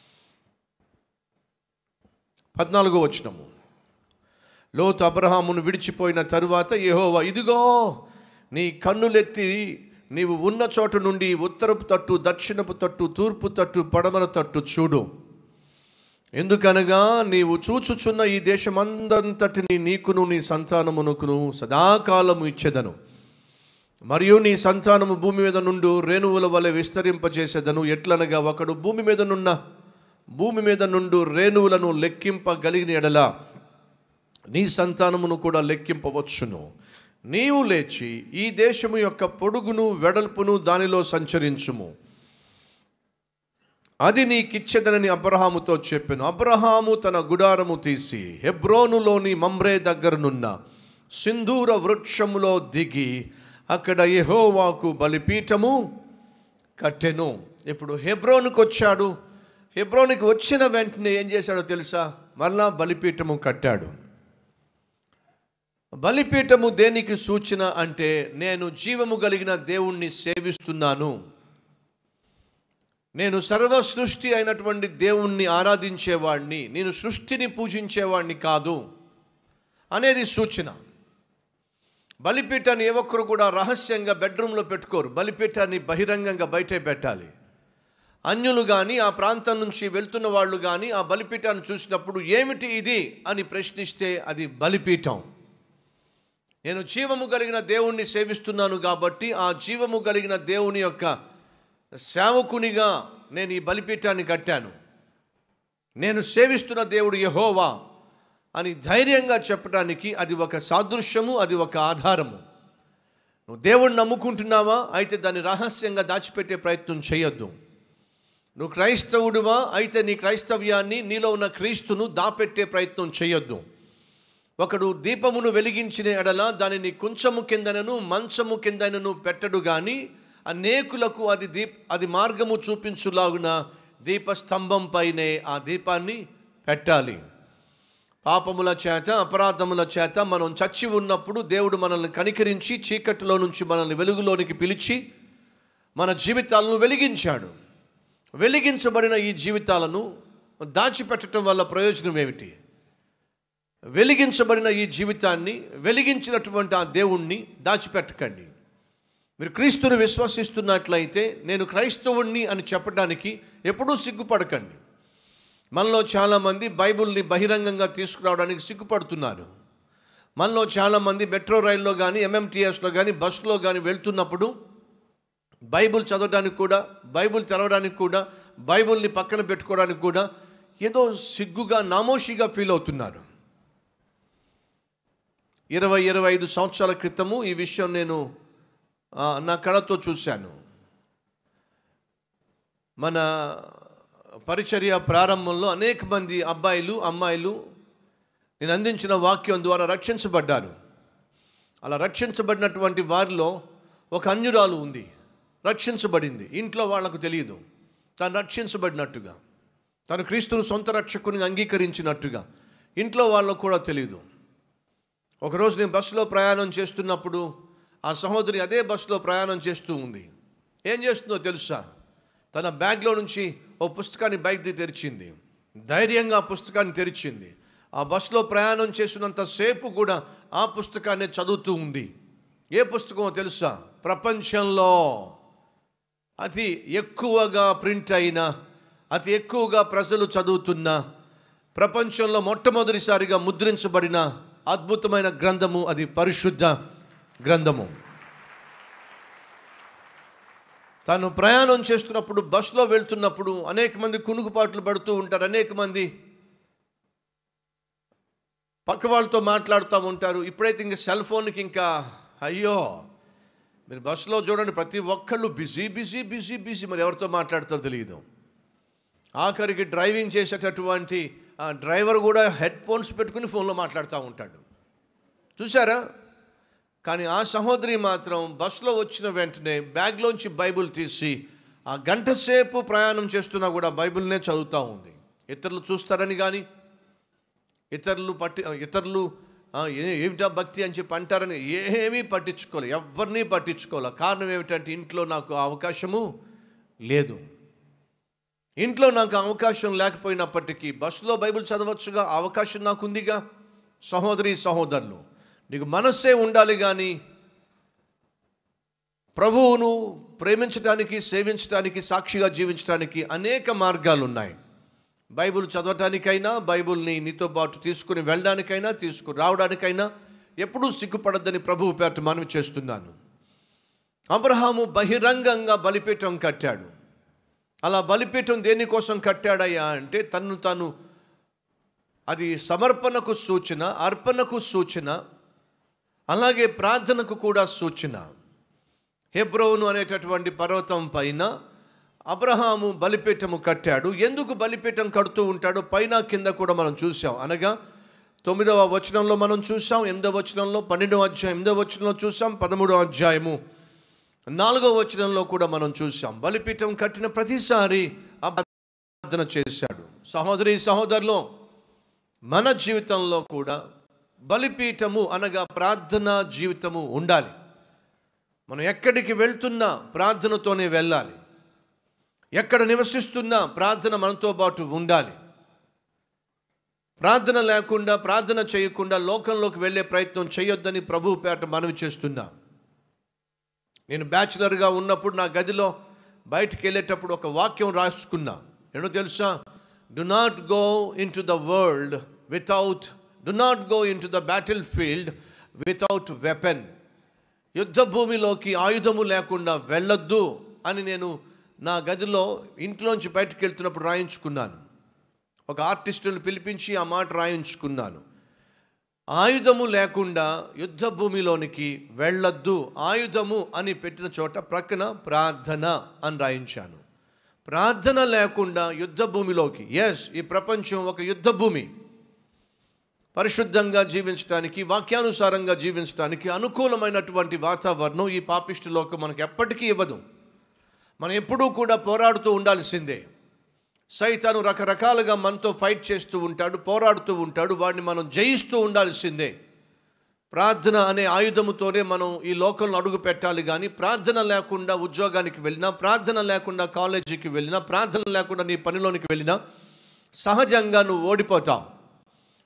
S10: పద్నాలుగో వచనము లోతు అబ్రహామును విడిచిపోయిన తరువాత యెహోవా ఇదిగో నీ కన్నులెత్తి నీవు ఉన్న చోట నుండి ఉత్తరపు తట్టు దక్షిణపు తట్టు తూర్పు తట్టు పడమర తట్టు చూడు ఎందుకనగా నీవు చూచుచున్న ఈ దేశమందంతటిని నీకును నీ సంతానమునకును సదాకాలము ఇచ్చేదను మరియు నీ సంతానము భూమి మీద నుండు రేణువుల వలె విస్తరింపచేసేదను ఎట్లనగా ఒకడు భూమి మీద నున్న భూమి మీద నుండు రేణువులను లెక్కింపగలిగిన ఎడల నీ సంతానమును కూడా లెక్కింపవచ్చును నీవు లేచి ఈ దేశము యొక్క పొడుగును వెడల్పును దానిలో సంచరించుము అది నీకిచ్చేదనని అబ్రహాముతో చెప్పాను అబ్రహాము తన గుడారము తీసి హెబ్రోనులోని మమ్రే దగ్గరనున్న సింధూర వృక్షములో దిగి అక్కడ యెహోవాకు బలిపీఠము కట్టెను ఇప్పుడు హెబ్రోనుకు వచ్చాడు హెబ్రోనికి వచ్చిన వెంటనే ఏం చేశాడో తెలుసా మరలా బలిపీఠము కట్టాడు బలిపీఠము దేనికి సూచన అంటే నేను జీవము కలిగిన దేవుణ్ణి సేవిస్తున్నాను నేను సర్వ సృష్టి అయినటువంటి దేవుణ్ణి ఆరాధించేవాడిని నేను సృష్టిని పూజించేవాడిని కాదు అనేది సూచన బలిపీఠాన్ని ఏ ఒక్కరు కూడా రహస్యంగా బెడ్రూమ్లో పెట్టుకోరు బలిపీఠాన్ని బహిరంగంగా బయటే పెట్టాలి అన్యులు కానీ ఆ ప్రాంతం నుంచి వెళ్తున్న వాళ్ళు కానీ ఆ బలిపీఠాన్ని చూసినప్పుడు ఏమిటి ఇది అని ప్రశ్నిస్తే అది బలిపీఠం నేను జీవము కలిగిన దేవుణ్ణి సేవిస్తున్నాను కాబట్టి ఆ జీవము కలిగిన దేవుని యొక్క సేవకునిగా నేను ఈ బలిపీఠాన్ని కట్టాను నేను సేవిస్తున్న దేవుడు యహోవా అని ధైర్యంగా చెప్పడానికి అది ఒక సాదృశ్యము అది ఒక ఆధారము నువ్వు దేవుణ్ణి నమ్ముకుంటున్నావా అయితే దాన్ని రహస్యంగా దాచిపెట్టే ప్రయత్నం చేయొద్దు నువ్వు క్రైస్తవుడివా అయితే నీ క్రైస్తవ్యాన్ని నీలో ఉన్న క్రీస్తును దాపెట్టే ప్రయత్నం చేయొద్దు ఒకడు దీపమును వెలిగించిన ఎడల దానిని కుంచము కిందనను మంచము కిందనను పెట్టడు గాని అనేకులకు అది దీప్ అది మార్గము చూపించులాగున దీపస్తంభం పైనే ఆ దీపాన్ని పెట్టాలి పాపముల చేత అపరాధముల చేత మనం చచ్చి ఉన్నప్పుడు దేవుడు మనల్ని కనికరించి చీకటిలో నుంచి మనల్ని వెలుగులోనికి పిలిచి మన జీవితాలను వెలిగించాడు వెలిగించబడిన ఈ జీవితాలను దాచిపెట్టడం వల్ల ప్రయోజనం ఏమిటి వెలిగించబడిన ఈ జీవితాన్ని వెలిగించినటువంటి ఆ దేవుణ్ణి దాచిపెట్టకండి మీరు క్రీస్తుని విశ్వసిస్తున్నట్లయితే నేను క్రైస్తవుణ్ణి అని చెప్పడానికి ఎప్పుడూ సిగ్గుపడకండి మనలో చాలామంది బైబిల్ని బహిరంగంగా తీసుకురావడానికి సిగ్గుపడుతున్నారు మనలో చాలామంది మెట్రో రైల్లో కానీ ఎంఎంటీఎస్లో కానీ బస్సులో కానీ వెళ్తున్నప్పుడు బైబిల్ చదవడానికి కూడా బైబిల్ తెరవడానికి కూడా బైబిల్ని పక్కన పెట్టుకోవడానికి కూడా ఏదో సిగ్గుగా నామోషిగా ఫీల్ అవుతున్నారు ఇరవై ఇరవై ఐదు సంవత్సరాల క్రితము ఈ విషయం నేను ఆ, నా కళతో చూశాను మన పరిచర్య ప్రారంభంలో అనేక మంది అబ్బాయిలు అమ్మాయిలు నేను అందించిన వాక్యం ద్వారా రక్షించబడ్డారు అలా రక్షించబడినటువంటి వారిలో ఒక అన్యురాలు ఉంది రక్షించబడింది ఇంట్లో వాళ్లకు తెలియదు తాను రక్షించబడినట్టుగా తను క్రీస్తును సొంత రక్షకుని అంగీకరించినట్టుగా ఇంట్లో వాళ్ళకు కూడా తెలియదు ఒకరోజు నేను బస్సులో ప్రయాణం చేస్తున్నప్పుడు ఆ సహోదరి అదే బస్సులో ప్రయాణం చేస్తూ ఉంది ఏం చేస్తుందో తెలుసా తన బ్యాగ్లో నుంచి ఓ పుస్తకాన్ని బయటికి తెరిచింది ధైర్యంగా ఆ పుస్తకాన్ని తెరిచింది ఆ బస్సులో ప్రయాణం చేసినంతసేపు కూడా ఆ పుస్తకాన్ని చదువుతూ ఉంది ఏ పుస్తకమో తెలుసా ప్రపంచంలో అతి ఎక్కువగా ప్రింట్ అయిన అతి ఎక్కువగా ప్రజలు చదువుతున్న ప్రపంచంలో మొట్టమొదటిసారిగా ముద్రించబడిన అద్భుతమైన గ్రంథము అది పరిశుద్ధ గ్రంథము తాను ప్రయాణం చేస్తున్నప్పుడు బస్సులో వెళ్తున్నప్పుడు అనేక మంది కునుకుపాట్లు పడుతూ ఉంటారు అనేక మంది పక్క వాళ్ళతో మాట్లాడుతూ ఉంటారు ఇప్పుడైతే ఇంకా సెల్ ఫోన్కి ఇంకా అయ్యో మీరు బస్సులో చూడండి ప్రతి ఒక్కళ్ళు బిజీ బిజీ బిజీ బిజీ మరి ఎవరితో మాట్లాడతారో తెలియదు ఆఖరికి డ్రైవింగ్ చేసేటటువంటి ఆ డ్రైవర్ కూడా హెడ్ ఫోన్స్ పెట్టుకుని ఫోన్లో మాట్లాడుతూ ఉంటాడు చూసారా కానీ ఆ సహోదరి మాత్రం బస్సులో వచ్చిన వెంటనే బ్యాగ్లోంచి బైబిల్ తీసి ఆ గంట సేపు ప్రయాణం చేస్తున్నా కూడా బైబిల్నే చదువుతూ ఉంది ఇతరులు చూస్తారని కానీ ఇతరులు పట్టి ఇతరులు ఆ, ఏ- ఏమిటా భక్తి అని చెప్పి అంటారని ఏమీ పట్టించుకోలే ఎవరిని పట్టించుకోలే కారణం ఏమిటంటే ఇంట్లో నాకు ఆ అవకాశము లేదు ఇంట్లో నాకు ఆ అవకాశం లేకపోయినప్పటికీ బస్సులో బైబిల్ చదవచ్చుగా ఆ అవకాశం నాకు ఉందిగా సహోదరి సహోదరులు నీకు మనస్సే ఉండాలి కానీ ప్రభువును ప్రేమించడానికి సేవించడానికి సాక్షిగా జీవించడానికి అనేక మార్గాలు ఉన్నాయి బైబిల్ చదవటానికైనా బైబిల్ని నీతో పాటు తీసుకుని వెళ్ళడానికైనా తీసుకుని రావడానికైనా ఎప్పుడూ సిగ్గుపడద్దని ప్రభువు పేరట మనవి చేస్తున్నాను అబ్రహాము బహిరంగంగా బలిపీఠం కట్టాడు అలా బలిపీఠం దేనికోసం కట్టాడయ్యా అంటే తను తాను అది సమర్పణకు సూచన అర్పణకు సూచన అలాగే ప్రార్థనకు కూడా సూచన హెబ్రోను అనేటటువంటి పర్వతం పైన అబ్రహాము బలిపీఠము కట్టాడు ఎందుకు బలిపీఠం కడుతూ ఉంటాడో పైన కింద కూడా మనం చూసాం అనగా తొమ్మిదవ వచనంలో మనం చూసాం ఎనిమిదవ వచనంలో పన్నెండవ అధ్యాయం ఎనిమిదవ వచనంలో చూసాం పదమూడవ అధ్యాయము నాలుగవ వచనంలో కూడా మనం చూసాం బలిపీఠం కట్టిన ప్రతిసారి ఆ ప్రార్థన చేశాడు సహోదరి సహోదరులు మన జీవితంలో కూడా బలిపీఠము అనగా ప్రార్థన జీవితము ఉండాలి మనం ఎక్కడికి వెళ్తున్నా ప్రార్థనతోనే వెళ్ళాలి ఎక్కడ నివసిస్తున్నా ప్రార్థన మనతో పాటు ఉండాలి ప్రార్థన లేకుండా ప్రార్థన చేయకుండా లోకంలోకి వెళ్ళే ప్రయత్నం చేయొద్దని ప్రభు పేట మనవి చేస్తున్నా నేను బ్యాచులర్గా ఉన్నప్పుడు నా గదిలో బయటికి వెళ్ళేటప్పుడు ఒక వాక్యం రాసుకున్నా ఏంటో తెలుసా do not go into the world without do not go into the battlefield without weapon యుద్ధ భూమిలోకి ఆయుధము లేకుండా వెళ్ళొద్దు అని నేను నా గదిలో ఇంట్లోంచి బయటకు వెళ్తున్నప్పుడు రాయించుకున్నాను ఒక ఆర్టిస్టుని పిలిపించి ఆ మాట రాయించుకున్నాను ఆయుధము లేకుండా యుద్ధ భూమిలోనికి వెళ్ళొద్దు ఆయుధము అని పెట్టిన చోట ప్రక్కన ప్రార్థన అని రాయించాను ప్రార్థన లేకుండా యుద్ధ భూమిలోకి ఎస్ ఈ ప్రపంచం ఒక యుద్ధ భూమి పరిశుద్ధంగా జీవించడానికి వాక్యానుసారంగా జీవించడానికి అనుకూలమైనటువంటి వాతావరణం ఈ పాపిష్టి లోకం మనకు ఎప్పటికీ ఇవ్వదు మనం ఎప్పుడూ కూడా పోరాడుతూ ఉండాల్సిందే సైతాను రకరకాలుగా మనతో ఫైట్ చేస్తూ ఉంటాడు పోరాడుతూ ఉంటాడు వాడిని మనం జయిస్తూ ఉండాల్సిందే ప్రార్థన అనే ఆయుధముతోనే మనం ఈ లోకంలో అడుగు పెట్టాలి కానీ ప్రార్థన లేకుండా ఉద్యోగానికి వెళ్ళినా ప్రార్థన లేకుండా కాలేజీకి వెళ్ళినా ప్రార్థన లేకుండా నీ పనిలోనికి వెళ్ళినా సహజంగా నువ్వు ఓడిపోతావు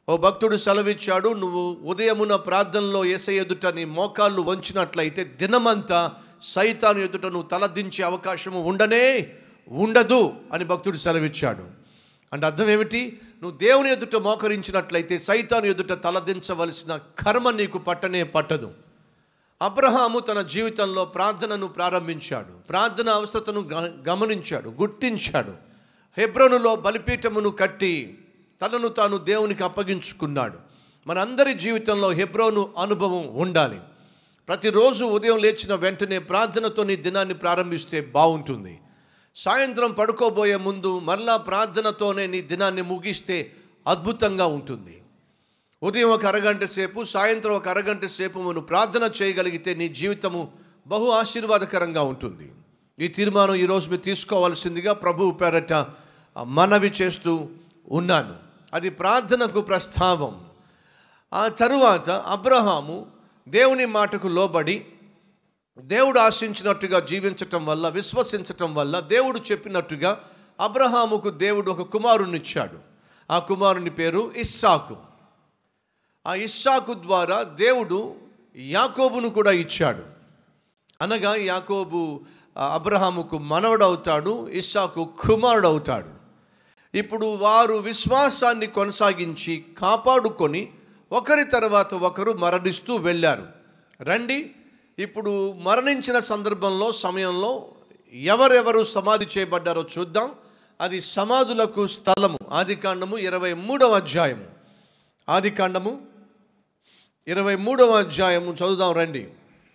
S10: ఓ భక్తుడు సెలవిచ్చాడు నువ్వు ఉదయమున ప్రార్థనలో ఏసై ఎదుట నీ మోకాళ్ళు వంచినట్లయితే దినమంతా సైతాను ఎదుట నువ్వు తలదించే అవకాశము ఉండనే ఉండదు అని భక్తుడు సెలవిచ్చాడు అంటే అర్థం ఏమిటి నువ్వు దేవుని ఎదుట మోకరించినట్లయితే సైతాను ఎదుట తలదించవలసిన కర్మ నీకు పట్టనే పట్టదు అబ్రహాము తన జీవితంలో ప్రార్థనను ప్రారంభించాడు ప్రార్థన అవస్థతను గ- గమనించాడు గుర్తించాడు హెబ్రోనులో బలిపీఠమును కట్టి తనను తాను దేవునికి అప్పగించుకున్నాడు మనందరి జీవితంలో హెబ్రోను అనుభవం ఉండాలి ప్రతిరోజు ఉదయం లేచిన వెంటనే ప్రార్థనతో నీ దినాన్ని ప్రారంభిస్తే బాగుంటుంది సాయంత్రం పడుకోబోయే ముందు మరలా ప్రార్థనతోనే నీ దినాన్ని ముగిస్తే అద్భుతంగా ఉంటుంది ఉదయం ఒక అరగంట సేపు సాయంత్రం ఒక అరగంట సేపు నువ్వు ప్రార్థన చేయగలిగితే నీ జీవితము బహు ఆశీర్వాదకరంగా ఉంటుంది ఈ తీర్మానం ఈరోజు మీరు తీసుకోవాల్సిందిగా ప్రభువు పేరట మనవి చేస్తూ ఉన్నాను అది ప్రార్థనకు ప్రస్తావం ఆ తరువాత అబ్రహాము దేవుని మాటకు లోబడి దేవుడు ఆశించినట్టుగా జీవించటం వల్ల విశ్వసించటం వల్ల దేవుడు చెప్పినట్టుగా అబ్రహాముకు దేవుడు ఒక కుమారునిచ్చాడు ఆ కుమారుని పేరు ఇస్సాకు ఆ ఇస్సాకు ద్వారా దేవుడు యాకోబును కూడా ఇచ్చాడు అనగా యాకోబు ఆ, అబ్రహాముకు మనవడవుతాడు ఇస్సాకు కుమారుడవుతాడు ఇప్పుడు వారు విశ్వాసాన్ని కొనసాగించి కాపాడుకొని ఒకరి తర్వాత ఒకరు మరణిస్తూ వెళ్ళారు రండి ఇప్పుడు మరణించిన సందర్భంలో సమయంలో ఎవరెవరు సమాధి చేయబడ్డారో చూద్దాం అది సమాధులకు స్థలము ఆది కాండము ఇరవై మూడవ అధ్యాయము ఆది కాండము ఇరవై మూడవ అధ్యాయము చదువుదాం రండి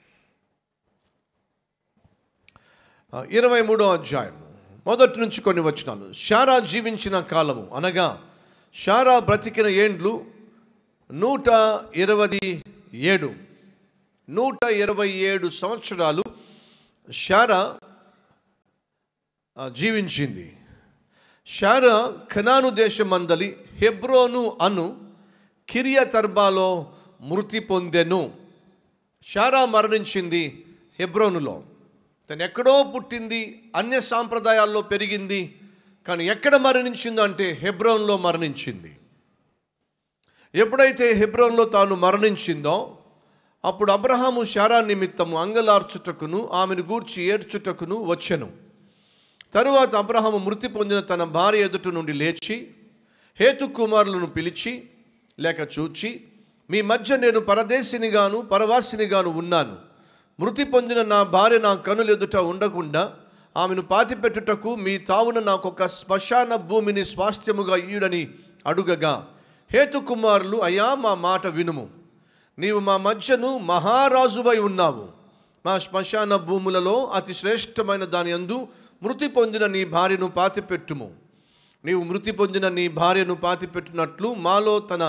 S10: ఆ, ఇరవై మూడవ అధ్యాయము మొదటి నుంచి కొన్ని వచనాలు షారా జీవించిన కాలము అనగా షారా బ్రతికిన ఏండ్లు నూట ఇరవై ఏడు నూట ఇరవై ఏడు సంవత్సరాలు షారా ఆ, జీవించింది షారా ఖనాను దేశమందలి హెబ్రోను అను కిరియా తర్బాలో మృతి పొందెను షారా మరణించింది హెబ్రోనులో తను ఎక్కడో పుట్టింది అన్య సాంప్రదాయాల్లో పెరిగింది కానీ ఎక్కడ మరణించిందో అంటే హెబ్రోన్లో మరణించింది ఎప్పుడైతే హెబ్రోన్లో తాను మరణించిందో అప్పుడు అబ్రహాము శారా నిమిత్తము అంగలార్చుటకును ఆమెను గూర్చి ఏడ్చుటకును వచ్చెను తరువాత అబ్రహాము మృతి పొందిన తన భార్య ఎదుట నుండి లేచి హేతు కుమారులను పిలిచి లేక చూచి మీ మధ్య నేను పరదేశినిగాను పరవాసినిగాను ఉన్నాను మృతి పొందిన నా భార్య నా కనులు ఎదుట ఉండకుండా ఆమెను పాతిపెట్టుటకు మీ తావున నాకొక శ్మశాన భూమిని స్వాస్థ్యముగా ఇయ్యుడని అడుగగా హేతు కుమారులు అయ్యా మా మాట వినుము నీవు మా మధ్యను మహారాజువై ఉన్నావు మా శ్మశాన భూములలో అతి శ్రేష్టమైన దాని యందు మృతి పొందిన నీ భార్యను పాతిపెట్టుము నీవు మృతి పొందిన నీ భార్యను పాతిపెట్టినట్లు మాలో తన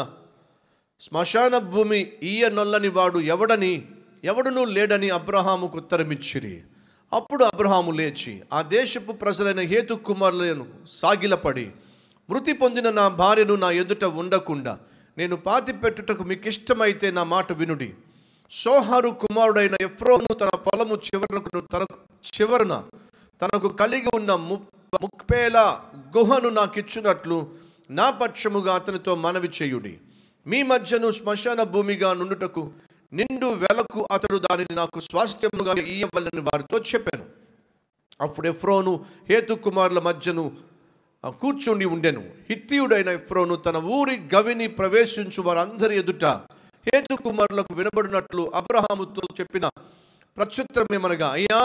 S10: శ్మశాన భూమి ఈయ నొల్లని వాడు ఎవడని ఎవడునూ లేడని అబ్రహాముకు ఉత్తరమిచ్చిరి అప్పుడు అబ్రహాము లేచి ఆ దేశపు ప్రజలైన హేతు కుమారులను సాగిలపడి మృతి పొందిన నా భార్యను నా ఎదుట ఉండకుండా నేను పాతి పెట్టుటకు మీకు ఇష్టమైతే నా మాట వినుడి సోహారు కుమారుడైన ఎఫ్రోను తన పొలము చివరకు తన చివరన తనకు కలిగి ఉన్న ము- ముక్పేల గుహను నాకిచ్చినట్లు నా పక్షముగా అతనితో మనవి చేయుడి మీ మధ్యను శ్మశాన భూమిగా నుండుటకు నిండు వెలకు అతడు దానిని నాకు స్వాస్థ్యముగా ఇయ్యవలని వారితో చెప్పాను అప్పుడు ఎఫ్రోను హేతు కుమారుల మధ్యను ఆ, కూర్చుండి ఉండెను హిత్తియుడైన ఎఫ్రోను తన ఊరి గవిని ప్రవేశించు వారందరి ఎదుట హేతు కుమారులకు వినబడినట్లు అబ్రహాముతో చెప్పిన ప్రత్యుత్తరమేమనగా అయ్యా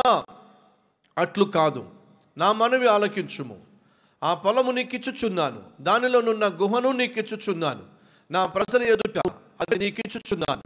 S10: అట్లు కాదు నా మనవి ఆలకించుము ఆ పొలము నీకిచ్చుచున్నాను దానిలోనున్న గుహను నీకిచ్చుచున్నాను నా ప్రజల ఎదుట అది నీకిచ్చుచున్నాను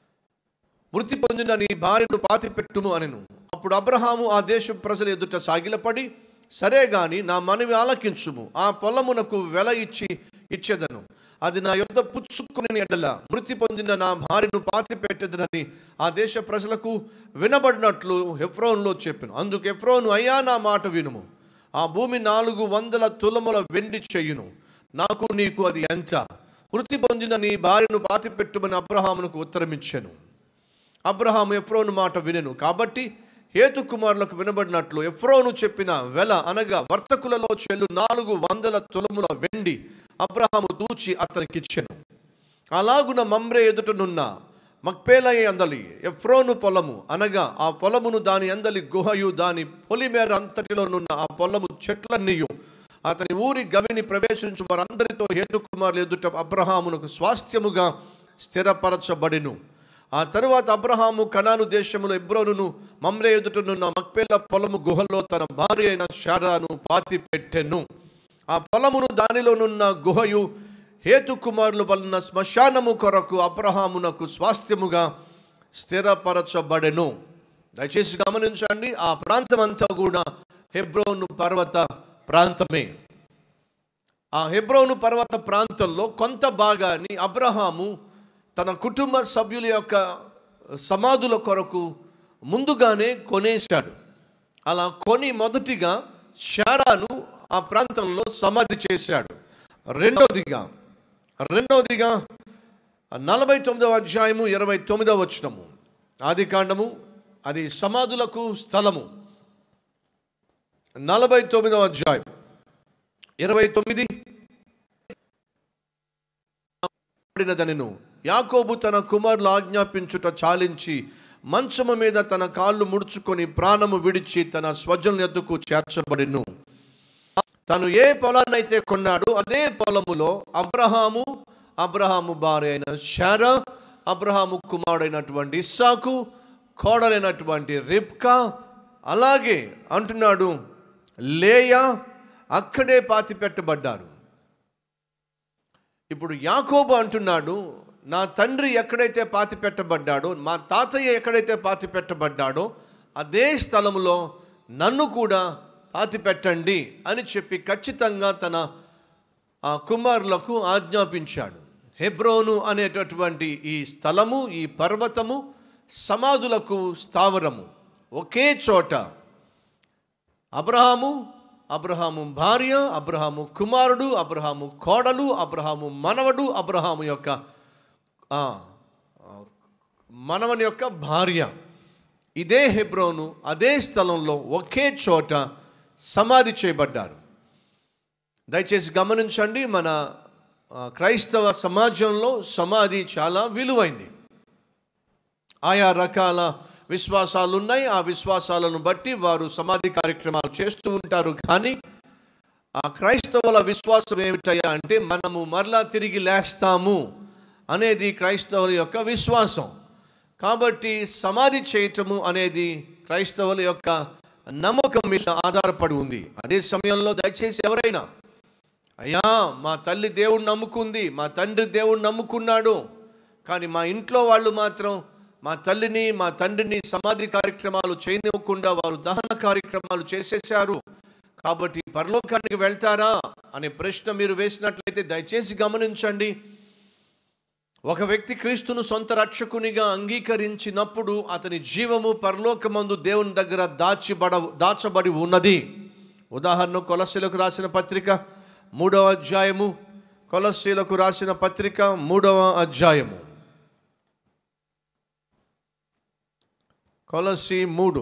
S10: మృతి పొందిన నీ భార్యను పాతిపెట్టుము అనెను అప్పుడు అబ్రహాము ఆ దేశ ప్రజల ఎదుట సాగిలపడి సరే గాని నా మనవి ఆలకించుము ఆ పొలమునకు వెల ఇచ్చి ఇచ్చేదను అది నా యొద్ద పుచ్చుకుని ఎడల మృతి పొందిన నా భార్యను పాతిపెట్టేదనని ఆ దేశ ప్రజలకు వినబడినట్లు హెఫ్రోన్లో చెప్పాను అందుకు హెఫ్రోను అయ్యా నా మాట వినుము ఆ భూమి నాలుగు వందల తులముల వెండి చెయ్యును నాకు నీకు అది ఎంత మృతి పొందిన నీ భార్యను పాతిపెట్టుమని అబ్రహామునకు ఉత్తరమిచ్చాను అబ్రహాము ఎఫ్రోను మాట వినెను కాబట్టి హేతు కుమారులకు వినబడినట్లు ఎఫ్రోను చెప్పిన వెల అనగా వర్తకులలో చెల్లు నాలుగు వందల తులముల వెండి అబ్రహాము దూచి అతనికిచ్చెను అలాగున మమ్రే ఎదుటనున్న మక్పేల అందలి ఎఫ్రోను పొలము అనగా ఆ పొలమును దాని అందలి గుహయు దాని పొలిమేర అంతటిలోనున్న ఆ పొలము చెట్లన్నీయు అతని ఊరి గవిని ప్రవేశించు వారందరితో హేతుకుమారులు ఎదుట అబ్రహామునకు స్వాస్థ్యముగా స్థిరపరచబడిను ఆ తరువాత అబ్రహాము కనాను దేశములో ఎబ్రోనును మమ్రే ఎదుటనున్న మక్పేల పొలము గుహలో తన భార్య అయిన శారాను పాతి పెట్టెను ఆ పొలమును దానిలోనున్న గుహయు హేతుకుమారుల వలన శ్మశానము కొరకు అబ్రహామునకు స్వాస్థ్యముగా స్థిరపరచబడెను దయచేసి గమనించండి ఆ ప్రాంతం అంతా కూడా హెబ్రోను పర్వత ప్రాంతమే ఆ హెబ్రోను పర్వత ప్రాంతంలో కొంత భాగాన్ని అబ్రహాము తన కుటుంబ సభ్యుల యొక్క సమాధుల కొరకు ముందుగానే కొనేశాడు అలా కొని మొదటిగా శారాను ఆ ప్రాంతంలో సమాధి చేశాడు రెండవదిగా రెండవదిగా నలభై తొమ్మిదవ అధ్యాయము ఇరవై తొమ్మిదవ వచనము ఆది కాండము అది సమాధులకు స్థలము నలభై తొమ్మిదవ అధ్యాయం ఇరవై తొమ్మిది పడినదనెను యాకోబు తన కుమారులు ఆజ్ఞాపించుట చాలించి మంచము మీద తన కాళ్ళు ముడుచుకొని ప్రాణము విడిచి తన స్వజనుల ఎద్దుకు చేర్చబడిను తను ఏ పొలాన్నైతే కొన్నాడో అదే పొలములో అబ్రహాము అబ్రహాము భార్య అయిన శారా అబ్రహాము కుమారుడైనటువంటి ఇస్సాకు కోడలైనటువంటి రిబ్కా అలాగే అంటున్నాడు లేయా అక్కడే పాతి పెట్టబడ్డారు ఇప్పుడు యాకోబు అంటున్నాడు నా తండ్రి ఎక్కడైతే పాతి పెట్టబడ్డాడో మా తాతయ్య ఎక్కడైతే పాతి పెట్టబడ్డాడో అదే స్థలంలో నన్ను కూడా పాతి పెట్టండి అని చెప్పి ఖచ్చితంగా తన ఆ కుమారులకు ఆజ్ఞాపించాడు హెబ్రోను అనేటటువంటి ఈ స్థలము ఈ పర్వతము సమాధులకు స్థావరము ఒకే చోట అబ్రహాము అబ్రహాము భార్య అబ్రహాము కుమారుడు అబ్రహాము కోడలు అబ్రహాము మనవడు అబ్రహాము యొక్క ఆ, ఆ, మనవని యొక్క భార్య ఇదే హెబ్రోను అదే స్థలంలో ఒకే చోట సమాధి చేయబడ్డారు దయచేసి గమనించండి మన ఆ, క్రైస్తవ సమాజంలో సమాధి చాలా విలువైంది ఆయా రకాల విశ్వాసాలు ఉన్నాయి ఆ విశ్వాసాలను బట్టి వారు సమాధి కార్యక్రమాలు చేస్తూ ఉంటారు కానీ ఆ క్రైస్తవుల విశ్వాసం ఏమిటయ్యా అంటే మనము మరలా తిరిగి లేస్తాము అనేది క్రైస్తవుల యొక్క విశ్వాసం కాబట్టి సమాధి చేయటము అనేది క్రైస్తవుల యొక్క నమ్మకం మీద ఆధారపడి ఉంది అదే సమయంలో దయచేసి ఎవరైనా అయ్యా మా తల్లి దేవుడు నమ్ముకుంది మా తండ్రి దేవుడు నమ్ముకున్నాడు కానీ మా ఇంట్లో వాళ్ళు మాత్రం మా తల్లిని మా తండ్రిని సమాధి కార్యక్రమాలు చేయనివ్వకుండా వారు దహన కార్యక్రమాలు చేసేశారు కాబట్టి పరలోకానికి వెళ్తారా అనే ప్రశ్న మీరు వేసినట్లయితే దయచేసి గమనించండి ఒక వ్యక్తి క్రీస్తును సొంత రక్షకునిగా అంగీకరించినప్పుడు అతని జీవము పరలోకమందు దేవుని దగ్గర దాచిబడ దాచబడి ఉన్నది ఉదాహరణ కొలసీలకు రాసిన పత్రిక మూడవ అధ్యాయము కొలసీలకు రాసిన పత్రిక మూడవ అధ్యాయము కొలసి మూడు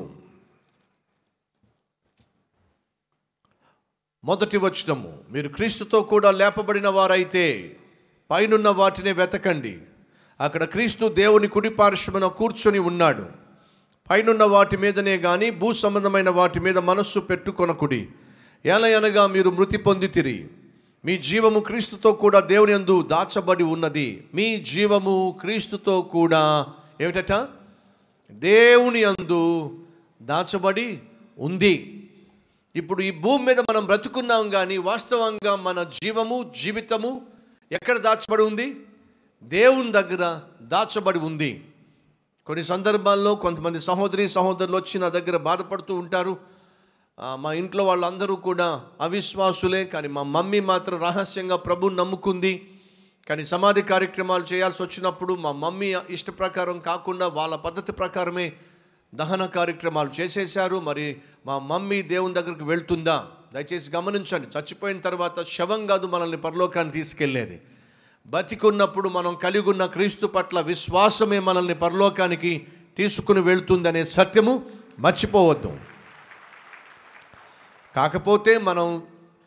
S10: మొదటి వచనము మీరు క్రీస్తుతో కూడా లేపబడిన వారైతే పైనున్న వాటిని వెతకండి అక్కడ క్రీస్తు దేవుని కుడి పార్శ్వమున కూర్చొని ఉన్నాడు పైనున్న వాటి మీదనే గాని భూ సంబంధమైన వాటి మీద మనస్సు పెట్టుకొనకుడి ఏలయనగా మీరు మృతి పొందితిరి మీ జీవము క్రీస్తుతో కూడా దేవుని యందు దాచబడి ఉన్నది మీ జీవము క్రీస్తుతో కూడా ఏమిటట దేవుని యందు దాచబడి ఉంది ఇప్పుడు ఈ భూమి మీద మనం బ్రతుకున్నాం కానీ వాస్తవంగా మన జీవము జీవితము ఎక్కడ దాచబడి ఉంది దేవుని దగ్గర దాచబడి ఉంది కొన్ని సందర్భాల్లో కొంతమంది సహోదరి సహోదరులు వచ్చి నా దగ్గర బాధపడుతూ ఉంటారు ఆ, మా ఇంట్లో వాళ్ళందరూ కూడా అవిశ్వాసులే కానీ మా మమ్మీ మాత్రం రహస్యంగా ప్రభు నమ్ముకుంది కానీ సమాధి కార్యక్రమాలు చేయాల్సి వచ్చినప్పుడు మా మమ్మీ ఇష్ట ప్రకారం కాకుండా వాళ్ళ పద్ధతి ప్రకారమే దహన కార్యక్రమాలు చేసేశారు మరి మా మమ్మీ దేవుని దగ్గరికి వెళ్తుందా దయచేసి గమనించండి చచ్చిపోయిన తర్వాత శవం కాదు మనల్ని పరలోకాన్ని తీసుకెళ్లేది బతికున్నప్పుడు మనం కలిగి ఉన్న క్రీస్తు పట్ల విశ్వాసమే మనల్ని పరలోకానికి తీసుకుని వెళ్తుందనే సత్యము మర్చిపోవద్దు కాకపోతే మనం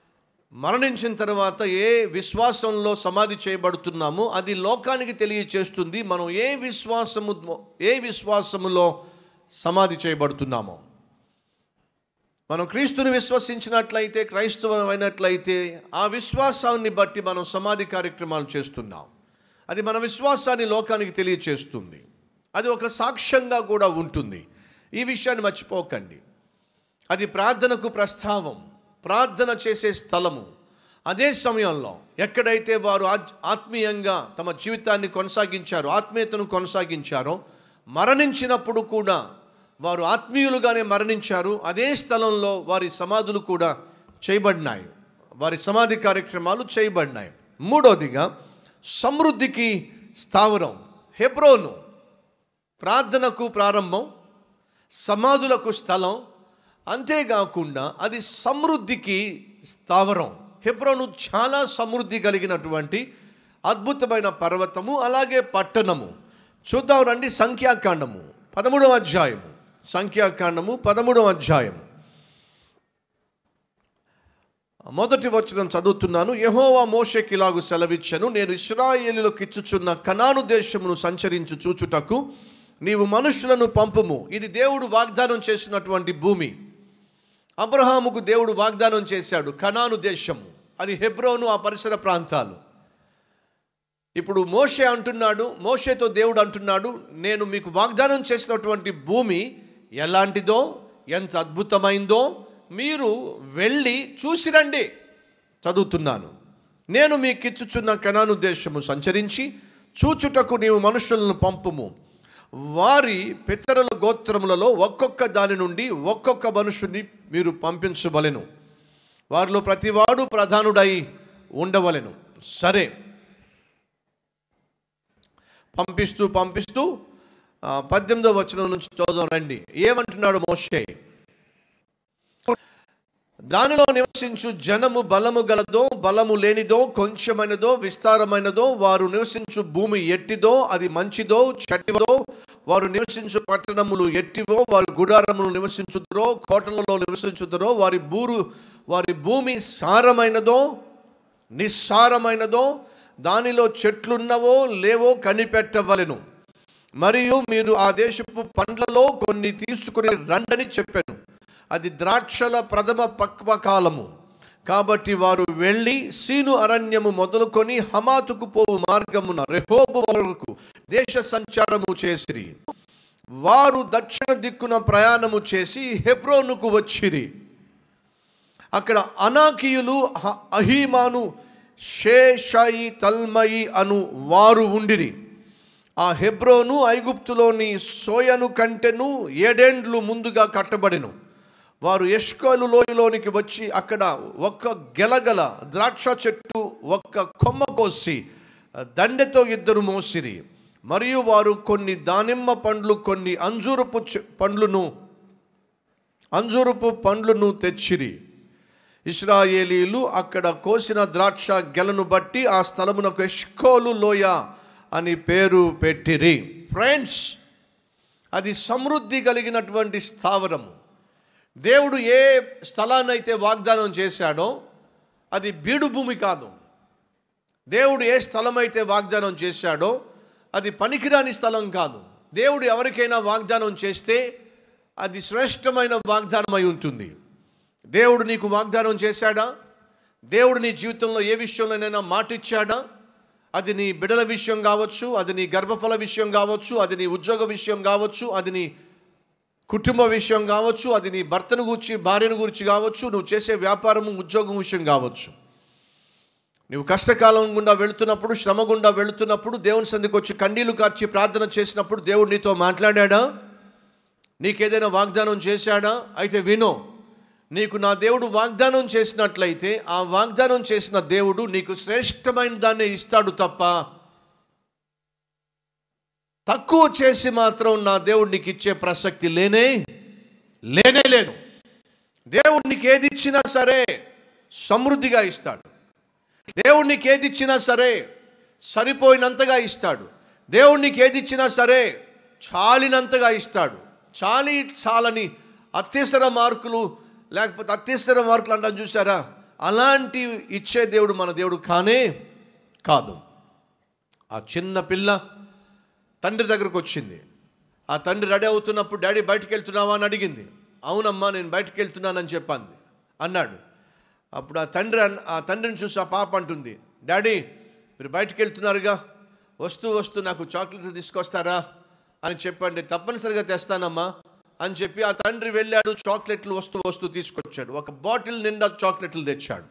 S10: మరణించిన తర్వాత ఏ విశ్వాసంలో సమాధి చేయబడుతున్నామో అది లోకానికి తెలియచేస్తుంది మనం ఏ విశ్వాసము ఏ విశ్వాసములో సమాధి చేయబడుతున్నామో మనం క్రీస్తుని విశ్వసించినట్లయితే క్రైస్తవమైనట్లయితే ఆ విశ్వాసాన్ని బట్టి మనం సమాధి కార్యక్రమాలు చేస్తున్నాం అది మన విశ్వాసాన్ని లోకానికి తెలియచేస్తుంది అది ఒక సాక్ష్యంగా కూడా ఉంటుంది ఈ విషయాన్ని మర్చిపోకండి అది ప్రార్థనకు ప్రస్తావం ప్రార్థన చేసే స్థలము అదే సమయంలో ఎక్కడైతే వారు ఆత్- ఆత్మీయంగా తమ జీవితాన్ని కొనసాగించారో ఆత్మీయతను కొనసాగించారో మరణించినప్పుడు కూడా వారు ఆత్మీయులుగానే మరణించారు అదే స్థలంలో వారి సమాధులు కూడా చేయబడినాయి వారి సమాధి కార్యక్రమాలు చేయబడినాయి మూడోదిగా సమృద్ధికి స్థావరం హెబ్రోను ప్రార్థనకు ప్రారంభం సమాధులకు స్థలం అంతేకాకుండా అది సమృద్ధికి స్థావరం హెబ్రోను చాలా సమృద్ధి కలిగినటువంటి అద్భుతమైన పర్వతము అలాగే పట్టణము చూద్దాం రండి సంఖ్యాకాండము పదమూడవ అధ్యాయము సంఖ్యాకాండము పదమూడవ అధ్యాయము మొదటి వచనం చదువుతున్నాను యహోవా మోషేకి ఇలాగు సెలవిచ్చను నేను ఇస్రాయేలులకు ఇచ్చుచున్న కనాను దేశమును సంచరించు చూచుటకు నీవు మనుషులను పంపుము ఇది దేవుడు వాగ్దానం చేసినటువంటి భూమి అబ్రహాముకు దేవుడు వాగ్దానం చేశాడు కనాను దేశము అది హెబ్రోను ఆ పరిసర ప్రాంతాలు ఇప్పుడు మోషే అంటున్నాడు మోషేతో దేవుడు అంటున్నాడు నేను మీకు వాగ్దానం చేసినటువంటి భూమి ఎలాంటిదో ఎంత అద్భుతమైందో మీరు వెళ్ళి చూసిరండి చదువుతున్నాను నేను మీకిచ్చుచున్న కనాను దేశము సంచరించి చూచుటకు నీవు మనుషులను పంపుము వారి పితరుల గోత్రములలో ఒక్కొక్క దాని నుండి ఒక్కొక్క మనుషుని మీరు పంపించవలెను వారిలో ప్రతివాడు ప్రధానుడై ఉండవలెను సరే పంపిస్తూ పంపిస్తూ ఆ, పద్దెనిమిదో వచనం నుంచి చదువుదాం రండి ఏమంటున్నాడు మోషే దానిలో నివసించు జనము బలము గలదో బలము లేనిదో కొంచెమైనదో విస్తారమైనదో వారు నివసించు భూమి ఎట్టిదో అది మంచిదో చెడ్డదో వారు నివసించు పట్టణములు ఎట్టివో వారి గుడారములు నివసించుదరో కోటలలో నివసించుదరో వారి బూరు వారి భూమి సారమైనదో నిస్సారమైనదో దానిలో చెట్లున్నవో లేవో కనిపెట్టవలెను మరియు మీరు ఆ దేశపు పండ్లలో కొన్ని తీసుకుని రండని చెప్పాను అది ద్రాక్షల ప్రథమ పక్వ కాలము కాబట్టి వారు వెళ్ళి సీను అరణ్యము మొదలుకొని హమాతుకు పోవు మార్గమున రెహోబు వరకు దేశ సంచారము చేసిరి వారు దక్షిణ దిక్కున ప్రయాణము చేసి హెబ్రోనుకు వచ్చిరి అక్కడ అనాకీయులు హ- అహీమాను షేషాయి తల్మయి అను వారు ఉండిరి ఆ హెబ్రోను ఐగుప్తులోని సోయను కంటెను ఏడేండ్లు ముందుగా కట్టబడెను వారు ఎష్కోలు లోయలోనికి వచ్చి అక్కడ ఒక్క గెలగల ద్రాక్ష చెట్టు ఒక్క కొమ్మ కోసి దండెతో ఇద్దరు మోసిరి మరియు వారు కొన్ని దానిమ్మ పండ్లు కొన్ని అంజూరపు చె- పండ్లును అంజూరపు పండ్లను తెచ్చిరి ఇస్రాయేలీలు అక్కడ కోసిన ద్రాక్ష గెలను బట్టి ఆ స్థలమునకు ఎష్కోలు లోయ అని పేరు పెట్టిరి ఫ్రెండ్స్ అది సమృద్ధి కలిగినటువంటి స్థావరము దేవుడు ఏ స్థలాన్నైతే వాగ్దానం చేశాడో అది బీడు భూమి కాదు దేవుడు ఏ స్థలం అయితే వాగ్దానం చేశాడో అది పనికిరాని స్థలం కాదు దేవుడు ఎవరికైనా వాగ్దానం చేస్తే అది శ్రేష్టమైన వాగ్దానం అయి ఉంటుంది దేవుడు నీకు వాగ్దానం చేశాడా దేవుడు నీ జీవితంలో ఏ విషయంలోనైనా మాట ఇచ్చాడా అది నీ బిడల విషయం కావచ్చు అది నీ గర్భఫల విషయం కావచ్చు అది నీ ఉద్యోగ విషయం కావచ్చు అది నీ కుటుంబ విషయం కావచ్చు అది నీ భర్తను గురించి భార్యను గురించి కావచ్చు నువ్వు చేసే వ్యాపారము ఉద్యోగం విషయం కావచ్చు నువ్వు కష్టకాలం గుండా వెళుతున్నప్పుడు శ్రమ గుండా వెళుతున్నప్పుడు దేవుని సందికి వచ్చి కన్నీళ్లు కార్చి ప్రార్థన చేసినప్పుడు దేవుడు నీతో మాట్లాడాడా నీకేదైనా వాగ్దానం చేశాడా అయితే వినో నీకు నా దేవుడు వాగ్దానం చేసినట్లయితే ఆ వాగ్దానం చేసిన దేవుడు నీకు శ్రేష్టమైన దాన్ని ఇస్తాడు తప్ప తక్కువ చేసి మాత్రం నా దేవుడు నీకు ఇచ్చే ప్రసక్తి లేనే లేనే లేదు దేవుడు నీకు ఏది ఇచ్చినా సరే సమృద్ధిగా ఇస్తాడు దేవుడు నీకు ఏది ఇచ్చినా సరే సరిపోయినంతగా ఇస్తాడు దేవుడు నీకు ఏది ఇచ్చినా సరే చాలినంతగా ఇస్తాడు చాలి చాలని అత్యవసర మార్కులు లేకపోతే అత్యవసర మార్కులు అంటాం చూసారా అలాంటి ఇచ్చే దేవుడు మన దేవుడు కానే కాదు ఆ చిన్న పిల్ల తండ్రి దగ్గరకు వచ్చింది ఆ తండ్రి రెడీ అవుతున్నప్పుడు డాడీ బయటకు వెళ్తున్నావా అని అడిగింది అవునమ్మా నేను బయటకు వెళ్తున్నానని చెప్పాను అన్నాడు అప్పుడు ఆ తండ్రి అన్- ఆ తండ్రిని చూసి ఆ పాప అంటుంది డాడీ మీరు బయటకు వెళ్తున్నారుగా వస్తూ వస్తూ నాకు చాక్లెట్ తీసుకొస్తారా అని చెప్పండి తప్పనిసరిగా తెస్తానమ్మా అని చెప్పి ఆ తండ్రి వెళ్ళాడు చాక్లెట్లు వస్తూ వస్తూ తీసుకొచ్చాడు ఒక బాటిల్ నిండా చాక్లెట్లు తెచ్చాడు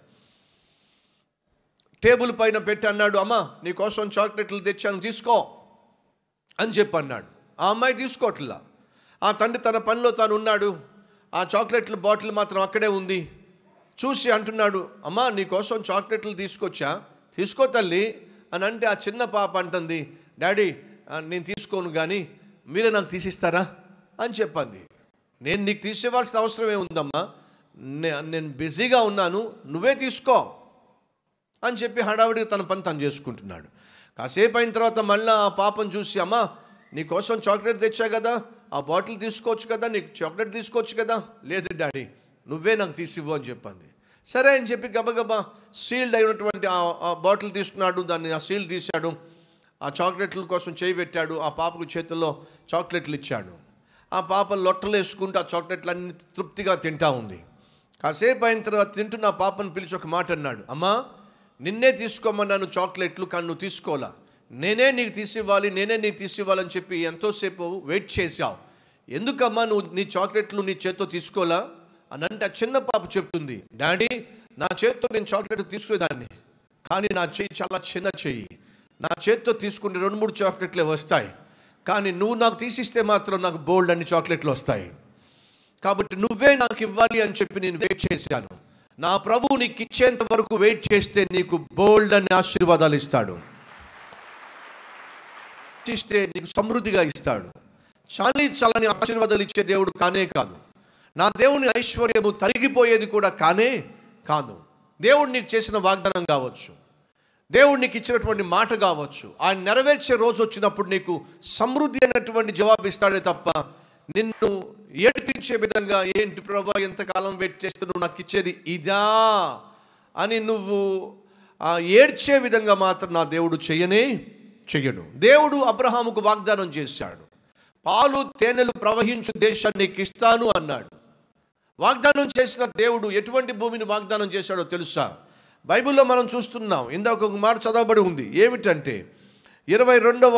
S10: టేబుల్ పైన పెట్టి అన్నాడు అమ్మా నీకోసం చాక్లెట్లు తెచ్చాను తీసుకో అని చెప్పి అన్నాడు ఆ అమ్మాయి తీసుకోవట్లా ఆ తండ్రి తన పనిలో తాను ఉన్నాడు ఆ చాక్లెట్ల బాటిల్ మాత్రం అక్కడే ఉంది చూసి అంటున్నాడు అమ్మా నీకోసం చాక్లెట్లు తీసుకొచ్చా తీసుకో తల్లి అని అంటే ఆ చిన్న పాప అంటుంది డాడీ ఆ, నేను తీసుకోను కానీ మీరే నాకు తీసిస్తారా అని చెప్పింది నేను నీకు తీసేవాల్సిన అవసరం ఏముందమ్మా నే- నేను బిజీగా ఉన్నాను నువ్వే తీసుకో అని చెప్పి హడావిడిగా తన పని తను చేసుకుంటున్నాడు కాసేపు అయిన తర్వాత మళ్ళీ ఆ పాపను చూసి అమ్మా నీకోసం చాక్లెట్ తెచ్చా కదా ఆ బాటిల్ తీసుకోవచ్చు కదా నీకు చాక్లెట్ తీసుకోవచ్చు కదా లేదు డాడీ నువ్వే నాకు తీసివ్వు అని చెప్పింది సరే అని చెప్పి గబగబా సీల్డ్ అయినటువంటి ఆ- ఆ బాటిల్ తీసుకున్నాడు దాన్ని ఆ సీల్ తీశాడు ఆ చాక్లెట్ల కోసం చేయి పెట్టాడు ఆ పాపకు చేతుల్లో చాక్లెట్లు ఇచ్చాడు ఆ పాప లొట్టలు వేసుకుంటూ ఆ చాక్లెట్లు అన్ని తృప్తిగా తింటా ఉంది కాసేపు అయిన తర్వాత తింటున్న ఆ పాపను పిలిచి ఒక మాట అన్నాడు అమ్మా నిన్నే తీసుకోమన్నాను చాక్లెట్లు కానీ నువ్వు తీసుకోవాలా నేనే నీకు తీసివ్వాలి నేనే నీకు తీసివ్వాలని చెప్పి ఎంతోసేపు వెయిట్ చేశావు ఎందుకమ్మా నువ్వు నీ చాక్లెట్లు నీ చేత్తో తీసుకోలా అని అంటే ఆ చిన్న పాప చెప్తుంది డాడీ నా చేత్తో నేను చాక్లెట్ తీసుకునేదాన్ని కానీ నా చెయ్యి చాలా చిన్న చెయ్యి నా చేత్తో తీసుకుంటే రెండు మూడు చాక్లెట్లే వస్తాయి కానీ నువ్వు నాకు తీసిస్తే మాత్రం నాకు బోల్డ్ అన్ని చాక్లెట్లు వస్తాయి కాబట్టి నువ్వే నాకు ఇవ్వాలి అని చెప్పి నేను వెయిట్ చేశాను నా ప్రభువు నీకు ఇచ్చేంత వరకు వెయిట్ చేస్తే నీకు బోల్డ్ అని ఆశీర్వాదాలు ఇస్తాడు ఇస్తే నీకు సమృద్ధిగా ఇస్తాడు చాలీ చాలని ఆశీర్వాదాలు ఇచ్చే దేవుడు కానే కాదు నా దేవుని ఐశ్వర్యము తరిగిపోయేది కూడా కానే కాదు దేవుడు నీకు చేసిన వాగ్దానం కావచ్చు దేవుడు నీకు ఇచ్చినటువంటి మాట కావచ్చు ఆయన నెరవేర్చే రోజు వచ్చినప్పుడు నీకు సమృద్ధి అయినటువంటి జవాబు ఇస్తాడే తప్ప నిన్ను ఏడిపించే విధంగా ఏంటి ప్రభా ఎంతకాలం వెయిట్ చేస్తూ నువ్వు నాకు ఇచ్చేది ఇదా అని నువ్వు ఆ, ఏడ్చే విధంగా మాత్రం నా దేవుడు చెయ్యనే చెయ్యడు దేవుడు అబ్రహాముకు వాగ్దానం చేశాడు పాలు తేనెలు ప్రవహించు దేశాన్ని నీకు ఇస్తాను అన్నాడు వాగ్దానం చేసిన దేవుడు ఎటువంటి భూమిని వాగ్దానం చేశాడో తెలుసా బైబిల్లో మనం చూస్తున్నాం ఇందాక ఒక మాట చదవబడి ఉంది ఏమిటంటే ఇరవై రెండవ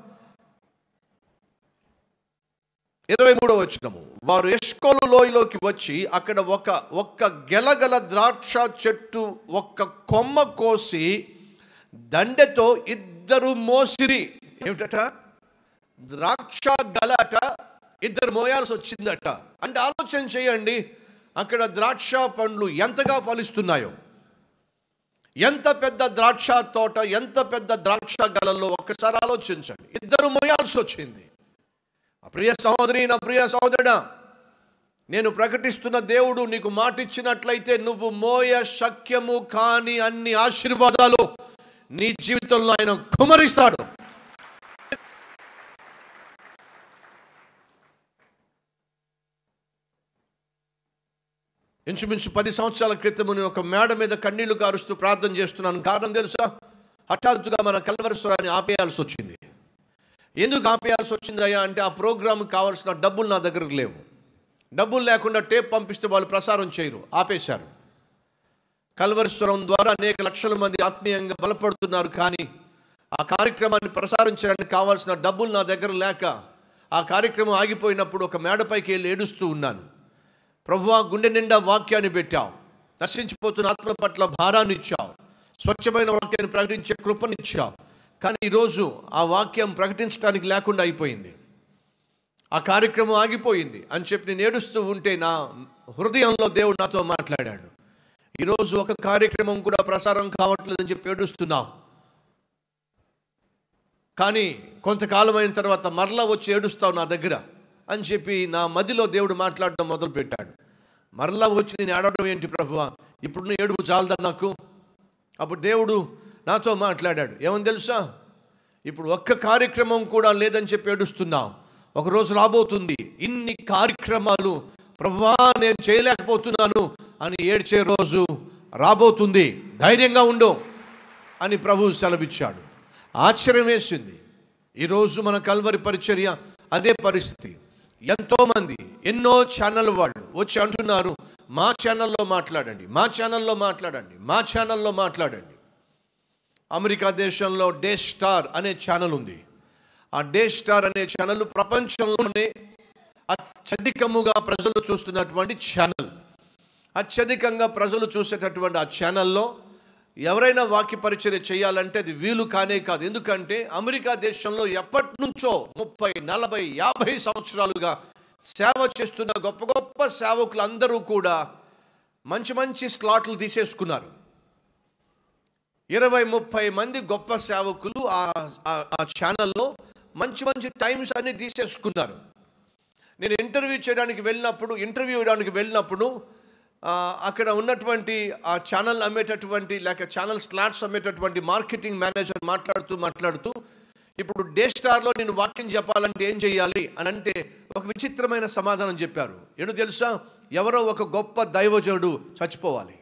S10: ఇరవై మూడవ వచ్చినము వారు ఎష్కోలు లోయలోకి వచ్చి అక్కడ ఒక ఒక్క గెలగల ద్రాక్ష చెట్టు ఒక్క కొమ్మ కోసి దండెతో ఇద్దరు మోసిరి ఏమిటట ద్రాక్ష గలట ఇద్దరు మోయాల్సి వచ్చిందట అంటే ఆలోచన చేయండి అక్కడ ద్రాక్ష పండ్లు ఎంతగా ఫలిస్తున్నాయో ఎంత పెద్ద ద్రాక్ష తోట ఎంత పెద్ద ద్రాక్ష గలలో ఒక్కసారి ఆలోచించండి ఇద్దరు మోయాల్సి వచ్చింది నా ప్రియ సహోదరి నా ప్రియ సహోదరుడా నేను ప్రకటిస్తున్న దేవుడు నీకు మాట ఇచ్చినట్లయితే నువ్వు మోయ శక్యము కాని అన్ని ఆశీర్వాదాలు నీ జీవితంలో ఆయన కుమరిస్తాడు ఇంచుమించు పది సంవత్సరాల క్రితం నేను ఒక మేడ మీద కన్నీళ్లు కారుస్తూ ప్రార్థన చేస్తున్నాను కారణం తెలుసా హఠాత్తుగా మన కల్వరస్వరాన్ని ఆపేయాల్సి వచ్చింది ఎందుకు ఆపేయాల్సి వచ్చిందయ్యా అంటే ఆ ప్రోగ్రామ్ కావాల్సిన డబ్బులు నా దగ్గరకు లేవు డబ్బులు లేకుండా టేప్ పంపిస్తే వాళ్ళు ప్రసారం చేయరు ఆపేశారు కల్వరిస్వరం ద్వారా అనేక లక్షల మంది ఆత్మీయంగా బలపడుతున్నారు కానీ ఆ కార్యక్రమాన్ని ప్రసారం చేయడానికి కావాల్సిన డబ్బులు నా దగ్గర లేక ఆ కార్యక్రమం ఆగిపోయినప్పుడు ఒక మేడపైకి వెళ్ళి ఏడుస్తూ ఉన్నాను ప్రభువా గుండె నిండా వాక్యాన్ని పెట్టావు నశించిపోతున్న ఆత్మ పట్ల భారాన్ని ఇచ్చావు స్వచ్ఛమైన వాక్యాన్ని ప్రకటించే కృపనిచ్చావు కానీ ఈరోజు ఆ వాక్యం ప్రకటించడానికి లేకుండా అయిపోయింది ఆ కార్యక్రమం ఆగిపోయింది అని చెప్పి నేను ఏడుస్తూ ఉంటే నా హృదయంలో దేవుడు నాతో మాట్లాడాడు ఈరోజు ఒక కార్యక్రమం కూడా ప్రసారం కావట్లేదని చెప్పి ఏడుస్తున్నావు కానీ కొంతకాలం అయిన తర్వాత మరలా వచ్చి ఏడుస్తావు నా దగ్గర అని చెప్పి నా మదిలో దేవుడు మాట్లాడడం మొదలుపెట్టాడు మరలా వచ్చి నేను ఏడవడం ఏంటి ప్రభువా ఇప్పుడు నువ్వు ఏడుపు చాలదా నాకు అప్పుడు దేవుడు నాతో మాట్లాడాడు ఏమని తెలుసా ఇప్పుడు ఒక్క కార్యక్రమం కూడా లేదని చెప్పి ఏడుస్తున్నావు ఒక రోజు రాబోతుంది ఇన్ని కార్యక్రమాలు ప్రభువా నేను చేయలేకపోతున్నాను అని ఏడ్చే రోజు రాబోతుంది ధైర్యంగా ఉండు అని ప్రభువు సెలవిచ్చాడు ఆశ్చర్యం వేసింది ఈరోజు మన కల్వరి పరిచర్య అదే పరిస్థితి ఎంతోమంది ఎన్నో ఛానల్ వాళ్ళు వచ్చి అంటున్నారు మా ఛానల్లో మాట్లాడండి మా ఛానల్లో మాట్లాడండి మా ఛానల్లో మాట్లాడండి అమెరికా దేశంలో డే స్టార్ అనే ఛానల్ ఉంది ఆ డే స్టార్ అనే ఛానల్ ప్రపంచంలోనే అత్యధికముగా ప్రజలు చూస్తున్నటువంటి ఛానల్ అత్యధికంగా ప్రజలు చూసేటటువంటి ఆ ఛానల్లో ఎవరైనా వాక్య పరిచర్య చేయాలంటే అది వీలు కానే కాదు ఎందుకంటే అమెరికా దేశంలో ఎప్పటి నుంచో ముప్పై నలభై యాభై సంవత్సరాలుగా సేవ చేస్తున్న గొప్ప గొప్ప సేవకులందరూ కూడా మంచి మంచి స్లాట్లు తీసేసుకున్నారు ఇరవై ముప్పై మంది గొప్ప సేవకులు ఆ ఆ- ఆ ఛానల్లో మంచి మంచి టైమ్స్ అన్ని తీసేసుకున్నారు నేను ఇంటర్వ్యూ చేయడానికి వెళ్ళినప్పుడు ఇంటర్వ్యూ ఇవ్వడానికి వెళ్ళినప్పుడు ఆ, అక్కడ ఉన్నటువంటి ఆ ఛానల్ అమ్మేటటువంటి లేక ఛానల్ స్లాట్స్ అమ్మేటటువంటి మార్కెటింగ్ మేనేజర్ మాట్లాడుతూ మాట్లాడుతూ ఇప్పుడు డే స్టార్లో నేను వాక్యం చెప్పాలంటే ఏం చేయాలి అని అంటే ఒక విచిత్రమైన సమాధానం చెప్పారు ఏంటో తెలుసా ఎవరో ఒక గొప్ప దైవజనుడు చచ్చిపోవాలి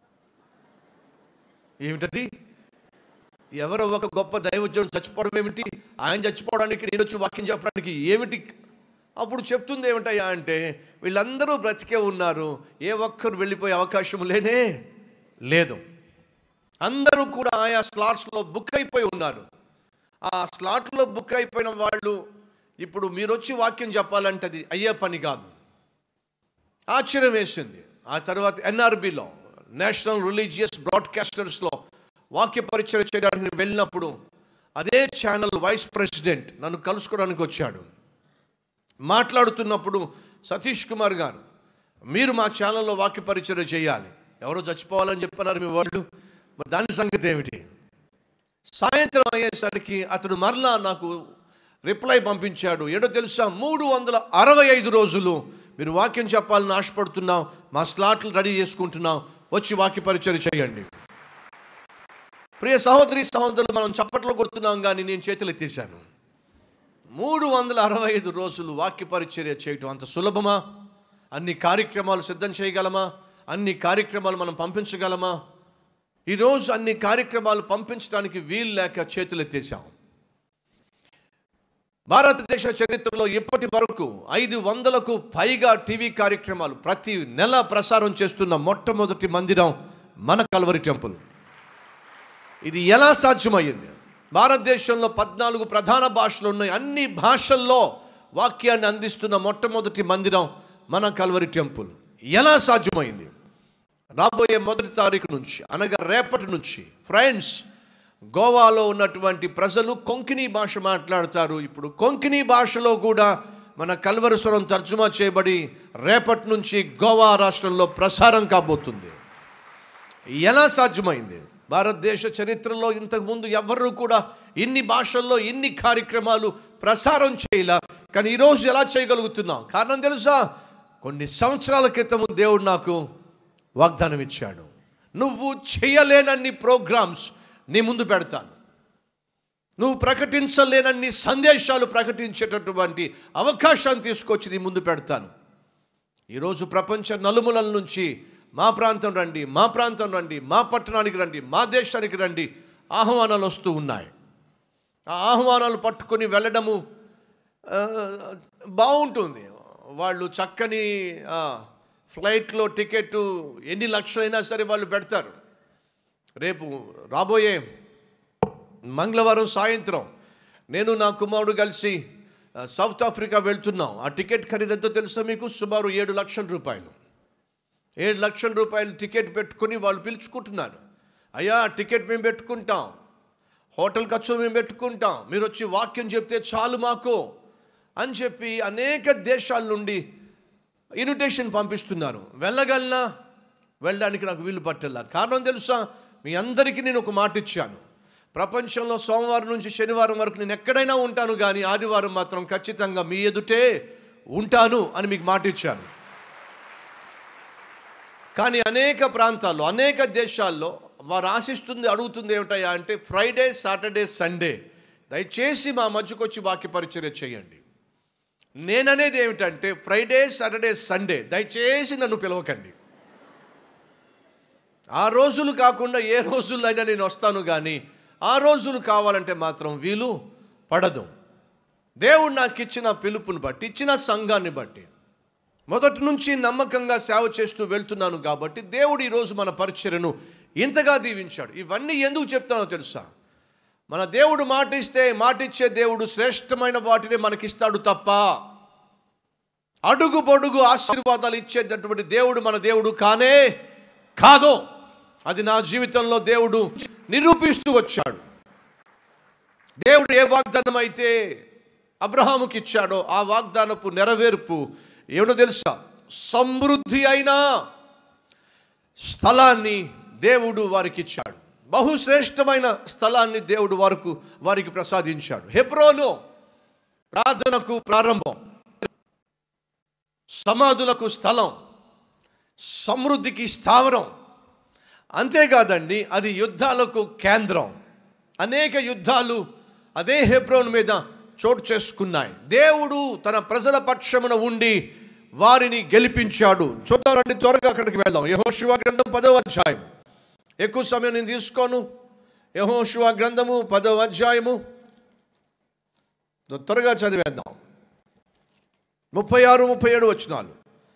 S10: ఏమిటది ఎవరో ఒక గొప్ప దైవజనుడు చచ్చిపోవడం ఏమిటి ఆయన చచ్చిపోవడానికి నేను వచ్చి వాక్యం చెప్పడానికి ఏమిటి అప్పుడు చెప్తుంది ఏమిటయ్యా అంటే వీళ్ళందరూ బ్రతికే ఉన్నారు ఏ ఒక్కరు వెళ్ళిపోయే అవకాశం లేనే లేదు అందరూ కూడా ఆయా స్లాట్స్లో బుక్ అయిపోయి ఉన్నారు ఆ స్లాట్లో బుక్ అయిపోయిన వాళ్ళు ఇప్పుడు మీరు వచ్చి వాక్యం చెప్పాలంటే అది అయ్యే పని కాదు ఆశ్చర్యం వేసింది ఆ తర్వాత ఎన్ఆర్బిలో నేషనల్ రిలీజియస్ బ్రాడ్కాస్టర్స్లో వాక్య పరిచయం చేయడానికి నేను వెళ్ళినప్పుడు అదే ఛానల్ వైస్ ప్రెసిడెంట్ నన్ను కలుసుకోవడానికి వచ్చాడు మాట్లాడుతున్నప్పుడు సతీష్ కుమార్ గారు మీరు మా ఛానల్లో వాక్య పరిచయం చేయాలి ఎవరో చచ్చిపోవాలని చెప్పన్నారు మీ వాళ్ళు మరి దాని సంగతి ఏమిటి సాయంత్రం అయ్యేసరికి అతడు మరలా నాకు రిప్లై పంపించాడు ఏడో తెలుసా మూడు వందల అరవై ఐదు రోజులు మీరు వాక్యం చెప్పాలని ఆశపడుతున్నాం మా స్లాట్లు రెడీ చేసుకుంటున్నాం వచ్చి వాక్య పరిచయం చేయండి ప్రియ సహోదరి సహోదరులు మనం చప్పట్లు కొడుతున్నాం కానీ నేను చేతులు ఎత్తేసాను మూడు వందల అరవై ఐదు రోజులు వాక్య పరిచర్య చేయటం అంత సులభమా అన్ని కార్యక్రమాలు సిద్ధం చేయగలమా అన్ని కార్యక్రమాలు మనం పంపించగలమా ఈరోజు అన్ని కార్యక్రమాలు పంపించడానికి వీలు లేక చేతులు ఎత్తేసాం భారతదేశ చరిత్రలో ఇప్పటి వరకు ఐదు వందలకు పైగా టీవీ కార్యక్రమాలు ప్రతి నెల ప్రసారం చేస్తున్న మొట్టమొదటి మందిరం మన కల్వరి టెంపుల్ ఇది ఎలా సాధ్యమయ్యింది భారతదేశంలో పద్నాలుగు ప్రధాన భాషలు ఉన్నాయి అన్ని భాషల్లో వాక్యాన్ని అందిస్తున్న మొట్టమొదటి మందిరం మన కల్వరి టెంపుల్ ఎలా సాధ్యమైంది రాబోయే మొదటి తారీఖు నుంచి అనగా రేపటి నుంచి ఫ్రెండ్స్ గోవాలో ఉన్నటువంటి ప్రజలు కొంకిణీ భాష మాట్లాడతారు ఇప్పుడు కొంకిణీ భాషలో కూడా మన కల్వరస్వరం తర్జుమా చేయబడి రేపటి నుంచి గోవా రాష్ట్రంలో ప్రసారం కాబోతుంది ఎలా సాధ్యమైంది భారతదేశ చరిత్రలో ఇంతకుముందు ఎవరు కూడా ఇన్ని భాషల్లో ఇన్ని కార్యక్రమాలు ప్రసారం చేయలే కానీ ఈరోజు ఎలా చేయగలుగుతున్నాం కారణం తెలుసా కొన్ని సంవత్సరాల క్రితం దేవుడు నాకు వాగ్దానం ఇచ్చాడు నువ్వు చేయలేనన్ని ప్రోగ్రామ్స్ నీ ముందు పెడతాను నువ్వు ప్రకటించలేనన్ని సందేశాలు ప్రకటించేటటువంటి అవకాశాన్ని తీసుకొచ్చి నీ ముందు పెడతాను ఈరోజు ప్రపంచ నలుమూలల నుంచి మా ప్రాంతం రండి మా ప్రాంతం రండి మా పట్టణానికి రండి మా దేశానికి రండి ఆహ్వానాలు వస్తూ ఉన్నాయి ఆ ఆహ్వానాలు పట్టుకొని వెళ్ళడము ఆ, బాగుంటుంది వాళ్ళు చక్కని ఆ, ఫ్లైట్లో టికెట్ ఎన్ని లక్షలైనా సరే వాళ్ళు పెడతారు రేపు రాబోయే మంగళవారం సాయంత్రం నేను నా కుమారుడు కలిసి ఆ, సౌత్ ఆఫ్రికా వెళ్తున్నాం ఆ టికెట్ ఖరీదు ఎంతో తెలుసా మీకు సుమారు ఏడు లక్షల రూపాయలు ఏడు లక్షల రూపాయలు టికెట్ పెట్టుకుని వాళ్ళు పిలుచుకుంటున్నారు అయ్యా టికెట్ మేము పెట్టుకుంటాం హోటల్ ఖర్చులు మేము పెట్టుకుంటాం మీరు వచ్చి వాక్యం చెప్తే చాలు మాకు అని చెప్పి అనేక దేశాల నుండి ఇన్విటేషన్ పంపిస్తున్నారు వెళ్ళగలనా వెళ్ళడానికి నాకు వీలు పట్టల్లా కారణం తెలుసా మీ అందరికీ నేను ఒక మాట ఇచ్చాను ప్రపంచంలో సోమవారం నుంచి శనివారం వరకు నేను ఎక్కడైనా ఉంటాను కానీ ఆదివారం మాత్రం ఖచ్చితంగా మీ ఎదుటే ఉంటాను అని మీకు మాట ఇచ్చాను కానీ అనేక ప్రాంతాల్లో అనేక దేశాల్లో వారు ఆశిస్తుంది అడుగుతుంది ఏమిటయ్యా అంటే ఫ్రైడే సాటర్డే సండే దయచేసి మా మధ్యకు వచ్చి వాక్య పరిచర్య చేయండి నేననేది ఏమిటంటే ఫ్రైడే సాటర్డే సండే దయచేసి నన్ను పిలవకండి ఆ రోజులు కాకుండా ఏ రోజులైనా నేను వస్తాను కానీ ఆ రోజులు కావాలంటే మాత్రం వీలు పడదు దేవుడు నాకు ఇచ్చిన పిలుపుని బట్టి ఇచ్చిన సంఘాన్ని బట్టి మొదటి నుంచి నమ్మకంగా సేవ చేస్తూ వెళ్తున్నాను కాబట్టి దేవుడు ఈరోజు మన పరిచర్యను ఇంతగా దీవించాడు ఇవన్నీ ఎందుకు చెప్తానో తెలుసా మన దేవుడు మాట ఇస్తే మాట ఇచ్చే దేవుడు శ్రేష్టమైన వాటిని మనకిస్తాడు తప్ప అడుగు పొడుగు ఆశీర్వాదాలు ఇచ్చేటటువంటి దేవుడు మన దేవుడు కానే కాదో అది నా జీవితంలో దేవుడు నిరూపిస్తూ వచ్చాడు దేవుడు ఏ వాగ్దానం అయితే అబ్రహాముకి ఇచ్చాడో ఆ వాగ్దానపు నెరవేర్పు ఏమిటో తెలుసా సమృద్ధి అయిన స్థలాన్ని దేవుడు వారికి ఇచ్చాడు బహుశ్రేష్టమైన స్థలాన్ని దేవుడు వారికి వారికి ప్రసాదించాడు హెబ్రోను ప్రార్థనకు ప్రారంభం సమాధులకు స్థలం సమృద్ధికి స్థావరం అంతేకాదండి అది యుద్ధాలకు కేంద్రం అనేక యుద్ధాలు అదే హెబ్రోన్ మీద చోటు చేసుకున్నాయి దేవుడు తన ప్రజల పక్షమున ఉండి వారిని గెలిపించాడు చూద్దామండి త్వరగా అక్కడికి వెళ్దాం యహోశివ గ్రంథం పదవ అధ్యాయం ఎక్కువ సమయం నేను తీసుకోను యహోశివ గ్రంథము పదవ అధ్యాయము త్వరగా చదివేద్దాం ముప్పై ఆరు ముప్పై ఏడు వచ్చినాలు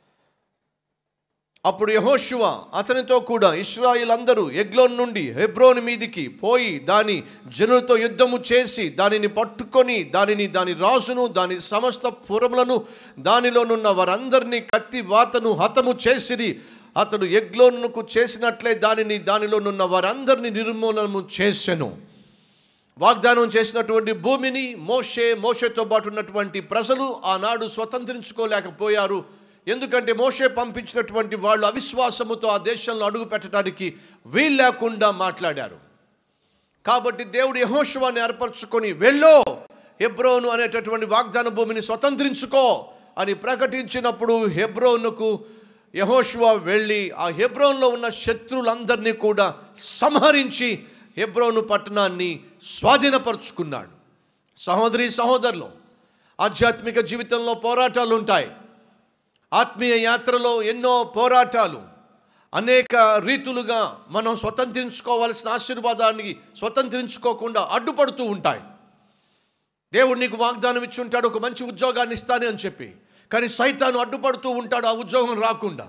S10: అప్పుడు యహోశువ అతనితో కూడా ఇస్రాయిల్ అందరూ ఎగ్లోన్ నుండి హెబ్రోన్ మీదికి పోయి దాని జనులతో యుద్ధము చేసి దానిని పట్టుకొని దానిని దాని రాజును దాని సమస్త పురములను దానిలోనున్న వారందరినీ కత్తి వాతను హతము చేసిరి అతడు ఎగ్లోనుకు చేసినట్లే దానిని దానిలోనున్న వారందరినీ నిర్మూలనము చేసెను వాగ్దానం చేసినటువంటి భూమిని మోషే మోషేతో పాటు ఉన్నటువంటి ప్రజలు ఆనాడు స్వతంత్రించుకోలేకపోయారు ఎందుకంటే మోషే పంపించినటువంటి వాళ్ళు అవిశ్వాసముతో ఆ దేశంలో అడుగు పెట్టడానికి వీలు లేకుండా మాట్లాడారు కాబట్టి దేవుడు యహోశవాన్ని ఏర్పరచుకొని వెళ్ళో హెబ్రోను అనేటటువంటి వాగ్దాన భూమిని స్వతంత్రించుకో అని ప్రకటించినప్పుడు హెబ్రోనుకు యహోశువ వెళ్ళి ఆ హెబ్రోన్లో ఉన్న శత్రువులందరినీ కూడా సంహరించి హెబ్రోను పట్టణాన్ని స్వాధీనపరుచుకున్నాడు సహోదరి సహోదరులు ఆధ్యాత్మిక జీవితంలో పోరాటాలు ఉంటాయి ఆత్మీయ యాత్రలో ఎన్నో పోరాటాలు అనేక రీతులుగా మనం స్వతంత్రించుకోవాల్సిన ఆశీర్వాదాన్ని స్వతంత్రించుకోకుండా అడ్డుపడుతూ ఉంటాయి దేవుడు నీకు వాగ్దానం ఇచ్చి ఉంటాడు ఒక మంచి ఉద్యోగాన్ని ఇస్తాను అని చెప్పి కానీ సైతాను అడ్డుపడుతూ ఉంటాడు ఆ ఉద్యోగం రాకుండా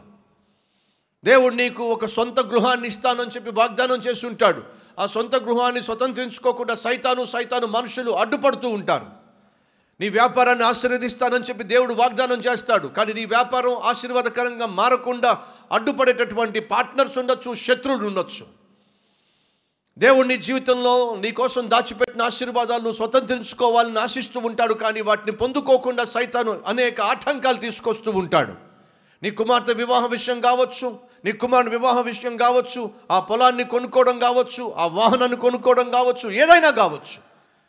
S10: దేవుడు నీకు ఒక సొంత గృహాన్ని ఇస్తానని చెప్పి వాగ్దానం చేసి ఉంటాడు ఆ సొంత గృహాన్ని స్వతంత్రించుకోకుండా సైతాను సైతాను మనుషులు అడ్డుపడుతూ ఉంటారు నీ వ్యాపారాన్ని ఆశీర్వదిస్తానని చెప్పి దేవుడు వాగ్దానం చేస్తాడు కానీ నీ వ్యాపారం ఆశీర్వాదకరంగా మారకుండా అడ్డుపడేటటువంటి పార్ట్నర్స్ ఉండొచ్చు శత్రువులు ఉండొచ్చు దేవుడు నీ జీవితంలో నీ కోసం దాచిపెట్టిన ఆశీర్వాదాలు నువ్వు స్వతంత్రించుకోవాలని ఆశిస్తూ ఉంటాడు కానీ వాటిని పొందుకోకుండా సైతాను అనేక ఆటంకాలు తీసుకొస్తూ ఉంటాడు నీ కుమార్తె వివాహ విషయం కావచ్చు నీ కుమారుని వివాహ విషయం కావచ్చు ఆ పొలాన్ని కొనుక్కోవడం కావచ్చు ఆ వాహనాన్ని కొనుక్కోవడం కావచ్చు ఏదైనా కావచ్చు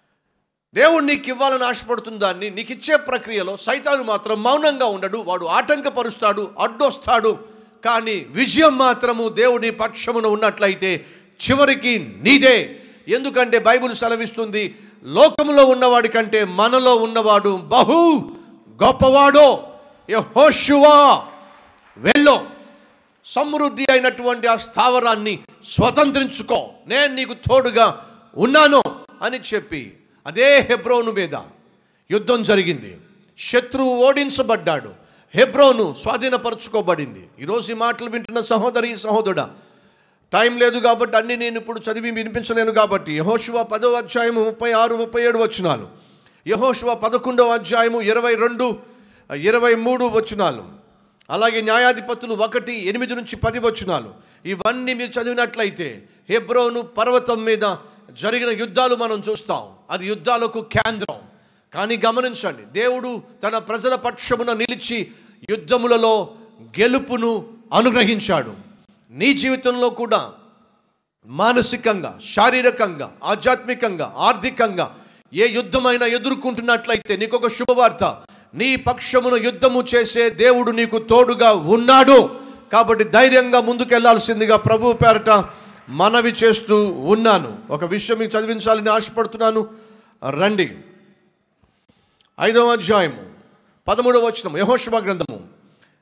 S10: దేవుడు నీకు ఇవ్వాలని ఆశపడుతున్న దాన్ని నీకు ఇచ్చే ప్రక్రియలో సైతాను మాత్రం మౌనంగా ఉండడు వాడు ఆటంకపరుస్తాడు అడ్డొస్తాడు కానీ విజయం మాత్రము దేవుని పక్షమున ఉన్నట్లయితే చివరికి నీదే ఎందుకంటే బైబిల్ సెలవిస్తుంది లోకంలో ఉన్నవాడి కంటే మనలో ఉన్నవాడు బహు గొప్పవాడో యెహోషువా వెళ్ళో సమృద్ధి అయినటువంటి ఆ స్థావరాన్ని స్వతంత్రించుకో నేను నీకు తోడుగా ఉన్నాను అని చెప్పి అదే హెబ్రోను మీద యుద్ధం జరిగింది శత్రువు ఓడించబడ్డాడు హెబ్రోను స్వాధీనపరచుకోబడింది ఈరోజు ఈ మాటలు వింటున్న సహోదరి సహోదరుడా టైం లేదు కాబట్టి అన్ని నేను ఇప్పుడు చదివి వినిపించలేను కాబట్టి యహోశివ పదో అధ్యాయము ముప్పై ఆరు ముప్పై ఏడు వచ్చినాలు యహోశివ పదకొండవ అధ్యాయము ఇరవై రెండు ఇరవై మూడు వచ్చినాలు అలాగే న్యాయాధిపతులు ఒకటి ఎనిమిది నుంచి పది వచ్చినాలు ఇవన్నీ మీరు చదివినట్లయితే హెబ్రోను పర్వతం మీద జరిగిన యుద్ధాలు మనం చూస్తాం అది యుద్ధాలకు కేంద్రం కానీ గమనించండి దేవుడు తన ప్రజల పక్షమున నిలిచి యుద్ధములలో గెలుపును అనుగ్రహించాడు నీ జీవితంలో కూడా మానసికంగా శారీరకంగా ఆధ్యాత్మికంగా ఆర్థికంగా ఏ యుద్ధమైనా ఎదుర్కొంటున్నట్లయితే నీకు ఒక శుభవార్త నీ పక్షమును యుద్ధము చేసే దేవుడు నీకు తోడుగా ఉన్నాడు కాబట్టి ధైర్యంగా ముందుకెళ్లాల్సిందిగా ప్రభు పేరట మనవి చేస్తూ ఉన్నాను ఒక విషయం మీకు చదివించాలని ఆశపడుతున్నాను రండి ఐదవ అధ్యాయము పదమూడవ వచనం యహోశుభ గ్రంథము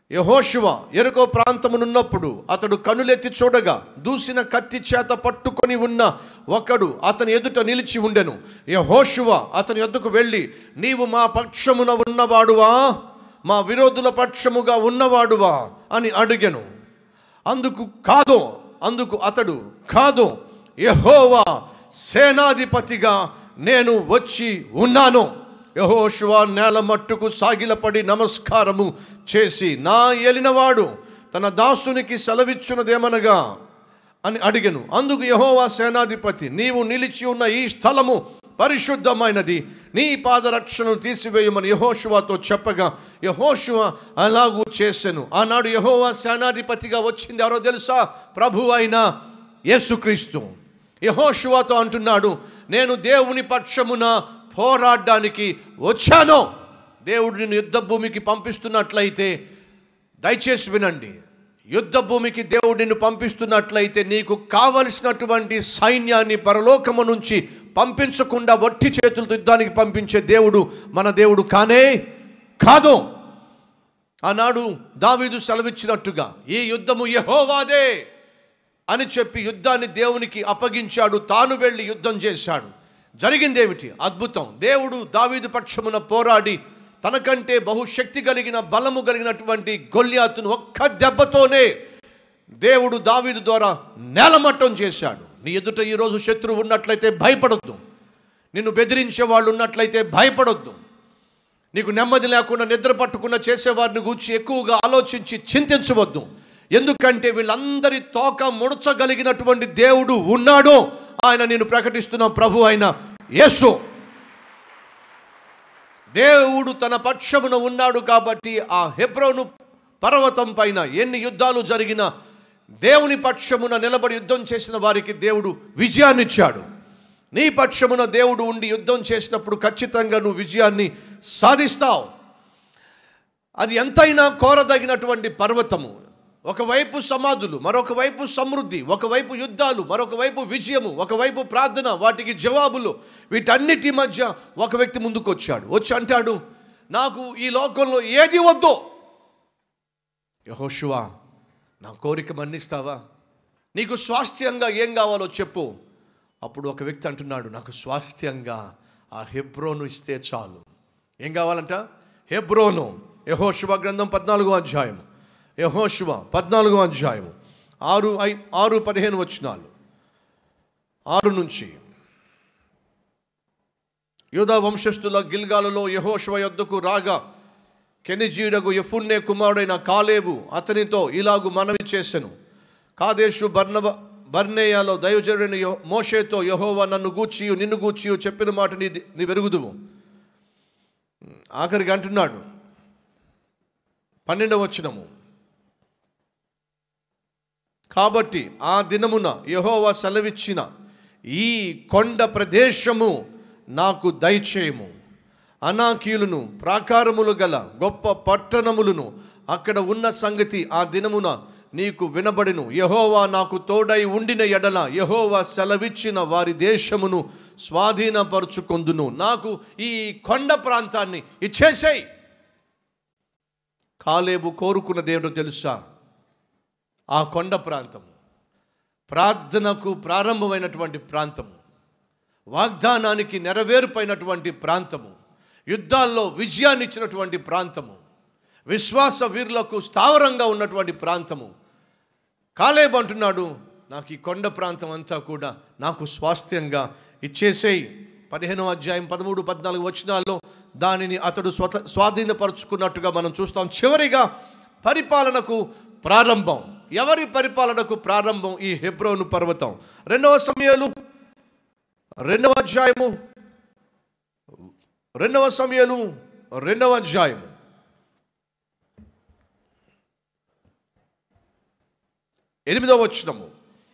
S10: యహోశువ ఎరుకో ప్రాంతమునున్నప్పుడు అతడు కనులెత్తి చూడగా దూసిన కత్తి చేత పట్టుకొని ఉన్న ఒకడు అతని ఎదుట నిలిచి ఉండెను యహోశువ అతని ఎద్దుకు వెళ్ళి నీవు మా పక్షమున ఉన్నవాడువా మా విరోధుల పక్షముగా ఉన్నవాడువా అని అడిగెను అందుకు కాదు అందుకు అతడు కాదు యహోవా సేనాధిపతిగా నేను వచ్చి ఉన్నాను యహోశువ నేల మట్టుకు సాగిలపడి నమస్కారము చేసి నా ఏలినవాడు తన దాసునికి సెలవిచ్చున్నదేమనగా అని అడిగను అందుకు యహోవా సేనాధిపతి నీవు నిలిచి ఉన్న ఈ స్థలము పరిశుద్ధమైనది నీ పాదరక్షణను తీసివేయమని యహోశువాతో చెప్పగా యహోశువ అలాగూ చేసెను ఆనాడు యహోవా సేనాధిపతిగా వచ్చింది ఎవరో తెలుసా ప్రభు అయిన యేసుక్రీస్తు యహోశువాతో అంటున్నాడు నేను దేవుని పక్షమున పోరాడడానికి వచ్చాను దేవుడు నిన్ను యుద్ధ భూమికి పంపిస్తున్నట్లయితే దయచేసి వినండి యుద్ధ భూమికి దేవుడు నిన్ను పంపిస్తున్నట్లయితే నీకు కావలసినటువంటి సైన్యాన్ని పరలోకము నుంచి పంపించకుండా వట్టి చేతులతో యుద్ధానికి పంపించే దేవుడు మన దేవుడు కానే కాదు ఆనాడు దావీదు సెలవిచ్చినట్టుగా ఈ యుద్ధము యహోవాదే అని చెప్పి యుద్ధాన్ని దేవునికి అప్పగించాడు తాను వెళ్ళి యుద్ధం చేశాడు జరిగిందేమిటి అద్భుతం దేవుడు దావీదు పక్షమున పోరాడి తనకంటే బహుశక్తి కలిగిన బలము కలిగినటువంటి గొల్యాతును ఒక్క దెబ్బతోనే దేవుడు దావీదు ద్వారా నేలమట్టం చేశాడు నీ ఎదుట ఈరోజు శత్రువు ఉన్నట్లయితే భయపడొద్దు నిన్ను బెదిరించే వాళ్ళు ఉన్నట్లయితే భయపడొద్దు నీకు నెమ్మది లేకుండా నిద్ర పట్టుకున్న చేసేవారిని గూర్చి ఎక్కువగా ఆలోచించి చింతించవద్దు ఎందుకంటే వీళ్ళందరి తోక ముడచగలిగినటువంటి దేవుడు ఉన్నాడు ఆయన నేను ప్రకటిస్తున్న ప్రభు అయిన యేసు దేవుడు తన పక్షమున ఉన్నాడు కాబట్టి ఆ హెబ్రోను పర్వతం పైన ఎన్ని యుద్ధాలు జరిగినా దేవుని పక్షమున నిలబడి యుద్ధం చేసిన వారికి దేవుడు విజయాన్నిచ్చాడు నీ పక్షమున దేవుడు ఉండి యుద్ధం చేసినప్పుడు ఖచ్చితంగా నువ్వు విజయాన్ని సాధిస్తావు అది ఎంతైనా కోరదగినటువంటి పర్వతము ఒకవైపు సమాధులు మరొక వైపు సమృద్ధి ఒకవైపు యుద్ధాలు మరొక వైపు విజయము ఒకవైపు ప్రార్థన వాటికి జవాబులు వీటన్నిటి మధ్య ఒక వ్యక్తి ముందుకు వచ్చాడు వచ్చి అంటాడు నాకు ఈ లోకంలో ఏది వద్దో యహోషువా నా కోరిక మన్నిస్తావా నీకు స్వాస్థ్యంగా ఏం కావాలో చెప్పు అప్పుడు ఒక వ్యక్తి అంటున్నాడు నాకు స్వాస్థ్యంగా ఆ హెబ్రోను ఇస్తే చాలు ఏం కావాలంట హెబ్రోను యహోశువ గ్రంథం పద్నాలుగో అధ్యాయం యహోశువ పద్నాలుగో అధ్యాయం ఆరు ఐ ఆరు పదిహేను వచ్చినాలు ఆరు నుంచి యూదా వంశస్థుల గిల్గాలలో యహోశువ యొద్దకు రాగా కెనిజీడగు ఎఫున్నే కుమారుడైన కాలేబు అతనితో ఇలాగు మనవి చేసెను కాదేశు బర్నబ బర్నేయాలో దైవజనుడైన యెహో- మోషేతో యహోవా నన్ను గూర్చియు నిన్ను గూర్చియు చెప్పిన మాట నీ నీ వెరుగుదువు ఆఖరికి అంటున్నాడు పన్నెండవ వచనము కాబట్టి ఆ దినమున యహోవా సెలవిచ్చిన ఈ కొండ ప్రదేశము నాకు దయచేయము అనాకీయులను ప్రాకారములు గల గొప్ప పట్టణములను అక్కడ ఉన్న సంగతి ఆ దినమున నీకు వినబడిను యహోవా నాకు తోడై ఉండిన ఎడల యహోవా సెలవిచ్చిన వారి దేశమును స్వాధీనపరుచుకొందును నాకు ఈ కొండ ప్రాంతాన్ని ఇచ్చేసేయి కాలేబు కోరుకున్నదేమిటో తెలుసా ఆ కొండ ప్రాంతము ప్రార్థనకు ప్రారంభమైనటువంటి ప్రాంతము వాగ్దానానికి నెరవేర్పైనటువంటి ప్రాంతము యుద్ధాల్లో విజయాన్ని ఇచ్చినటువంటి ప్రాంతము విశ్వాస వీరులకు స్థావరంగా ఉన్నటువంటి ప్రాంతము కాలేబు అంటున్నాడు నాకు ఈ కొండ ప్రాంతం అంతా కూడా నాకు స్వాస్థ్యంగా ఇచ్చేసేయి పదిహేనో అధ్యాయం పదమూడు పద్నాలుగు వచనాల్లో దానిని అతడు స్వత స్వాధీనపరుచుకున్నట్టుగా మనం చూస్తాం చివరిగా పరిపాలనకు ప్రారంభం ఎవరి పరిపాలనకు ప్రారంభం ఈ హెబ్రోను పర్వతం రెండవ సమయాలు రెండవ అధ్యాయము రెండవ సమయాలు రెండవ అధ్యాయము ఎనిమిదవ వచనము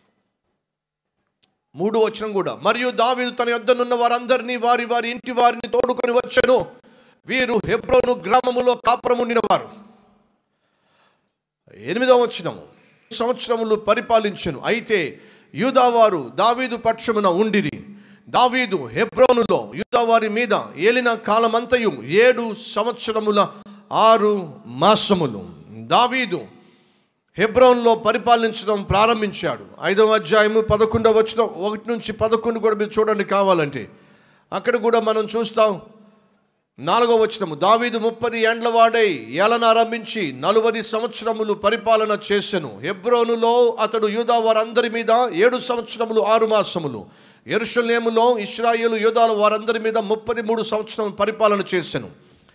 S10: మూడు వచనం కూడా మరియు దావీదు తన యొద్దనున్న వారందరినీ వారి వారి ఇంటి వారిని తోడుకొని వచ్చెను వీరు హెబ్రోను గ్రామములో కాపురముండిన వారు ఎనిమిదవ వచనము సంవత్సరములు పరిపాలించెను అయితే యూదావారు దావీదు పక్షమున ఉండిరి దావీదు హెబ్రోనులో యూదావారి మీద ఏలిన కాలమంతయు ఏడు సంవత్సరముల ఆరు మాసములు దావీదు హెబ్రోన్లో పరిపాలించడం ప్రారంభించాడు ఐదవ అధ్యాయము పదకొండవ వచనం ఒకటి నుంచి పదకొండు కూడా మీరు చూడండి కావాలంటే అక్కడ కూడా మనం చూస్తాం నాలుగో వచనము దావీదు ముప్పది ఏండ్ల వాడై ఏలన ఆరంభించి నలువది సంవత్సరములు పరిపాలన చేసెను హెబ్రోనులో అతడు యూదా వారందరి మీద ఏడు సంవత్సరములు ఆరు మాసములు ఎరుషలేములో ఇస్రాయేలు యూదాల వారందరి మీద ముప్పది మూడు సంవత్సరం పరిపాలన చేసెను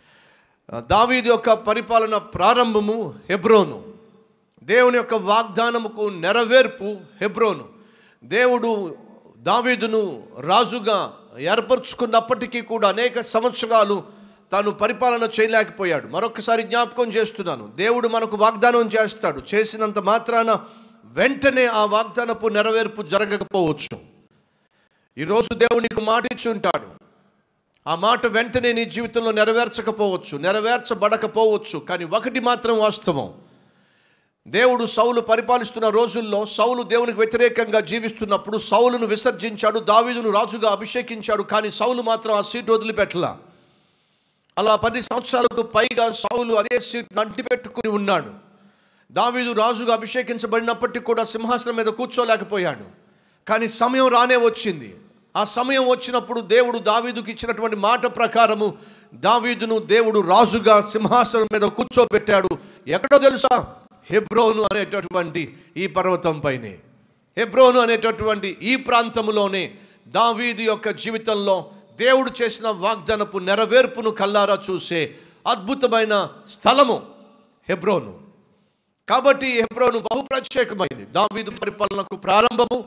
S10: దావీదు యొక్క పరిపాలన ప్రారంభము హెబ్రోను దేవుని యొక్క వాగ్దానముకు నెరవేర్పు హెబ్రోను దేవుడు దావీదును రాజుగా ఏర్పరచుకున్నప్పటికీ కూడా అనేక సంవత్సరాలు తాను పరిపాలన చేయలేకపోయాడు మరొకసారి జ్ఞాపకం చేస్తున్నాను దేవుడు మనకు వాగ్దానం చేస్తాడు చేసినంత మాత్రాన వెంటనే ఆ వాగ్దానపు నెరవేర్పు జరగకపోవచ్చు ఈరోజు దేవునికి మాట ఇచ్చి ఉంటాడు ఆ మాట వెంటనే నీ జీవితంలో నెరవేర్చకపోవచ్చు నెరవేర్చబడకపోవచ్చు కానీ ఒకటి మాత్రం వాస్తవం దేవుడు సౌలు పరిపాలిస్తున్న రోజుల్లో సౌలు దేవునికి వ్యతిరేకంగా జీవిస్తున్నప్పుడు సౌలును విసర్జించాడు దావీదును రాజుగా అభిషేకించాడు కానీ సౌలు మాత్రం ఆ సీటు వదిలిపెట్టలా అలా పది సంవత్సరాలకు పైగా సౌలు అదే సీట్ అంటిపెట్టుకుని ఉన్నాడు దావీదు రాజుగా అభిషేకించబడినప్పటికీ కూడా సింహాసనం మీద కూర్చోలేకపోయాడు కానీ సమయం రానే వచ్చింది ఆ సమయం వచ్చినప్పుడు దేవుడు దావీదుకి ఇచ్చినటువంటి మాట ప్రకారము దావీదును దేవుడు రాజుగా సింహాసనం మీద కూర్చోబెట్టాడు ఎక్కడో తెలుసా హెబ్రోను అనేటటువంటి ఈ పర్వతం పైనే హెబ్రోను అనేటటువంటి ఈ ప్రాంతంలోనే దావీదు యొక్క జీవితంలో దేవుడు చేసిన వాగ్దానపు నెరవేర్పును కల్లారా చూసే అద్భుతమైన స్థలము హెబ్రోను కాబట్టి హెబ్రోను బహు ప్రత్యేకమైంది దావీదు పరిపాలనకు ప్రారంభము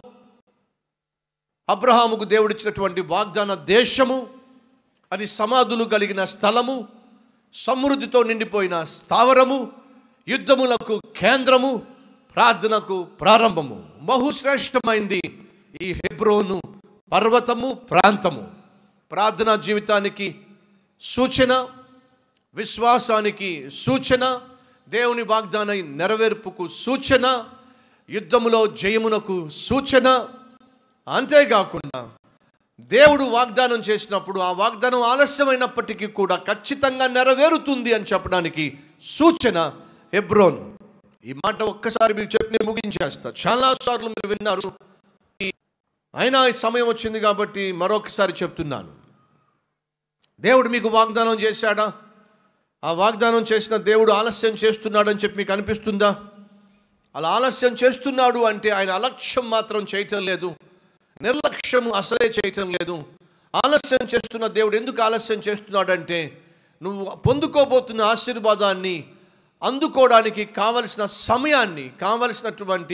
S10: అబ్రహాముకు దేవుడిచ్చినటువంటి వాగ్దాన దేశము అది సమాధులు కలిగిన స్థలము సమృద్ధితో నిండిపోయిన స్థావరము యుద్ధములకు కేంద్రము ప్రార్థనకు ప్రారంభము బహుశ్రేష్టమైంది ఈ హెబ్రోను పర్వతము ప్రాంతము ప్రార్థనా జీవితానికి సూచన విశ్వాసానికి సూచన దేవుని వాగ్దాన నెరవేర్పుకు సూచన యుద్ధములో జయమునకు సూచన అంతేకాకుండా దేవుడు వాగ్దానం చేసినప్పుడు ఆ వాగ్దానం ఆలస్యమైనప్పటికీ కూడా ఖచ్చితంగా నెరవేరుతుంది అని చెప్పడానికి సూచన హెబ్రోన్ ఈ మాట ఒక్కసారి మీకు చెప్పి నేను ముగించేస్తా చాలాసార్లు మీరు విన్నారు ఈ- అయినా ఈ సమయం వచ్చింది కాబట్టి మరొకసారి చెప్తున్నాను దేవుడు మీకు వాగ్దానం చేశాడా ఆ వాగ్దానం చేసిన దేవుడు ఆలస్యం చేస్తున్నాడని చెప్పి మీకు అనిపిస్తుందా అలా ఆలస్యం చేస్తున్నాడు అంటే ఆయన అలక్ష్యం మాత్రం చేయటం లేదు నిర్లక్ష్యం అసలే చేయటం లేదు ఆలస్యం చేస్తున్న దేవుడు ఎందుకు ఆలస్యం చేస్తున్నాడంటే నువ్వు పొందుకోబోతున్న ఆశీర్వాదాన్ని అందుకోవడానికి కావలసిన సమయాన్ని కావలసినటువంటి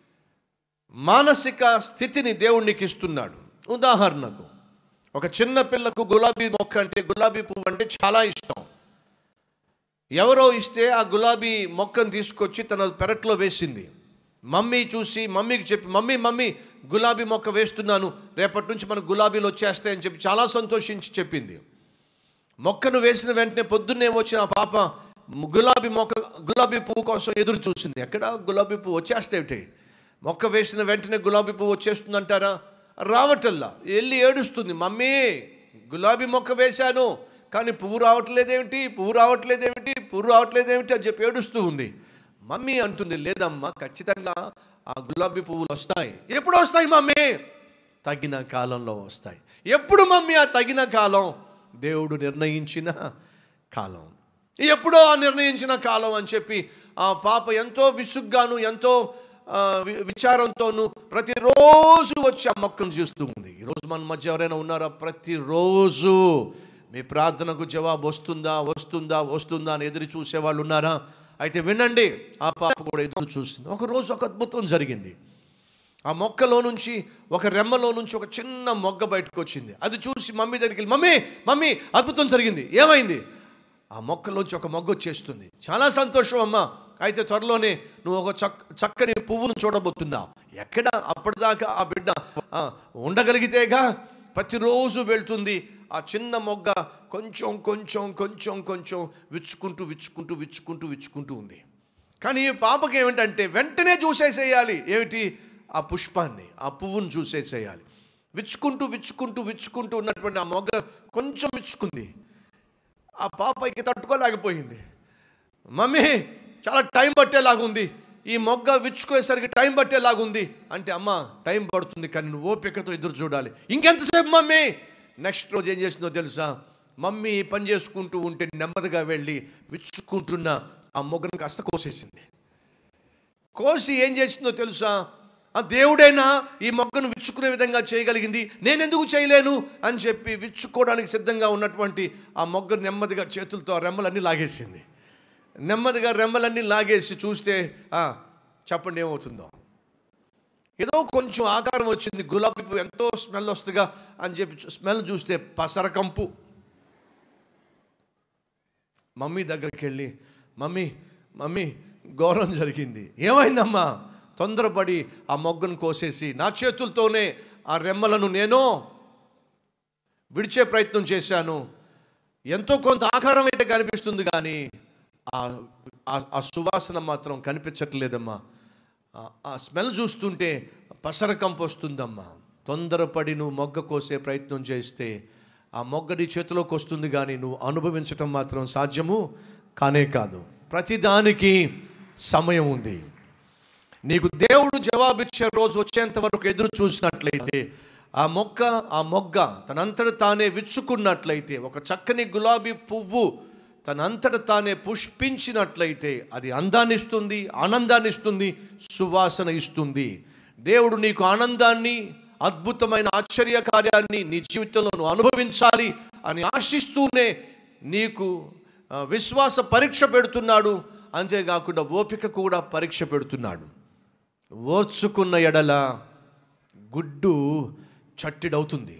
S10: మానసిక స్థితిని దేవుడు నీకు ఇస్తున్నాడు ఉదాహరణకు ఒక చిన్న పిల్లకు గులాబీ మొక్క అంటే గులాబీ పువ్వు అంటే చాలా ఇష్టం ఎవరో ఇస్తే ఆ గులాబీ మొక్కను తీసుకొచ్చి తన పెరట్లో వేసింది మమ్మీ చూసి మమ్మీకి చెప్పి మమ్మీ మమ్మీ గులాబీ మొక్క వేస్తున్నాను రేపటి నుంచి మనకు గులాబీలు వచ్చేస్తాయని చెప్పి చాలా సంతోషించి చెప్పింది మొక్కను వేసిన వెంటనే పొద్దున్నే వచ్చిన ఆ పాప గులాబీ మొక్క గులాబీ పువ్వు కోసం ఎదురు చూసింది ఎక్కడ గులాబీ పువ్వు వచ్చేస్తాయి మొక్క వేసిన వెంటనే గులాబీ పువ్వు వచ్చేస్తుందంటారా రావటల్లా వెళ్ళి ఏడుస్తుంది మమ్మీ గులాబీ మొక్క వేశాను కానీ పువ్వు రావట్లేదేమిటి పువ్వు రావట్లేదేమిటి పువ్వు రావట్లేదేమిటి అని చెప్పి ఏడుస్తూ ఉంది మమ్మీ అంటుంది లేదమ్మా ఖచ్చితంగా ఆ గులాబీ పువ్వులు వస్తాయి ఎప్పుడు వస్తాయి మమ్మీ తగిన కాలంలో వస్తాయి ఎప్పుడు మమ్మీ ఆ తగిన కాలం దేవుడు నిర్ణయించిన కాలం ఎప్పుడో ఆ నిర్ణయించిన కాలం అని చెప్పి ఆ పాప ఎంతో విసుగ్గాను ఎంతో ఆ, వి- విచారంతోనూ ప్రతిరోజు వచ్చి ఆ మొక్కను చూస్తూ ఉంది ఈరోజు మన మధ్య ఎవరైనా ఉన్నారా ప్రతిరోజు మీ ప్రార్థనకు జవాబు వస్తుందా వస్తుందా వస్తుందా అని ఎదురు చూసే వాళ్ళు ఉన్నారా అయితే వినండి ఆ పాప కూడా ఎదురు చూస్తుంది ఒక రోజు ఒక అద్భుతం జరిగింది ఆ మొక్కలో నుంచి ఒక రెమ్మలో నుంచి ఒక చిన్న మొగ్గ బయటకు వచ్చింది అది చూసి మమ్మీ దగ్గరికి వెళ్ళి మమ్మీ మమ్మీ అద్భుతం జరిగింది ఏమైంది ఆ మొక్కలోంచి ఒక మొగ్గ వచ్చేస్తుంది చాలా సంతోషం అమ్మా అయితే త్వరలోనే నువ్వు ఒక చక్ చక్కని పువ్వును చూడబోతున్నావు ఎక్కడ అప్పటిదాకా ఆ బిడ్డ ఆ, ఉండగలిగితేగా ప్రతిరోజు వెళ్తుంది ఆ చిన్న మొగ్గ కొంచెం కొంచెం కొంచెం కొంచెం విచ్చుకుంటూ విచ్చుకుంటూ విచ్చుకుంటూ విచ్చుకుంటూ ఉంది కానీ ఈ పాపకి ఏమిటంటే వెంటనే చూసేసేయాలి ఏమిటి ఆ పుష్పాన్ని ఆ పువ్వును చూసేసేయాలి విచ్చుకుంటూ విచ్చుకుంటూ విచ్చుకుంటూ ఉన్నటువంటి ఆ మొగ్గ కొంచెం విచ్చుకుంది ఆ పాపకి తట్టుకోలేకపోయింది మమ్మీ చాలా టైం పట్టేలాగుంది ఈ మొగ్గ విచ్చుకునేసరికి టైం పట్టేలాగుంది అంటే అమ్మ టైం పడుతుంది కానీ నువ్వు ఓపికతో ఎదురు చూడాలి ఇంకెంతసేపు మమ్మీ నెక్స్ట్ రోజు ఏం చేసిందో తెలుసా మమ్మీ పని చేసుకుంటూ ఉంటే నెమ్మదిగా వెళ్ళి విచ్చుకుంటున్న ఆ మొగ్గను కాస్త కోసేసింది కోసి ఏం చేసిందో తెలుసా ఆ దేవుడైనా ఈ మొగ్గను విచ్చుకునే విధంగా చేయగలిగింది నేను ఎందుకు చేయలేను అని చెప్పి విచ్చుకోవడానికి సిద్ధంగా ఉన్నటువంటి ఆ మొగ్గను నెమ్మదిగా చేతులతో ఆ రెమ్మలన్నీ లాగేసింది నెమ్మదిగా రెమ్మలన్నీ లాగేసి చూస్తే "ఆ, చెప్పండి ఏమవుతుందో ఏదో కొంచెం ఆకారం వచ్చింది గులాబీ పువ్వు ఎంతో స్మెల్ వస్తుందిగా అని చెప్పి చూ- స్మెల్ చూస్తే పసరకంపు మమ్మీ దగ్గరికి వెళ్ళి మమ్మీ మమ్మీ ఘోరం జరిగింది ఏమైందమ్మా తొందరపడి ఆ మొగ్గను కోసేసి నా చేతులతోనే ఆ రెమ్మలను నేను విడిచే ప్రయత్నం చేశాను ఎంతో కొంత ఆకారం అయితే కనిపిస్తుంది కానీ ఆ- ఆ- ఆ సువాసన మాత్రం కనిపించట్లేదమ్మా ఆ- ఆ స్మెల్ చూస్తుంటే పసరకంపు వస్తుందమ్మా తొందరపడి నువ్వు మొగ్గ కోసే ప్రయత్నం చేస్తే ఆ మొగ్గ నీ చేతిలోకి వస్తుంది కానీ నువ్వు అనుభవించటం మాత్రం సాధ్యము కానే కాదు ప్రతిదానికి సమయం ఉంది నీకు దేవుడు జవాబిచ్చే రోజు వచ్చేంత వరకు ఎదురు చూసినట్లయితే ఆ మొక్క ఆ మొగ్గ తనంతట తానే విచ్చుకున్నట్లయితే ఒక చక్కని గులాబీ పువ్వు తనంతట తానే పుష్పించినట్లయితే అది అందాన్ని ఇస్తుంది ఆనందాన్ని ఇస్తుంది సువాసన ఇస్తుంది దేవుడు నీకు ఆనందాన్ని అద్భుతమైన ఆశ్చర్య కార్యాన్ని నీ జీవితంలో నువ్వు అనుభవించాలి అని ఆశిస్తూనే నీకు ఆ, విశ్వాస పరీక్ష పెడుతున్నాడు అంతేకాకుండా ఓపిక కూడా పరీక్ష పెడుతున్నాడు ఓర్చుకున్న ఎడల గుడ్డు చట్టిడవుతుంది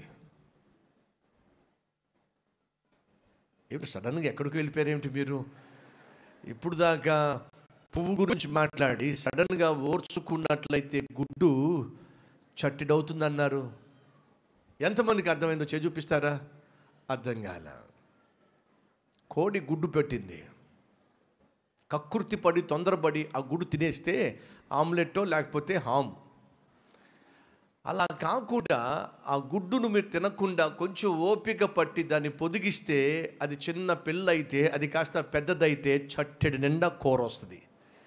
S10: ఏమిటి సడన్గా ఎక్కడికి వెళ్ళిపోయారేమిటి మీరు ఇప్పుడు దాకా పువ్వు గురించి మాట్లాడి సడన్గా ఓర్చుకున్నట్లయితే గుడ్డు చట్టిడవుతుంది అన్నారు ఎంతమందికి అర్థమైందో చే చూపిస్తారా అర్థం కాల కోడి గుడ్డు పెట్టింది కక్కుర్తి పడి తొందరపడి ఆ గుడ్డు తినేస్తే ఆమ్లెట్టో లేకపోతే హామ్ అలా కాకుండా ఆ గుడ్డును మీరు తినకుండా కొంచెం ఓపిక పట్టి దాన్ని పొదిగిస్తే అది చిన్న పిల్ల అయితే అది కాస్త పెద్దదైతే చట్టెడు నిండా కూర వస్తుంది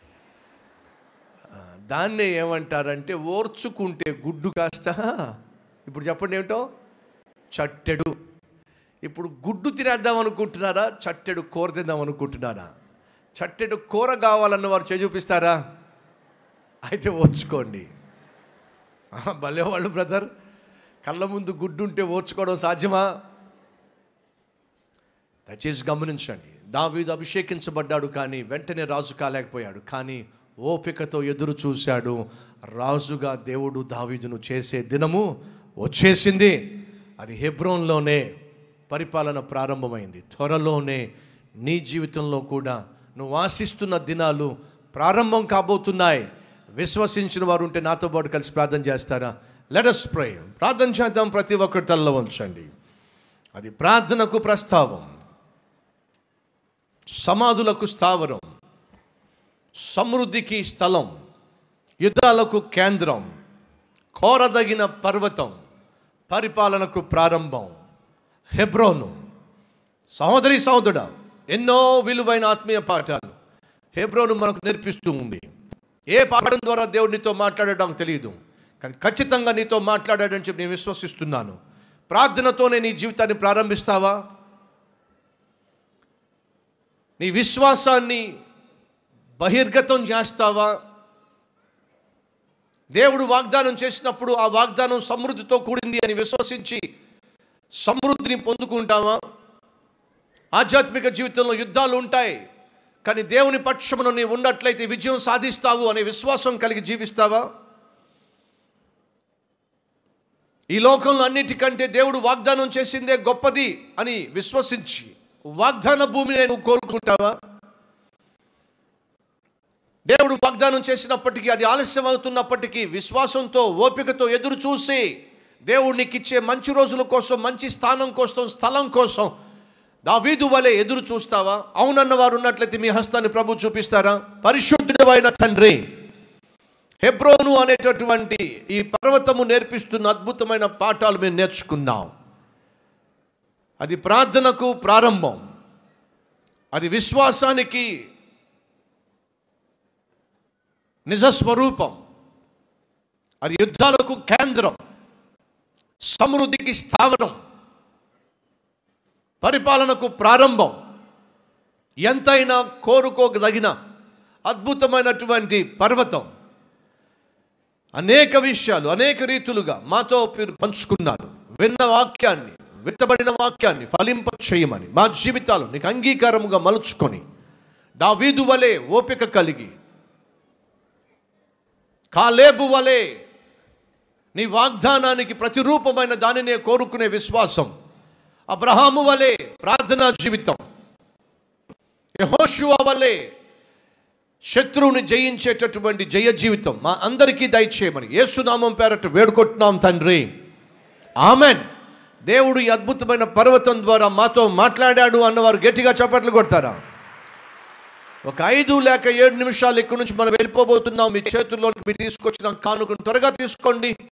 S10: ఆ, దాన్నే ఏమంటారంటే ఓర్చుకుంటే గుడ్డు కాస్త ఇప్పుడు చెప్పండి ఏమిటో చట్టెడు ఇప్పుడు గుడ్డు తినేద్దాం అనుకుంటున్నారా చట్టెడు కూర తిందాం అనుకుంటున్నారా చట్టెడు కూర కావాలన్న వారు చేయి చూపిస్తారా అయితే ఓర్చుకోండి ఆహా, భలే వాళ్ళు బ్రదర్ కళ్ళ ముందు గుడ్డు ఉంటే ఓర్చుకోవడం సాధ్యమా దయచేసి గమనించండి దావీదు అభిషేకించబడ్డాడు కానీ వెంటనే రాజు కాలేకపోయాడు కానీ ఓపికతో ఎదురు చూశాడు రాజుగా దేవుడు దావీదును చేసే దినము వచ్చేసింది అది హెబ్రోన్లోనే పరిపాలన ప్రారంభమైంది త్వరలోనే నీ జీవితంలో కూడా నువ్వు ఆశిస్తున్న దినాలు ప్రారంభం కాబోతున్నాయి విశ్వసించిన వారు ఉంటే నాతో పాటు కలిసి ప్రార్థన చేస్తారా లెటస్ ప్రే ప్రార్థన చేద్దాం ప్రతి ఒక్కరి తలలో ఉంచండి అది ప్రార్థనకు ప్రస్తావం సమాధులకు స్థావరం సమృద్ధికి స్థలం యుద్ధాలకు కేంద్రం కోరదగిన పర్వతం పరిపాలనకు ప్రారంభం హెబ్రోను సహోదరి సహోదరుడా ఎన్నో విలువైన ఆత్మీయ పాఠాలు హెబ్రోను మనకు నేర్పిస్తూ ఉంది ఏ పాఠం ద్వారా దేవుడు నీతో మాట్లాడడం తెలియదు కానీ ఖచ్చితంగా నీతో మాట్లాడాడని చెప్పి నేను విశ్వసిస్తున్నాను ప్రార్థనతోనే నీ జీవితాన్ని ప్రారంభిస్తావా నీ విశ్వాసాన్ని బహిర్గతం చేస్తావా దేవుడు వాగ్దానం చేసినప్పుడు ఆ వాగ్దానం సమృద్ధితో కూడింది అని విశ్వసించి సమృద్ధిని పొందుకుంటావా ఆధ్యాత్మిక జీవితంలో యుద్ధాలు ఉంటాయి కానీ దేవుని పక్షమున నీవు ఉన్నట్లయితే విజయం సాధిస్తావు అనే విశ్వాసం కలిగి జీవిస్తావా ఈ లోకంలో అన్నిటికంటే దేవుడు వాగ్దానం చేసిందే గొప్పది అని విశ్వసించి వాగ్దాన భూమిని నువ్వు కోరుకుంటావా దేవుడు వాగ్దానం చేసినప్పటికీ అది ఆలస్యం అవుతున్నప్పటికీ విశ్వాసంతో ఓపికతో ఎదురు చూసి దేవుడు నీకు ఇచ్చే మంచి రోజుల కోసం మంచి స్థానం కోసం స్థలం కోసం దావీదు వలె ఎదురు చూస్తావా అవునన్న వారు ఉన్నట్లయితే మీ హస్తాన్ని ప్రభు చూపిస్తారా పరిశుద్ధుడైన తండ్రి హెబ్రోను అనేటటువంటి ఈ పర్వతము నేర్పిస్తున్న అద్భుతమైన పాఠాలు మేము నేర్చుకున్నాం అది ప్రార్థనకు ప్రారంభం అది విశ్వాసానికి
S3: నిజస్వరూపం అది యుద్ధాలకు కేంద్రం సమృద్ధికి స్థావరం పరిపాలనకు ప్రారంభం ఎంతైనా కోరుకోదగిన అద్భుతమైనటువంటి పర్వతం అనేక విషయాలు అనేక రీతులుగా మాతో మీరు పంచుకున్నారు విన్న వాక్యాన్ని విత్తబడిన వాక్యాన్ని ఫలింప చేయమని మా జీవితాలు నీకు అంగీకారముగా మలుచుకొని దావీదు వలె ఓపిక కలిగి కాలేబు వలె నీ వాగ్దానానికి ప్రతిరూపమైన దానినే కోరుకునే విశ్వాసం అబ్రహాము వలె ప్రార్థనా జీవితం యహోషువ వలె శత్రువుని జయించేటటువంటి జయ జీవితం మా అందరికీ దయచేయమని యేసునామం పేరట వేడుకుంటున్నాం తండ్రి ఆమెన్ దేవుడు ఈ అద్భుతమైన పర్వతం ద్వారా మాతో మాట్లాడాడు అన్నవారు గట్టిగా చప్పట్లు కొడతారా ఒక ఐదు లేక ఏడు నిమిషాలు ఇక్కడి నుంచి మనం వెళ్ళిపోబోతున్నాం మీ చేతుల్లోకి మీరు తీసుకొచ్చిన కానుకను త్వరగా తీసుకోండి